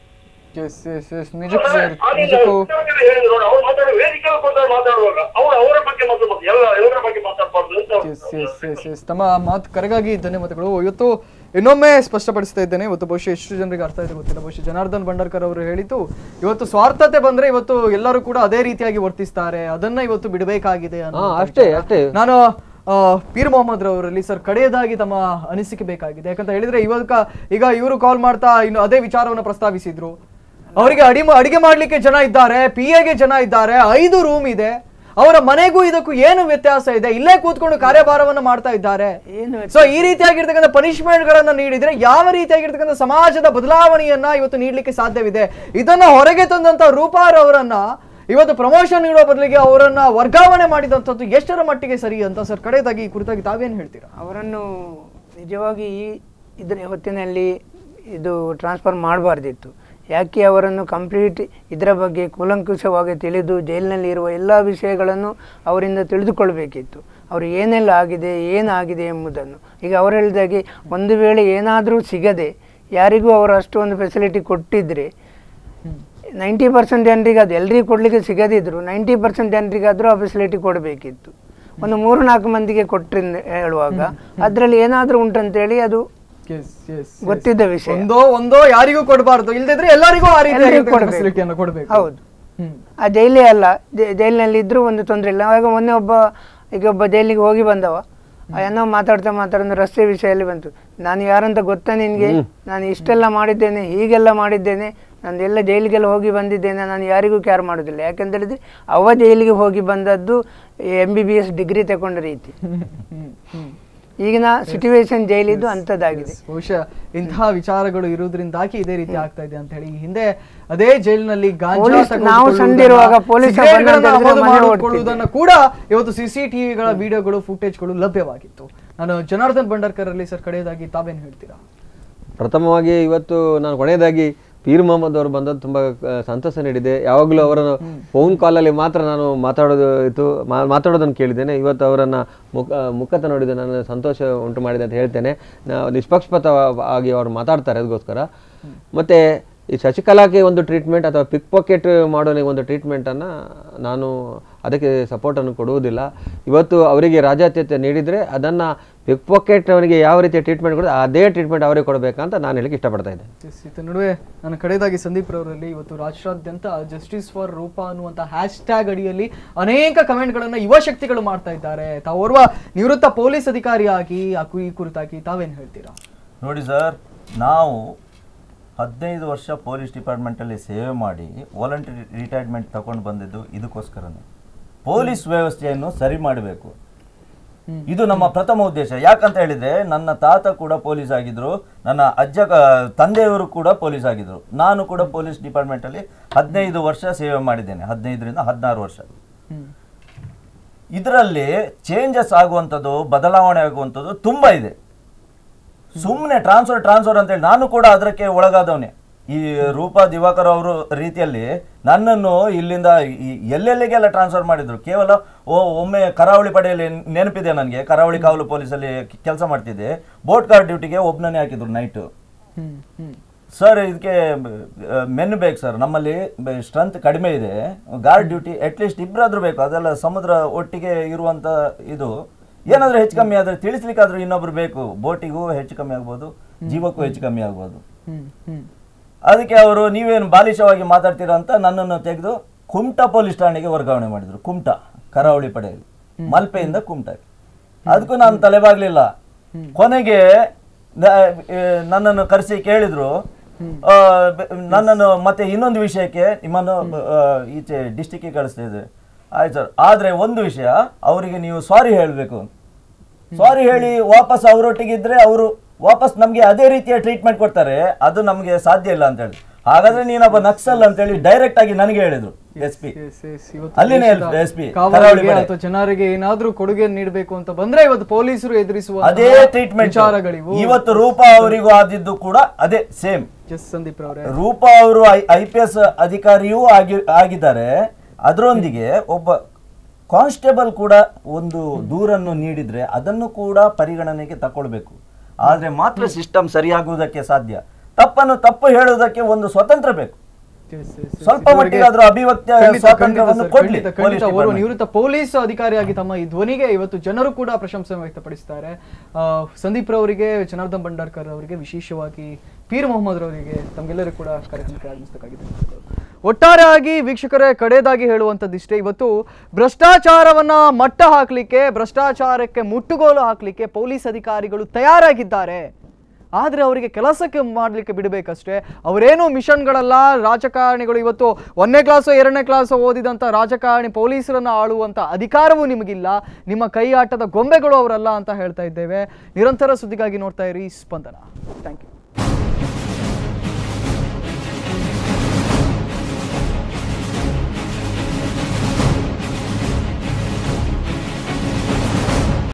ಎಸ್ ಎಸ್ ಎಸ್ ನಿಜಕ್ಕೂ ಸರ್ ನಿಜಕ್ಕೂ ಹೇಳಿದ್ರು ನೋಡಿ ಅವ್ರು ಮಾತಾಡುವ ವೇದಿಕೆ ಕೂತ್ಕೊಂಡು ಮಾತಾಡುವಾಗ ಅವ್ರು ಅವರ ಬಗ್ಗೆ ಮಾತಾಡ್ಬೋದು ಎಲ್ಲ ಎಲ್ಲರ ಬಗ್ಗೆ ಮಾತಾಡ್ಬಾರ್ದು ಅಂತ ಎಸ್ ಎಸ್ ಎಸ್ ಎಸ್ ತಮ್ಮ ಮಾತು ಕರೆಗಾಗಿ ಧನ್ಯವಾದಗಳು ಇವತ್ತು ಇನ್ನೊಮ್ಮೆ ಸ್ಪಷ್ಟಪಡಿಸ್ತಾ ಇದ್ದೇನೆ ಇವತ್ತು ಬಹುಶಃ ಎಷ್ಟು ಜನರಿಗೆ ಅರ್ಥ ಇದೆ ಗೊತ್ತಿಲ್ಲ ಬಹುಶಃ ಜನಾರ್ದನ್ ಭಂಡಾರ್ಕರ್ ಅವರು ಹೇಳಿದ್ದು ಇವತ್ತು ಸ್ವಾರ್ಥತೆ ಬಂದ್ರೆ ಇವತ್ತು ಎಲ್ಲರೂ ಕೂಡ ಅದೇ ರೀತಿಯಾಗಿ ವರ್ತಿಸ್ತಾರೆ ಅದನ್ನ ಇವತ್ತು ಬಿಡಬೇಕಾಗಿದೆ ಅನ್ನೋ ಹಾ, ಅಷ್ಟೇ, ಅಷ್ಟೇ. ನಾನು ಆ, ಪೀರ್ ಮೊಹಮ್ಮದ್ ರವರಲ್ಲಿ ಸರ್ ಕಡೆಯದಾಗಿ ತಮ್ಮ ಅನಿಸಿಕೆ ಬೇಕಾಗಿದೆ ಯಾಕಂತ ಹೇಳಿದ್ರೆ ಇವಾಗ ಈಗ ಇವರು ಕಾಲ್ ಮಾಡ್ತಾ ಇನ್ನು ಅದೇ ವಿಚಾರವನ್ನು ಪ್ರಸ್ತಾವಿಸಿದ್ರು ಅವರಿಗೆ ಅಡಿ ಅಡಿಗೆ ಮಾಡ್ಲಿಕ್ಕೆ ಜನ ಇದ್ದಾರೆ ಪಿ ಎಗೆ ಜನ ಇದ್ದಾರೆ ಐದು ರೂಮ್ ಇದೆ ಅವರ ಮನೆಗೂ ಇದಕ್ಕೂ ಏನು ವ್ಯತ್ಯಾಸ ಇದೆ ಇಲ್ಲೇ ಕೂತ್ಕೊಂಡು ಕಾರ್ಯಭಾರವನ್ನ ಮಾಡ್ತಾ ಇದ್ದಾರೆ ಏನು ಸೊ ಈ ರೀತಿಯಾಗಿರ್ತಕ್ಕಂಥ ಪನಿಷ್ಮೆಂಟ್ ಗಳನ್ನ ನೀಡಿದ್ರೆ ಯಾವ ರೀತಿಯಾಗಿರ್ತಕ್ಕಂಥ ಸಮಾಜದ ಬದಲಾವಣೆಯನ್ನ ಇವತ್ತು ನೀಡಲಿಕ್ಕೆ ಸಾಧ್ಯವಿದೆ ಇದನ್ನ ಹೊರಗೆ ತಂದಂತ ರೂಪಾರ್ ಅವರನ್ನ ಇವತ್ತು ಪ್ರಮೋಷನ್ ನೀಡುವ ಬದಲಿಗೆ ಅವರನ್ನ ವರ್ಗಾವಣೆ ಮಾಡಿದಂಥದ್ದು ಎಷ್ಟರ ಮಟ್ಟಿಗೆ ಸರಿ ಅಂತ ಸರ್ ಕಡೆದಾಗಿ ಈ ಕುರಿತಾಗಿ ತಾವೇನು ಹೇಳ್ತೀರಾ ಅವರನ್ನು ನಿಜವಾಗಿ ಈ ಇದರ ಹೊತ್ತಿನಲ್ಲಿ ಇದು ಟ್ರಾನ್ಸ್ಫರ್ ಮಾಡಬಾರ್ದಿತ್ತು ಯಾಕೆ ಅವರನ್ನು ಕಂಪ್ಲೀಟ್ ಇದರ ಬಗ್ಗೆ ಕೂಲಂಕುಷವಾಗಿ ತಿಳಿದು ಜೈಲಿನಲ್ಲಿ ಇರುವ ಎಲ್ಲ ವಿಷಯಗಳನ್ನು ಅವರಿಂದ ತಿಳಿದುಕೊಳ್ಬೇಕಿತ್ತು ಅವರು ಏನೆಲ್ಲ ಆಗಿದೆ ಏನಾಗಿದೆ ಎಂಬುದನ್ನು ಈಗ ಅವರು ಹೇಳಿದಾಗೆ ಒಂದು ವೇಳೆ ಏನಾದರೂ ಸಿಗದೆ ಯಾರಿಗೂ ಅವರು ಅಷ್ಟು ಒಂದು ಫೆಸಿಲಿಟಿ ಕೊಟ್ಟಿದ್ದರೆ ನೈಂಟಿ ಪರ್ಸೆಂಟ್ ಜನರಿಗೆ ಅದು ಎಲ್ರಿಗೂ ಕೊಡಲಿಕ್ಕೆ ಸಿಗದಿದ್ರು ನೈಂಟಿ ಪರ್ಸೆಂಟ್ ಜನರಿಗಾದರೂ ಆ ಫೆಸಿಲಿಟಿ ಕೊಡಬೇಕಿತ್ತು ಒಂದು ಮೂರು ನಾಲ್ಕು ಮಂದಿಗೆ ಕೊಟ್ಟರೆ ಹೇಳುವಾಗ ಅದರಲ್ಲಿ ಏನಾದರೂ ಉಂಟಂತೇಳಿ ಅದು ಗೊತ್ತಿದ್ದ ವಿಷಯ ಒಂದೋ ಒಂದೋ ಯಾರಿಗೂ ಕೊಡಬಾರ್ದು ಇಲ್ದಿದ್ರೆ ಎಲ್ಲರಿಗೂ ಆ ಎಲ್ರಿಗೂ ರೀತಿ ಕೊಡ್ಬೇಕು. ಫೆಸಿಲಿಟಿಯನ್ನು ಕೊಡಬೇಕು ಹೌದು ಹ್ಮ್ ಆ ಜೈಲೇ ಅಲ್ಲ ಜೈ- ಜೈಲಿನಲ್ಲಿ ಇದ್ರೂ ಒಂದು ತೊಂದರೆ ಇಲ್ಲ ಆವಾಗ ಮೊನ್ನೆ ಒಬ್ಬ ಈಗ ಒಬ್ಬ ಜೈಲಿಗೆ ಹೋಗಿ ಬಂದವ ಆ ಏನೋ ಮಾತಾಡ್ತಾ ಮಾತಾಡೋದು ರಸ್ತೆ ವಿಷಯದಲ್ಲಿ ಬಂತು ನಾನು ಯಾರಂತ ಗೊತ್ತಾ ನಿನಗೆ ನಾನು ಇಷ್ಟೆಲ್ಲ ಮಾಡಿದ್ದೇನೆ ಹೀಗೆಲ್ಲ ಮಾಡಿದ್ದೇನೆ ನಾನು ಎಲ್ಲ ಜೈಲಿಗೆಲ್ಲ ಹೋಗಿ ಬಂದಿದ್ದೇನೆ ನಾನು ಯಾರಿಗೂ ಕೇರ್ ಮಾಡೋದಿಲ್ಲ ಯಾಕಂತ ಹೇಳಿದ್ರೆ ಅವ ಜೈಲಿಗೆ ಹೋಗಿ ಬಂದದ್ದು M B B S degree ತಗೊಂಡ ರೀತಿ ಈಗಿನ ಸಿಚುವೇಶನ್ ಜೈಲಿದ್ದು ಅಂಥದ್ದಾಗಿದೆ ಬಹುಶಃ ಇಂತಹ ವಿಚಾರಗಳು ಇರುವುದರಿಂದಾಗಿ ಇದೇ ರೀತಿ ಆಗ್ತಾ ಇದೆ ಅಂತ ಹೇಳಿ ಈ ಹಿಂದೆ ಅದೇ ಜೈಲಿನಲ್ಲಿ ಗಾಂಜಾ ಪೊಲೀಸ್- ತಗೊಳ್ಳುವುದನ್ನ, ನಾವು ಸಣ್ಣದಿರುವಾಗ ಪೊಲೀಸ್ ಸಿಗರೇಟ್ಗಳನ್ನ ಬಂದಂತ ಹೇಳಿದ್ರೆ ಆಮದು ಮನೆ ಮಾಡಿಕೊಳ್ಳುವುದನ್ನ ಕೂಡ ಇವತ್ತು ಸಿಸಿಟಿವಿಗಳ ವಿಡಿಯೋಗಳು ಫುಟೇಜ್ಗಳು ಲಭ್ಯವಾಗಿತ್ತು ನಾನು ಜನಾರ್ದನ್ ಭಂಡಾರ್ಕರ್ ಅಲ್ಲಿ ಸರ್ ಕಡೆಯದಾಗಿ ತಾವೇನು ಹೇಳ್ತೀರಾ ಪ್ರಥಮವಾಗಿ ಇವತ್ತು ನಾನು ಕೊನೆಯದಾಗಿ ಪೀರ್ ಮೊಹಮ್ಮದ್ ಅವರು ಬಂದದ್ದು ತುಂಬ ಆ, ಸಂತಸ ನೀಡಿದೆ ಯಾವಾಗಲೂ ಅವರನ್ನು ಫೋನ್ ಕಾಲಲ್ಲಿ ಮಾತ್ರ ನಾನು ಮಾತಾಡೋದು ಇತ್ತು ಮಾ- ಮಾತಾಡೋದನ್ನು ಕೇಳಿದ್ದೇನೆ ಇವತ್ತು ಅವರನ್ನು ಮುಖ ಮುಖತ ನೋಡಿದ್ದು ನಾನು ಸಂತೋಷ ಉಂಟು ಮಾಡಿದೆ ಅಂತ ಹೇಳ್ತೇನೆ ನಾ- ನಿಷ್ಪಕ್ಷಪಾತವಾಗಿ ಅವರು ಮಾತಾಡ್ತಾರೆ ಅದಕ್ಕೋಸ್ಕರ ಮತ್ತು ಈ ಶಶಿಕಲಾಗೆ ಒಂದು ಟ್ರೀಟ್ಮೆಂಟ್ ಅಥವಾ ಪಿಕ್ ಪಾಕೆಟ್ ಮಾಡೋನಿಗೆ ಒಂದು ಟ್ರೀಟ್ಮೆಂಟನ್ನು ನಾನು ಅದಕ್ಕೆ ಸಪೋರ್ಟನ್ನು ಕೊಡುವುದಿಲ್ಲ ಇವತ್ತು ಅವರಿಗೆ ರಾಜಾತ್ಯತೆ ನೀಡಿದರೆ ಅದನ್ನು ಪಿಕ್ ಪಾಕೆಟ್ ಅವನಿಗೆ ಯಾವ ರೀತಿಯ ಟ್ರೀಟ್ಮೆಂಟ್ ಕೊಡೋದು ಅದೇ ಟ್ರೀಟ್ಮೆಂಟ್ ಅವರಿಗೆ ಕೊಡಬೇಕಂತ ನಾನು ಹೇಳಕ್ಕೆ ಇಷ್ಟಪಡ್ತಾ ಇದ್ದೇನೆ ಎಸ್, ಇದರ ನಡುವೆ ನಾನು ಕಡೆಯದಾಗಿ ಸಂದೀಪ್ ರವರಲ್ಲಿ ಇವತ್ತು ರಾಷ್ಟ್ರಾದ್ಯಂತ ಜಸ್ಟಿಸ್ ಫಾರ್ ರೂಪಾ ಅನ್ನುವಂತ ಹ್ಯಾಶ್ ಟ್ಯಾಗ್ ಅಡಿಯಲ್ಲಿ ಅನೇಕ ಕಮೆಂಟ್ಗಳನ್ನ ಯುವ ಶಕ್ತಿಗಳು ಮಾಡ್ತಾ ಇದ್ದಾರೆ ತಾವೋರ್ವ ನಿವೃತ್ತ ಪೊಲೀಸ್ ಅಧಿಕಾರಿಯಾಗಿ ಆ ಕು- ಈ ಕುರಿತಾಗಿ ತಾವೇನು ಹೇಳ್ತೀರಾ ನೋಡಿ ಸರ್ ನಾವು ಹದಿನೈದು ವರ್ಷ ಪೊಲೀಸ್ ಡಿಪಾರ್ಟ್ಮೆಂಟಲ್ಲಿ ಸೇವೆ ಮಾಡಿ ವಾಲಂಟರಿ ರಿಟೈರ್ಮೆಂಟ್ ತಗೊಂಡು ಬಂದಿದ್ದು ಇದಕ್ಕೋಸ್ಕರನೇ ಪೊಲೀಸ್ ವ್ಯವಸ್ಥೆಯನ್ನು ಸರಿ ಮಾಡಬೇಕು ಇದು ನಮ್ಮ ಪ್ರಥಮ ಉದ್ದೇಶ ಯಾಕಂತ ಹೇಳಿದ್ರೆ ನನ್ನ ತಾತ ಕೂಡ ಪೊಲೀಸ್ ಆಗಿದ್ರು ನನ್ನ ಅಜ್ಜ ಕ- ತಂದೆಯವರು ಕೂಡ ಪೊಲೀಸ್ ಆಗಿದ್ರು ನಾನು ಕೂಡ ಪೊಲೀಸ್ ಡಿಪಾರ್ಟ್ಮೆಂಟ್ ಅಲ್ಲಿ ಹದಿನೈದು ವರ್ಷ ಸೇವೆ ಮಾಡಿದ್ದೇನೆ ಹದಿನೈದರಿಂದ ಹದಿನಾರು ವರ್ಷ ಇದರಲ್ಲಿ ಚೇಂಜಸ್ ಆಗುವಂಥದ್ದು ಬದಲಾವಣೆ ಆಗುವಂಥದ್ದು ತುಂಬಾ ಇದೆ ಸುಮ್ಮನೆ ಟ್ರಾನ್ಸ್ಫರ್ ಟ್ರಾನ್ಸ್ಫರ್ ಅಂತೇಳಿ ನಾನು ಕೂಡ ಅದಕ್ಕೆ ಒಳಗಾದವನೇ ಈ ರೂಪಾ ದಿವಾಕರ್ ಅವರು ರೀತಿಯಲ್ಲಿ ನನ್ನನ್ನು ಇಲ್ಲಿಂದ ಈ- ಎಲ್ಲೆಲ್ಲಿಗೆಲ್ಲ ಟ್ರಾನ್ಸ್ಫರ್ ಮಾಡಿದ್ರು ಕೇವಲ ಓ ಒಮ್ಮೆ ಕರಾವಳಿ ಪಡೆಯಲ್ಲಿ ನೆನಪಿದೆ ನನಗೆ ಕರಾವಳಿ ಕಾವಲು ಪೊಲೀಸಲ್ಲಿ ಕೆಲಸ ಮಾಡ್ತಿದ್ದೆ ಬೋಟ್ ಗಾರ್ಡ್ ಡ್ಯೂಟಿಗೆ ಒಬ್ಬನೇ ಹಾಕಿದ್ರು ನೈಟು ಹ್ಮ್ ಹ್ಮ್ ಸರ್ ಇದಕ್ಕೆ ಮೆನ್ ಬೇಕು ಸರ್ ನಮ್ಮಲ್ಲಿ ಸ್ಟ್ರೆಂತ್ ಕಡಿಮೆ ಇದೆ ಗಾರ್ಡ್ ಡ್ಯೂಟಿ ಅಟ್ಲೀಸ್ಟ್ ಇಬ್ಬರಾದ್ರೂ ಬೇಕು ಅದೆಲ್ಲ ಸಮುದ್ರ ಒಟ್ಟಿಗೆ ಇರುವಂತ ಇದು ಏನಾದ್ರೂ ಹೆಚ್ಚು ಕಮ್ಮಿ ಆದ್ರೆ ತಿಳಿಸ್ಲಿಕ್ಕಾದ್ರೂ ಇನ್ನೊಬ್ರು ಬೇಕು ಬೋಟಿಗೂ ಹೆಚ್ಚು ಕಮ್ಮಿ ಆಗ್ಬೋದು ಜೀವಕ್ಕೂ ಹೆಚ್ಚು ಕಮ್ಮಿ ಆಗ್ಬೋದು ಹ್ಮ್ ಹ್ಮ್ ಅದಕ್ಕೆ ಅವರು ನೀವೇನು ಬಾಲಿಶವಾಗಿ ಮಾತಾಡ್ತೀರಾ ಅಂತ ನನ್ನನ್ನು ತೆಗೆದು ಕುಮಟಾ ಪೊಲೀಸ್ ಠಾಣೆಗೆ ವರ್ಗಾವಣೆ ಮಾಡಿದ್ರು ಕುಮಟಾ ಕರಾವಳಿ ಪಡೆಯಲ್ಲಿ ಮಲ್ಪೆಯಿಂದ ಕುಮಟಾಗೆ ಅದಕ್ಕೂ ನಾನು ತಲೆಬಾಗ್ಲಿಲ್ಲ ಕೊನೆಗೆ ನ- ಆ, ನನ್ನನ್ನು ಕರೆಸಿ ಕೇಳಿದ್ರು ಆ, ಬ- ನನ್ನನ್ನು ಮತ್ತೆ ಇನ್ನೊಂದು ವಿಷಯಕ್ಕೆ ನಿಮ್ಮನ್ನು ಆ, ಈಚೆ ಡಿಸ್ಟಿಕ್ಗೆ ಕಳಿಸ್ತಾ ಇದ್ದೆ ಆಯ್ತು ಸರ್ ಆದ್ರೆ ಒಂದು ವಿಷಯ ಅವರಿಗೆ ನೀವು ಸಾರಿ ಹೇಳಬೇಕು ಸಾರಿ ಹೇಳಿ ವಾಪಸ್ ಅವರೊಟ್ಟಿಗೆ ಇದ್ರೆ ಅವರು ವಾಪಸ್ ನಮ್ಗೆ ಅದೇ ರೀತಿಯ ಟ್ರೀಟ್ಮೆಂಟ್ ಕೊಡ್ತಾರೆ ಅದು ನಮ್ಗೆ ಸಾಧ್ಯ ಇಲ್ಲ ಅಂತ ಹೇಳಿ ಹಾಗಾದ್ರೆ ನೀನೊಬ್ಬ ನಕ್ಸಲ್ ಅಂತ ಹೇಳಿ ಡೈರೆಕ್ಟ್ ಆಗಿ ನನಗೆ ಹೇಳಿದ್ರು ಎಸ್ ಪಿ Yes, yes. ಇವತ್ತು ಅಲ್ಲಿನೇ ದೇಶದ SP, ಕಾವಲಿಗೆ ಕರಾವಳಿ ಪಡೆ. ಅಥವಾ ಜನರಿಗೆ ಏನಾದ್ರೂ ಕೊಡುಗೆ ನೀಡಬೇಕು ಅಂತ ಬಂದ್ರೆ ಇವತ್ತು ಪೊಲೀಸರು ಎದುರಿಸುವ ಅದೇ ಟ್ರೀಟ್ಮೆಂಟ್ ವಿಚಾರಗಳಿವು ಇವತ್ತು ರೂಪಾ ಅವರಿಗೂ ಆದಿದ್ದು ಕೂಡ ಅದೇ ಸೇಮ್ ಎಸ್ ಸಂದೀಪ್ ಅವರೇ ರೂಪಾ ಅವರು ಐ ಪಿ ಎಸ್ ಅಧಿಕಾರಿಯೂ ಆಗಿ ಆಗಿದ್ದಾರೆ ಅದರೊಂದಿಗೆ ಒಬ್ಬ ಕಾನ್ಸ್ಟೇಬಲ್ ಕೂಡ ಒಂದು ದೂರನ್ನು ನೀಡಿದ್ರೆ ಅದನ್ನು ಕೂಡ ಪರಿಗಣನೆಗೆ ತಗೊಳ್ಬೇಕು ಆದ್ರೆ ಮಾತ್ರ ಸಿಸ್ಟಮ್ ಸರಿಯಾಗುವುದಕ್ಕೆ ಸಾಧ್ಯ ತಪ್ಪನ್ನು ತಪ್ಪು ಹೇಳುವುದಕ್ಕೆ ಒಂದು ಸ್ವತಂತ್ರ ಬೇಕು Yes, yes, yes. ಸ್ವಲ್ಪ ಇದುವರೆಗೆ ಮಟ್ಟಿಗಾದ್ರೂ ಅಭಿವ್ಯಕ್ತಿಯ ಖಂಡಿತ, ಸ್ವಾತಂತ್ರ್ಯವನ್ನು ಖಂಡಿತ ಸರ್, ಕೊಡ್ಲಿ ಖಂಡಿತ, ಪೊಲೀಸ್ ಖಂಡಿತ. ಓರ್ವ ಡಿಪಾರ್ಟ್ಮೆಂಟ್. ನಿವೃತ್ತ ಪೊಲೀಸ್ ಅಧಿಕಾರಿಯಾಗಿ ತಮ್ಮ ಈ ಧ್ವನಿಗೆ ಇವತ್ತು ಜನರು ಕೂಡ ಪ್ರಶಂಸೆ ವ್ಯಕ್ತಪಡಿಸ್ತಾರೆ ಆ, ಸಂದೀಪ್ ರವರಿಗೆ ಜನಾರ್ದನ್ ಭಂಡಾರ್ಕರ್ ಅವರಿಗೆ ವಿಶೇಷವಾಗಿ ಪೀರ್ ಮೊಹಮ್ಮದ್ ರವರಿಗೆ ತಮಗೆಲ್ಲರಿಗೂ ಕೂಡ ಕಾರ್ಯಕ್ರಮಕ್ಕೆ ಆಗಮಿಸಬೇಕಾಗಿದೆ ಒಟ್ಟಾರೆಯಾಗಿ ವೀಕ್ಷಕರೇ ಕಡೆಯದಾಗಿ ಹೇಳುವಂಥದ್ದಿಷ್ಟೇ ಇವತ್ತು ಭ್ರಷ್ಟಾಚಾರವನ್ನ ಮಟ್ಟ ಹಾಕಲಿಕ್ಕೆ ಭ್ರಷ್ಟಾಚಾರಕ್ಕೆ ಮುಟ್ಟುಗೋಲು ಹಾಕಲಿಕ್ಕೆ ಪೊಲೀಸ್ ಅಧಿಕಾರಿಗಳು ತಯಾರಾಗಿದ್ದಾರೆ ಆದರೆ ಅವರಿಗೆ ಕೆಲಸಕ್ಕೆ ಮಾಡಲಿಕ್ಕೆ ಬಿಡಬೇಕಷ್ಟೇ ಅವರೇನು ಮಿಷನ್ಗಳಲ್ಲ ರಾಜಕಾರಣಿಗಳು ಇವತ್ತು ಒಂದನೇ ಕ್ಲಾಸು ಎರಡನೇ ಕ್ಲಾಸು ಓದಿದಂಥ ರಾಜಕಾರಣಿ ಪೊಲೀಸರನ್ನು ಆಳುವಂಥ ಅಧಿಕಾರವೂ ನಿಮಗಿಲ್ಲ ನಿಮ್ಮ ಕೈ ಆಟದ ಗೊಂಬೆಗಳು ಅವರಲ್ಲ ಅಂತ ಹೇಳ್ತಾ ಇದ್ದೇವೆ ನಿರಂತರ ಸುದ್ದಿಗಾಗಿ ನೋಡ್ತಾ ಇರಿ ಸ್ಪಂದನ ಥ್ಯಾಂಕ್ ಯು